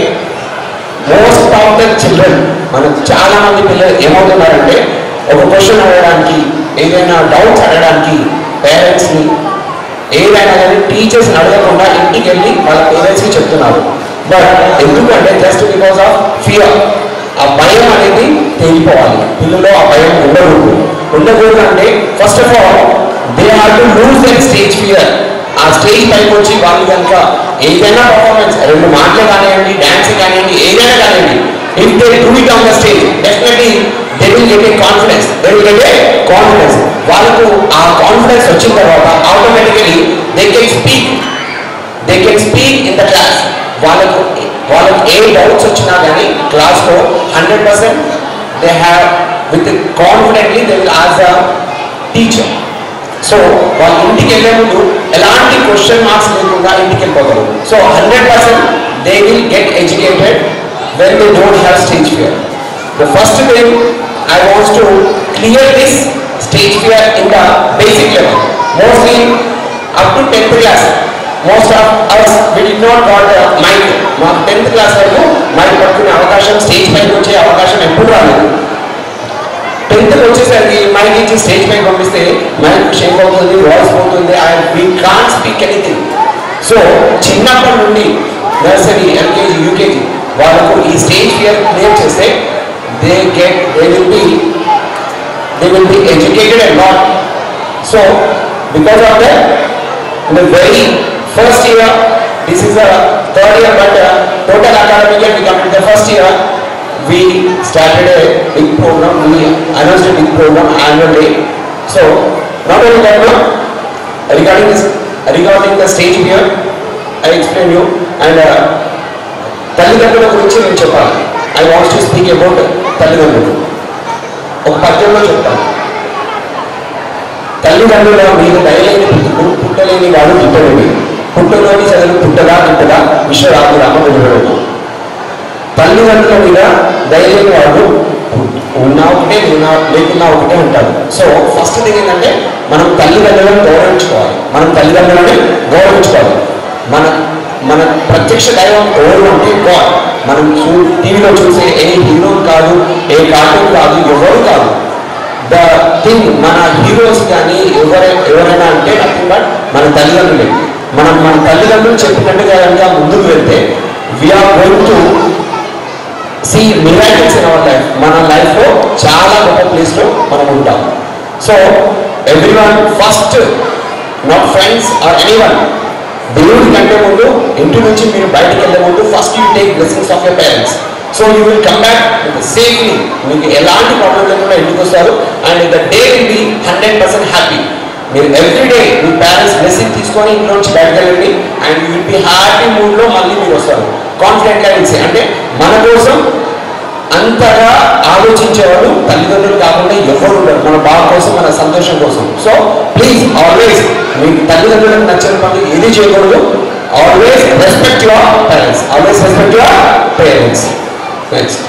మోస్ట్ ఆఫ్ ద చిల్డ్రన్ మనకు చాలా మంది పిల్లలు ఏమవుతున్నారంటే ఒక క్వశ్చన్ అడగడానికి ఏదైనా డౌట్స్ అడగడానికి పేరెంట్స్ని ఏదైనా కానీ టీచర్స్ని అడగకుండా ఇంటికి వెళ్ళి వాళ్ళ పేరెంట్స్కి చెప్తున్నారు బట్ ఎందుకంటే జస్ట్ బికాస్ ఆఫ్ ఫియర్ ఆ భయం అనేది తేలిపోవాలి పిల్లల్లో ఆ భయం ఉండకూడదు ఉండకూడదు అంటే first of all they have to lose that stage fear ఆ స్టేజ్ పైకి వచ్చి వాళ్ళు కనుక ఏదైనా పర్ఫార్మెన్స్ రెండు మాటలు కానివ్వండి డ్యాన్స్ కానివ్వండి ఏదైనా కానివ్వండి if they do it on the stage definitely they will get a confidence they will get a confidence వాళ్ళకు ఆ కాన్ఫిడెన్స్ వచ్చిన తర్వాత automatically they can speak they can speak in the class వాళ్ళకు వాళ్ళకి ఏ డౌట్స్ వచ్చినా కానీ క్లాస్లో hundred percent they have with confidently they will ask the teacher so వాళ్ళ ఇంటికి వెళ్ళే ముందు ఎలాంటి క్వశ్చన్ మార్క్స్ లేకుండా ఇంటికి వెళ్ళిపోతారు so hundred percent they will get educated when they don't have stage fear the first thing I wants to clear this stage fear in the basic level mostly up to tenth class most of ours we did not got mic మాకు టెన్త్ క్లాస్ వరకు మైక్ పట్టుకునే అవకాశం స్టేజ్ పైకి వచ్చే అవకాశం ఎప్పుడు రాలేదు టెన్త్ వచ్చేసరికి మైక్ ఇచ్చి స్టేజ్ పైకి పంపిస్తే మైక్ షేక్ అవుతుంది వాయిస్ పోతుంది and we can speak anything so చిన్నప్పటి నుండి నర్సరీ ఎల్కేజీ యూకేజీ వాళ్ళకు ఈ స్టేజ్ ఫియర్ క్లియర్ చేస్తే they get they will be they will be educated and not so because of that in the very first year, this is the third year, but uh, total academic year we completed the first year. We started a big program, we announced a big program annual day. So, not only that, no, regarding this, regarding the stage here, I explained you, and uh, తల్లిదండ్రుల గురించి నేను చెప్పాలి I wants to speak about తల్లిదండ్రులు ఒక పద్యంలో చెప్తాను తల్లిదండ్రుల మీద దయలేని పుట్టుకు పుట్టలేని వాడు గిట్టలేని పుట్టలోని చదువు పుట్టగా గిట్టగా విశ్వరామురామ వెలువడము తల్లిదండ్రుల మీద దయలేని వాడు ఉన్నా ఒకటే ఉన్నా లేకున్నా ఒకటే అంటాడు సో ఫస్ట్ థింగ్ ఏంటంటే మనం తల్లిదండ్రులను గౌరవించుకోవాలి మనం తల్లిదండ్రులని గౌరవించుకోవాలి మన మన ప్రత్యక్ష దైవం ఎవరు అంటే గాడ్ మనం చూ టీవీలో చూసే ఏ హీరో కాదు ఏ కార్టూన్ కాదు ఎవరు కాదు ద థింగ్ మన హీరోస్ కానీ ఎవరై ఎవరైనా అంటే నథింగ్ బట్ మన తల్లిదండ్రులే మనం మన తల్లిదండ్రులు చెప్పినట్టుగా కనుక ముందుకు వెళ్తే we are going to see miracles in our life మన లైఫ్లో చాలా గొప్ప ప్లేస్లో మనం ఉంటాం so every one first not friends or any one దేవుడి కంటే ముందు ఇంటి నుంచి మీరు బయటికి వెళ్ళే ముందు first you take blessings of your parents so you will come back safely మీకు ఎలాంటి ప్రాబ్లం లేకుండా ఇంటికి వస్తారు and the day will be hundred percent happy మీరు ఎవ్రీ డే మీ పేరెంట్స్ బ్లెస్సింగ్ తీసుకొని ఇంట్లో నుంచి బయటకు వెళ్ళండి and you will be happy మూడ్లో మళ్ళీ మీరు వస్తారు కాన్ఫిడెంట్గా విల్సే అంటే మన కోసం అంతగా ఆలోచించేవాడు తల్లిదండ్రులు కాకుండా ఎవరు ఉండరు మన బాగా కోసం మన సంతోషం కోసం సో ప్లీజ్ ఆల్వేస్ మీ తల్లిదండ్రులకు నచ్చిన పని ఏది చేయకూడదు always respect your parents always respect your parents next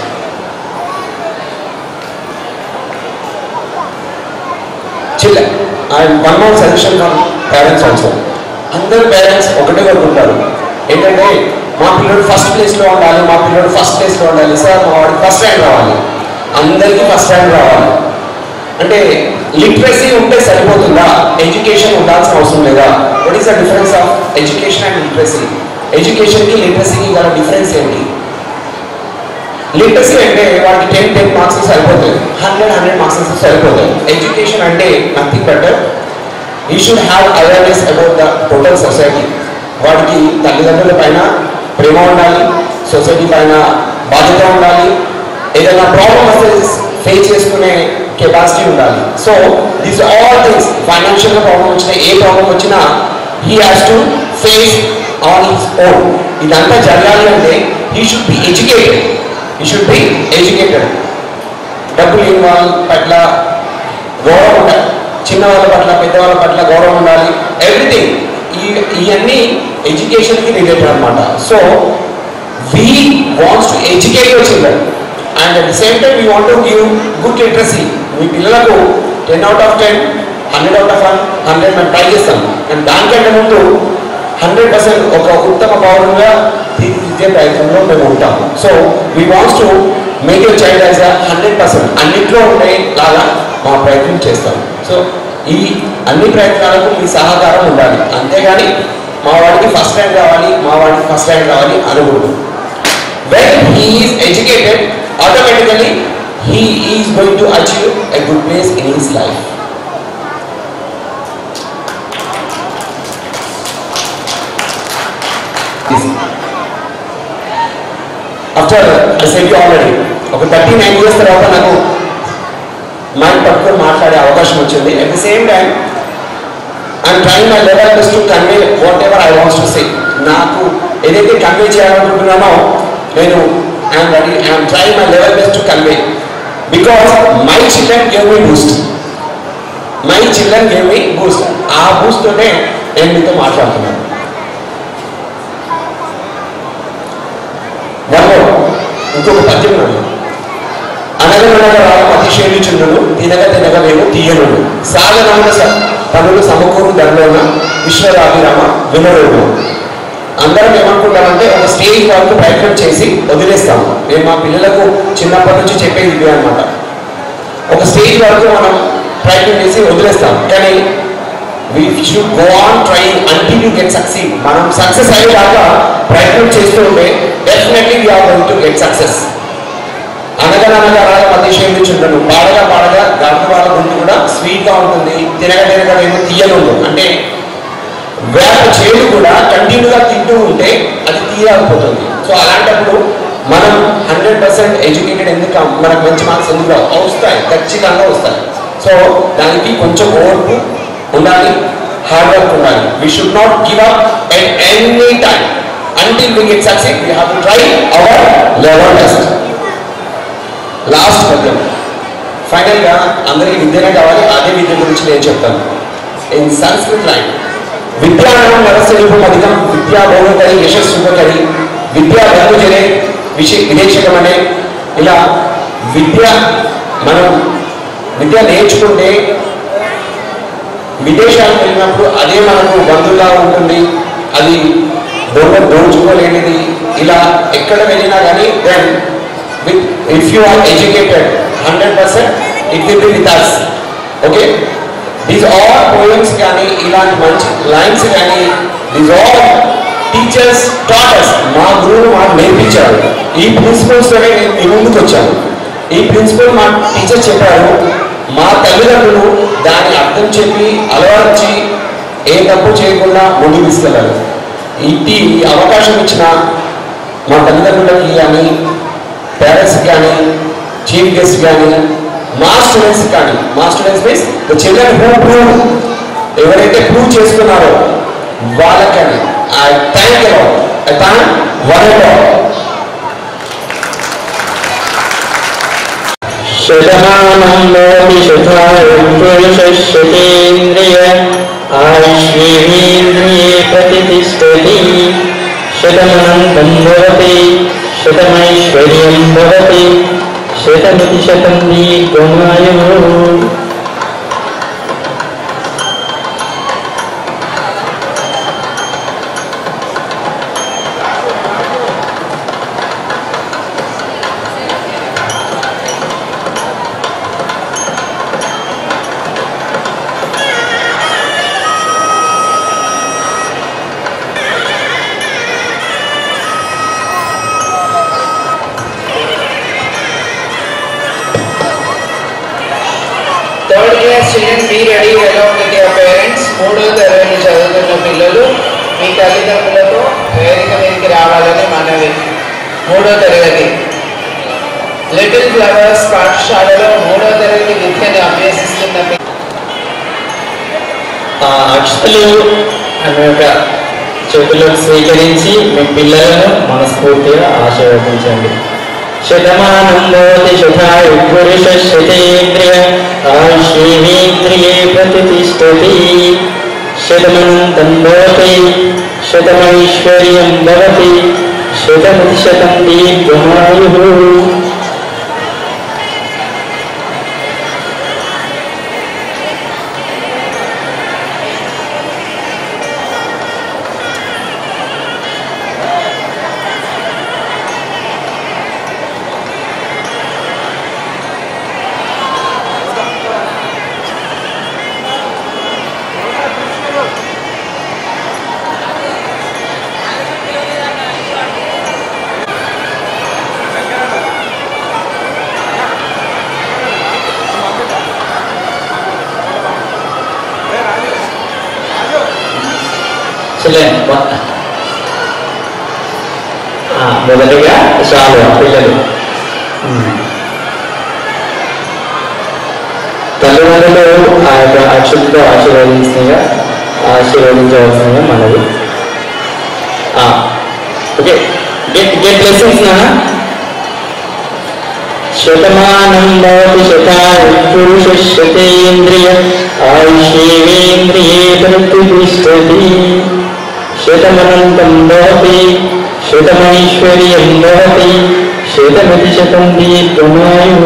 చిల్ల and one more suggestion from parents also అందరు పేరెంట్స్ ఒకటే కోరుకుంటారు ఏంటంటే మా పిల్లడు ఫస్ట్ ప్లేస్లో ఉండాలి మా పిల్లడు ఫస్ట్ ప్లేస్లో ఉండాలి సార్ మా వాడికి ఫస్ట్ ర్యాంక్ రావాలి అందరికీ ఫస్ట్ ర్యాంక్ రావాలి అంటే లిటరసీ ఉంటే సరిపోతుందా ఎడ్యుకేషన్ ఉండాల్సిన అవసరం లేదా what is the difference of education and literacy ఎడ్యుకేషన్కి లిటరసీకి గల డిఫరెన్స్ ఏంటి లిటరసీ అంటే వాటికి టెన్ టెన్ మార్క్స్ సరిపోతాయి హండ్రెడ్ హండ్రెడ్ మార్క్స్ సరిపోతాయి ఎడ్యుకేషన్ అంటే nothing better he should have awareness about the total society వాడికి తల్లిదండ్రుల పైన ప్రేమ ఉండాలి సొసైటీ పైన బాధ్యత ఉండాలి ఏదైనా ప్రాబ్లమ్ వస్తే ఫేస్ చేసుకునే కెపాసిటీ ఉండాలి so this all things financial problem వచ్చినా ఏ ప్రాబ్లం వచ్చినా he has to face on his own ఇదంతా జరగాలి అంటే he should be educated he should be educated డబ్బులు లేని వాళ్ళ పట్ల గౌరవం ఉండాలి చిన్న వాళ్ళ పట్ల పెద్దవాళ్ళ పట్ల గౌరవం ఉండాలి ఎవ్రీథింగ్ ఈ ఇవన్నీ ఎడ్యుకేషన్కి రిలేటెడ్ అనమాట so we wants to educate your children and at the same time we want to give good literacy మీ పిల్లలకు ten out of ten hundred out of hundred మేము ట్రై చేస్తాం అండ్ దానికంటే ముందు హండ్రెడ్ పర్సెంట్ ఒక ఉత్తమ పౌరులుగా తీర్చిదిద్దే ప్రయత్నంలో మేము ఉంటాం so we wants to make your child as a hundred percent అన్నింటిలో ఉండే లాగా మా ప్రయత్నం చేస్తాం సో ఈ అన్ని ప్రయత్నాలకు మీ సహకారం ఉండాలి అంతేగాని మా వాడికి ఫస్ట్ ర్యాంక్ రావాలి మా వాడికి ఫస్ట్ ర్యాంక్ రావాలి అనకూడదు when he is educated automatically he is going to achieve a good place in his life after I set already ఒక థర్టీ నైన్ ఇయర్స్ తర్వాత నాకు మైండ్ పట్టుకొని మాట్లాడే అవకాశం వచ్చింది at the same time I'm trying my level best to convey whatever I wants to say నాకు ఏదైతే కన్వే చేయాలనుకుంటున్నానో నేను I'm ready I'm trying my level best to convey because my children gave me boost my children gave me boost ఆ బూస్ట్తోనే నేను మీతో మాట్లాడుతున్నాను వన్ ఇంకొక పద్యం ఉన్నది అనగనగా రామ అతిశేషుచుండును తినగ తినగ మేము తీయనుడు సాగనమున స- పనులు సమకూరు దండోన విశ్వరాభిరామ వినరుడు అందరం ఏమనుకుంటామంటే ఒక స్టేజ్ వరకు ప్రయత్నం చేసి వదిలేస్తాం నేను మా పిల్లలకు చిన్నప్పటి నుంచి చెప్పేది ఇదే అనమాట ఒక స్టేజ్ వరకు మనం ప్రయత్నం చేసి వదిలేస్తాం కానీ we should go on try until you get succeed మనం సక్సెస్ అయ్యేదాకా ప్రయత్నం చేస్తూ ఉంటే definitely we are going to get success అనగనగా రాయ మధ్యశైలి చుండను పాడగా పాడగా దాంట్లో వాళ్ళ ముందు కూడా స్వీట్గా ఉంటుంది తినగ తినగ ఏమో తీయనుండు అంటే వేప చేదు కూడా కంటిన్యూగా తింటూ ఉంటే అది తీయకపోతుంది సో అలాంటప్పుడు మనం హండ్రెడ్ పర్సెంట్ ఎడ్యుకేటెడ్ ఎందుకు కాం- మనకు మంచి మార్క్స్ ఎందుకు రావు? వస్తాయి ఖచ్చితంగా వస్తాయి సో దానికి కొంచెం ఓర్పు ఉండాలి హార్డ్ వర్క్ ఉండాలి we should not give up at any time until we get success we have to try our level best last పద్యం ఫైనల్గా అందరికీ విద్యనే కావాలి అదే విద్య గురించి నేను చెప్తాను ఇన్ సంస్కృత్ లైన్ విద్యానం నరస్వరూపం అధికం విద్యా బహుకరి యశస్సుకరి విద్యా బంధుజనే విష విదేశకమనే ఇలా విద్య మనం విద్య నేర్చుకుంటే విదేశాలకు వెళ్ళినప్పుడు అదే మనకు బంధువులా ఉంటుంది అది దొంగ దోచుకోలేనిది ఇలా ఎక్కడ వెళ్ళినా కానీ then with if you are educated hundred percent it will be with us okay these all poems కానీ ఇలాంటి మంచి లైన్స్ కానీ దీస్ ఆల్ టీచర్స్ టాటర్స్ మా గురువు మాకు నేర్పించారు ఈ ప్రిన్సిపల్స్తోనే నేను మీ ముందుకు వచ్చాను ఈ ప్రిన్సిపల్ మా టీచర్ చెప్పారు మా తల్లిదండ్రులు దాన్ని అర్థం చెప్పి అలవార్చి ఏ తప్పు చేయకుండా ముందుకు తీసుకెళ్ళాలి ఇంటి అవకాశం ఇచ్చిన మా తల్లిదండ్రులకి కానీ పేరెంట్స్కి కానీ చీఫ్ గెస్ట్ కానీ మా స్టూడెంట్స్ కానీ మా students means the children who prove ఎవరైతే ప్రూవ్ చేసుకున్నారో వాళ్ళకని I thank you I thank one and all శతమానంలోకి శతాయుషేంద్రియ ఆయుష్యేంద్రియే ప్రతిష్టతి శతమనంతం భవతి శతమైశ్వర్యం భవతి శతమితి శతం దీర్ఘమాయు third class children be ready along with your parents మూడో తరగతి చదువుతున్న పిల్లలు మీ తల్లిదండ్రులతో వేదిక మీదకి రావాలని మనవి మూడో తరగతి లిటిల్ ఫ్లవర్స్ పాఠశాలలో మూడో తరగతి విద్యను అభ్యసిస్తున్న పిల్లలు ఆ అక్షతలు అనే ఒక చేతులకు స్వీకరించి మీ పిల్లలను మనస్ఫూర్తిగా ఆశీర్వదించండి శతమానం భవతి శతాయు పురుష శతేంద్రియ ఆయుష్యేంద్రియే ప్రతిష్టతి శతమనంతం భవతి శతమైశ్వర్యం భవతి శతమితి శతం దీర్ఘమాయు చిల్లండి మొదటిగా చాలు పిల్లలు తల్లిదండ్రులు ఆ యొక్క అక్షులతో ఆశీర్వదించగా ఆశీర్వదించవలసిందిగా మనవి ఓకే గెట్ గెట్ బ్లెస్సింగ్స్ నా శతమానం భవతి శతాయు పురుష శతేంద్రియ ఆయుష్యేంద్రియే ప్రతిష్టతి శతమనంతం భవతి శతమైశ్వర్యం భవతి శతమితి శతం దీర్ఘమాయు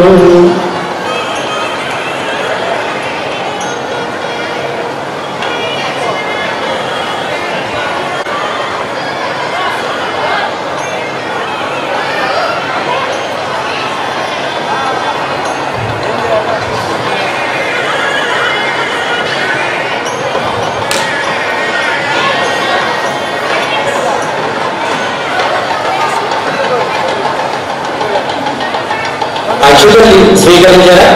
అక్షుతలు స్వీకరించారా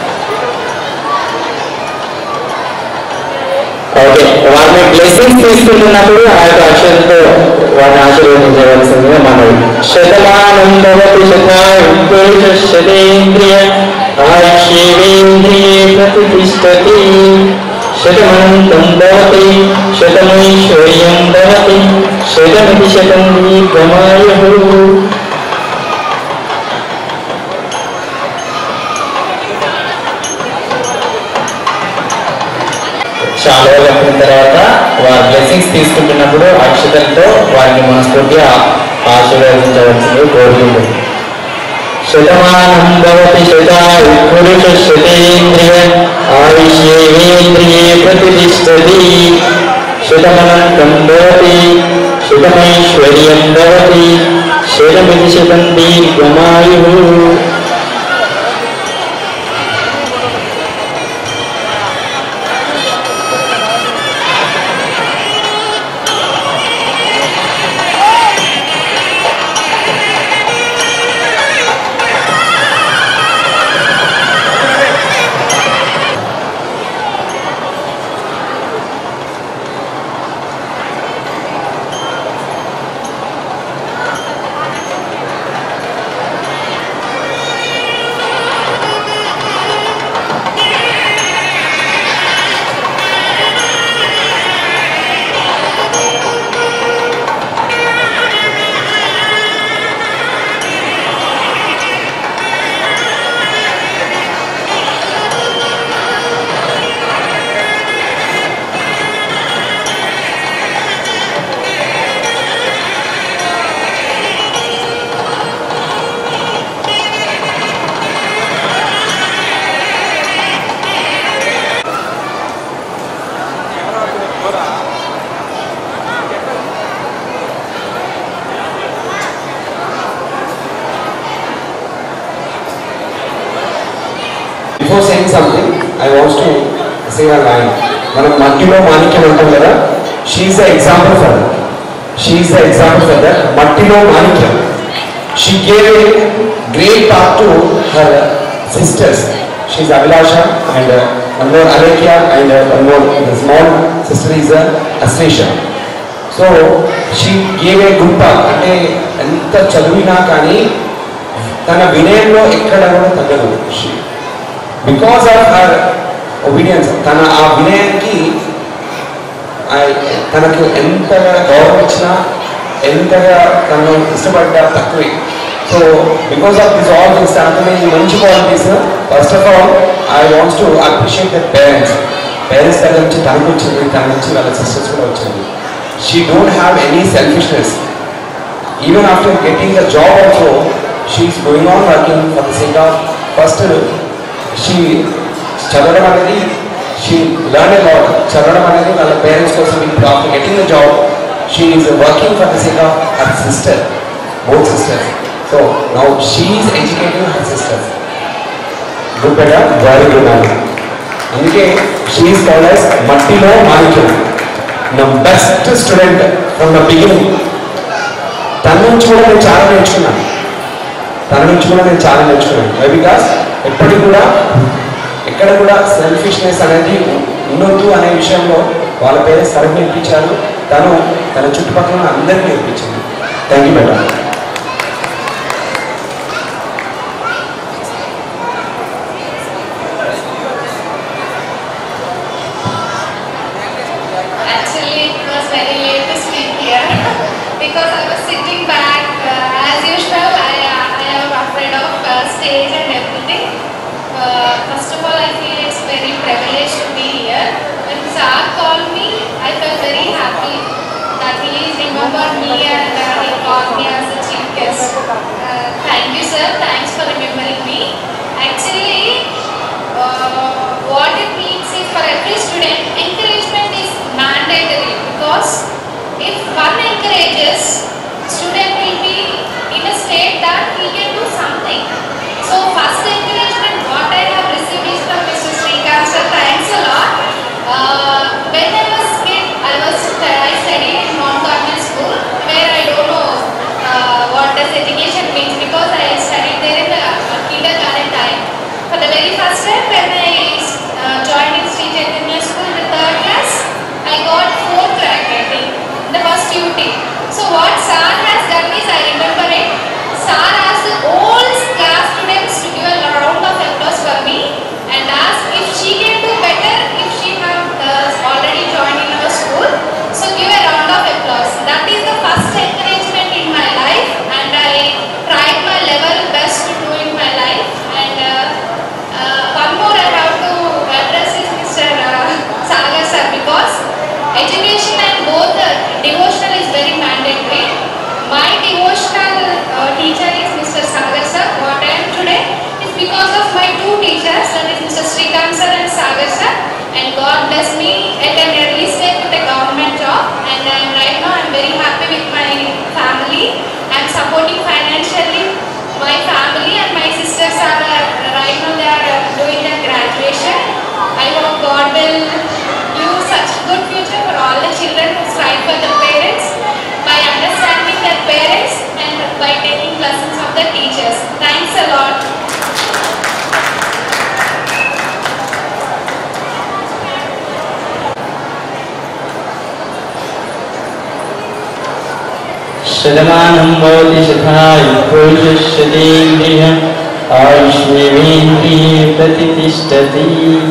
ఓకే వారిని బ్లెస్సింగ్స్ తీసుకుంటున్నప్పుడు ఆ యొక్క అక్షరంతో వారిని ఆశీర్వదించవలసిందిగా మనవి శతమానం భవతి శతాయు పురుష శతేంద్రియ ఆయుష్యేంద్రియే ప్రతిష్టతి శతమనంతం భవతి శతమైశ్వర్యం భవతి శతమితి శతం దీర్ఘమాయు చాలా చెప్పిన తర్వాత వారి బ్లెస్సింగ్స్ తీసుకుంటున్నప్పుడు అక్షతలతో వారిని మనస్ఫూర్తిగా ఆశీర్వదించవలసింది కోరుకుంటుంది శతమానం భవతి శతాయు పురుష శతేంద్రియ ఆయుష్యేంద్రియే ప్రతిష్టతి శతమనంతం భవతి శతమైశ్వర్యం భవతి శతమితి శతం దీర్ఘమాయు something I wants to say a line మనం మట్టిలో మాణిక్యం అంటాం కదా she is the example for that she is the example for that మట్టిలో మాణిక్యం she gave a great part to her sisters she is Abhilasha and one more Alekhya and one more small sister is Ashlesha so she gave a good part అంటే ఎంత చదివినా కానీ తన వినయంలో ఎక్కడ కూడా తగ్గదు బికాస్ ఆఫ్ హర్ ఒబీడియన్స్ తన ఆ వినయానికి ఆ- తనకు ఎంతగా గౌరవం ఇచ్చినా ఎంతగా తను ఇష్టపడ్డా తక్కువే so because of this all this తనకునే ఈ మంచి qualities first of all I wants to appreciate the parents parents దగ్గర నుంచి తనకు వచ్చింది తన నుంచి వాళ్ళ సిస్టర్స్ కూడా వచ్చింది she don't have any selfishness even after getting the job also, she is going on working for the sake of first she చదవడం అనేది షీ లర్న్ అ లాట్ చదవడం అనేది వాళ్ళ పేరెంట్స్ కోసం ఇప్పుడు after getting the job she is working for the sake of her sister both sisters so now she is educating her sisters good better very good అని అందుకే షీ ఈస్ కాల్డ్ as మట్టిలో మాణిక్యం the best student from the beginning తన నుంచి కూడా నేను చాలా నేర్చుకున్నాను తన నుంచి కూడా నేను చాలా నేర్చుకున్నాను వై బికాస్ ఎప్పటికి కూడా ఎక్కడ కూడా సెల్ఫిష్నెస్ అనేది ఉండొద్దు అనే విషయంలో వాళ్ళ పేరెంట్స్ తనకు నేర్పించారు తను తన చుట్టుపక్కల ఉన్న అందరికీ నేర్పించింది thank you madam Actually, it was very late to speak here because I was sitting back. Uh, as usual, I, I am afraid of uh, stage and everything. Uh, first of all, I feel it's very privileged to be here. When Zach called me, I felt very happy that he remembered me and uh, he called me as a chief guest. Uh, thank you, sir. Thanks for remembering me. Actually, uh, what it means is for every student, encouragement is mandatory because if one encourages, student will be in a state that he can do something. So first encouragement what I have received is from Mr. Srikanth sir. Thanks a lot. Uh, when I was kid, I was I studied in Mount Carmel School where I don't know uh, what does education means because I studied there in the uh, kindergarten time. For the very first time when I uh, joined in Sri Chaitanya School in the third class, I got fourth rank I think, in the first UT. So what Sir has done is I remember it. Sir asked all class students to give a round of applause for me and asked if she can do better if she have uh, already joined in our school. So give a round of applause. That is the first encouragement in my life and I tried my level best to do in my life and uh, uh, one more I have to address is Mr. Uh, Sagar sir because education and both uh, devotional is very mandatory. My devotional uh, teacher is Mr. Sagar sir. What I am today is because of my two teachers that is Mr. Srikanth sir and Sagar sir and God bless me at an early stage with a government job and I am right now I am very happy with my family. I am supporting financially my family and my sisters are uh, right now they are uh, doing their graduation. I hope God will give such good future for all the children who strive for their parents by understanding their parents and by taking lessons of the teachers. Thanks a lot. शतमानं भवति शताय पुरुषशतेन्द्रियम् आयुष्येवेन्द्रिये प्रतितिष्ठति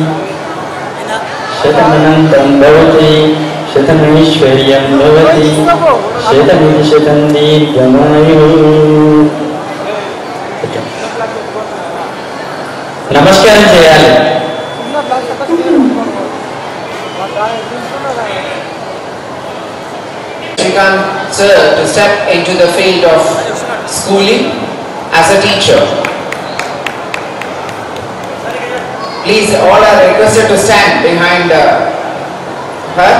शतमनन्तं भवति शतमैश्वर्यं भवति शतमिति शतं दीर्घमायुः నమస్కారం చేయాలి Shrikant sir to step into the field of schooling as a teacher. Please, all are requested to stand behind uh, her.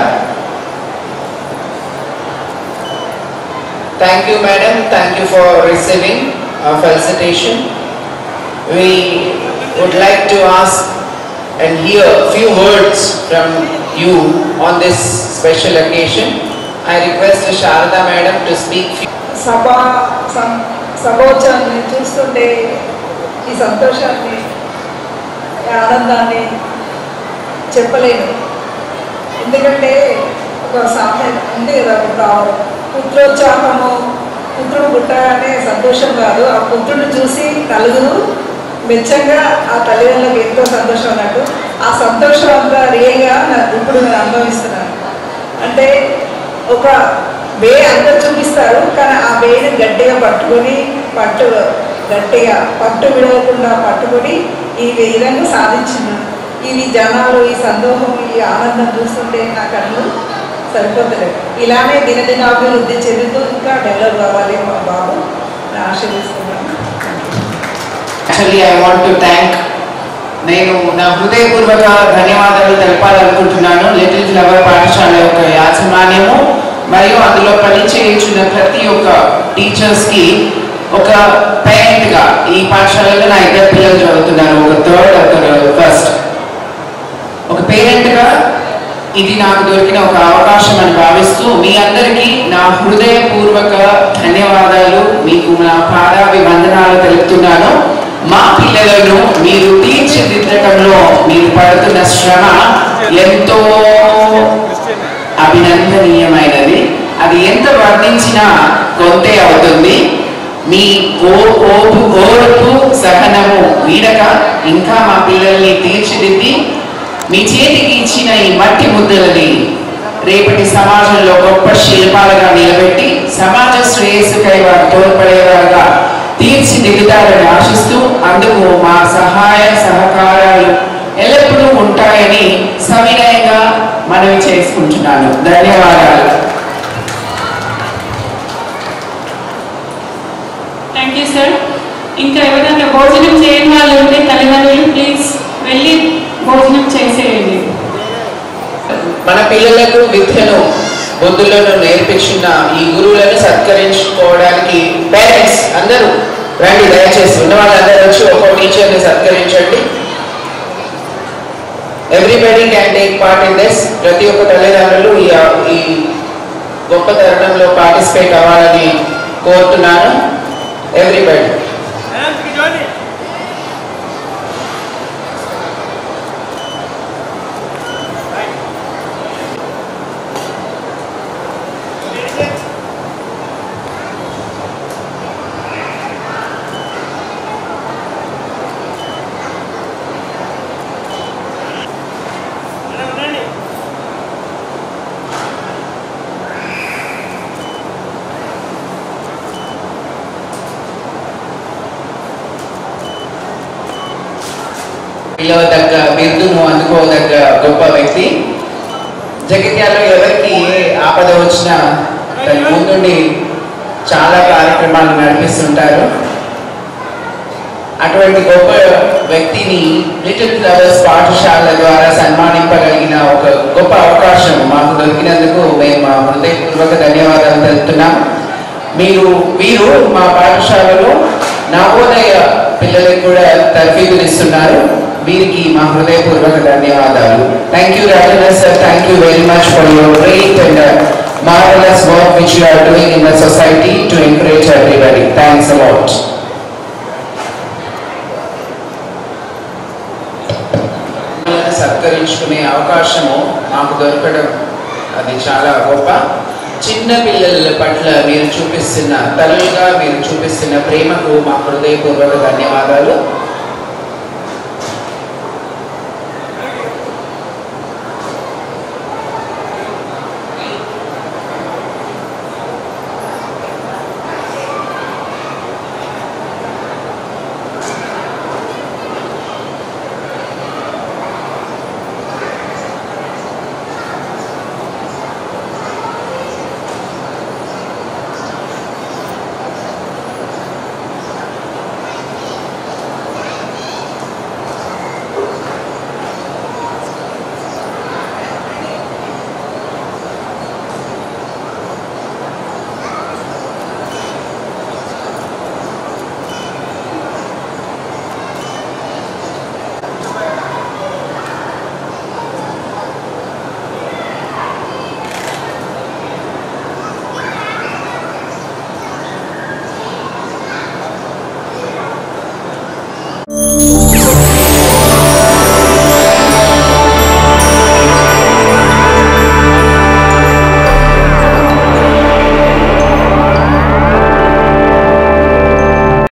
Thank you, madam. Thank you for receiving our felicitation. We would like to ask and hear few words from you on this special occasion. I request Sharada Madam to speak few సభ సం- సభోత్సవాన్ని చూస్తుంటే ఈ సంతోషాన్ని ఈ ఆనందాన్ని చెప్పలేను ఎందుకంటే ఒక సామెత ఉంది కదా ఒక ప్రాబ్లం పుత్రోత్సాహము పుత్రుడు పుట్టగానే సంతోషం కాదు ఆ పుత్రుడిని చూసి నలుగురు మెచ్చంగా ఆ తల్లిదండ్రులకు ఎంతో సంతోషం అన్నట్టు ఆ సంతోషం అంతా రియల్గా నాకు ఇప్పుడు నేను అనుభవిస్తున్నాను అంటే ఒక వే అంతా చూపిస్తారు కానీ ఆ వేని గట్టిగా పట్టుకొని పట్టు గట్టిగా పట్టు విడవకుండా పట్టుకొని ఈ విధంగా సాధించిన ఇవి జనాలు ఈ సందోహం ఈ ఆనందం చూస్తుంటే నా కళ్ళు సరిపోతలేదు ఇలానే దినదినాభివృద్ధి చెందుతూ ఇంకా డెవలప్ కావాలి మా బాబు నేను ఆశీర్దిస్తున్నాను actually I want to thank నేను నా హృదయపూర్వక ధన్యవాదాలు తెలపాలనుకుంటున్నాను లిటిల్ ఫ్లవర్ పాఠశాల యొక్క యాజమాన్యము మరియు అందులో పనిచేయుచున్న ప్రతి ఒక్క టీచర్స్కి ఒక పేరెంట్గా ఈ పాఠశాలలో నా ఇద్దరు పిల్లలు చదువుతున్నారు ఒక థర్డ్ ఒక ఫస్ట్ ఒక పేరెంట్గా ఇది నాకు దొరికిన ఒక అవకాశం అని భావిస్తూ మీ అందరికీ నా హృదయపూర్వక ధన్యవాదాలు మీకు నా పాదాభివందనాలు తెలుపుతున్నాను మా పిల్లలను మీరు తీర్చిదిద్దటంలో మీరు పడుతున్న శ్రమ ఎంతో అభినందనీయమైనది అది ఎంత వర్ణించినా కొంతే అవుతుంది మీ ఓ ఓపు ఓర్పు సహనము వీడక ఇంకా మా పిల్లల్ని తీర్చిదిద్ది మీ చేతికి ఇచ్చిన ఈ మట్టి ముద్దలని రేపటి సమాజంలో గొప్ప శిల్పాలుగా నిలబెట్టి సమాజ శ్రేయస్సుకై వారు తోడ్పడేవారుగా తీర్చిదిద్దుతారని ఆశిస్తూ అందుకు మా సహాయ సహకారాలు ఎల్లప్పుడూ ఉంటాయని సవినయంగా మనవి చేసుకుంటున్నాను ధన్యవాదాలు థ్యాంక్ యూ సార్ ఇంకా ఎవరైనా భోజనం చేయని వాళ్ళు ఉంటే తల్లిదండ్రులు ప్లీజ్ వెళ్ళి భోజనం చేసేయండి మన పిల్లలకు విద్యను బుద్ధులను నేర్పించిన ఈ గురువులను సత్కరించుకోవడానికి పేరెంట్స్ అందరూ రండి దయచేసి ఉన్న వాళ్ళందరూ వచ్చి ఒక్కో టీచర్ని సత్కరించండి everybody can take part in this ప్రతి ఒక్క తల్లిదండ్రులు ఈ ఈ గొప్ప తరుణంలో పార్టిసిపేట్ అవ్వాలని కోరుతున్నాను ఎవ్రీబడి పిలవదగ్గ బిరుదును అందుకోదగ్గ గొప్ప వ్యక్తి జగిత్యాలలో ఎవరికి ఏ ఆపద వచ్చినా తన ముందుండి చాలా కార్యక్రమాలు నడిపిస్తుంటారు అటువంటి గొప్ప వ్యక్తిని లిటిల్ ఫ్లవర్స్ పాఠశాల ద్వారా సన్మానింపగలిగిన ఒక గొప్ప అవకాశం మాకు దొరికినందుకు మేము మా హృదయపూర్వక ధన్యవాదాలు తెలుపుతున్నాం మీరు మీరు మా పాఠశాలలో నవోదయ పిల్లలకు కూడా తర్ఫీదునిస్తున్నారు వీరికి మా హృదయపూర్వక ధన్యవాదాలు thank you Rajendra sir thank you very much for your great and marvelous work which you are doing in the society to encourage everybody. Thanks a lot. పిల్లల్ని సత్కరించుకునే అవకాశము మాకు దొరకడం అది చాలా గొప్ప చిన్న పిల్లల పట్ల మీరు చూపిస్తున్న తల్లులుగా మీరు చూపిస్తున్న ప్రేమకు మా హృదయపూర్వక ధన్యవాదాలు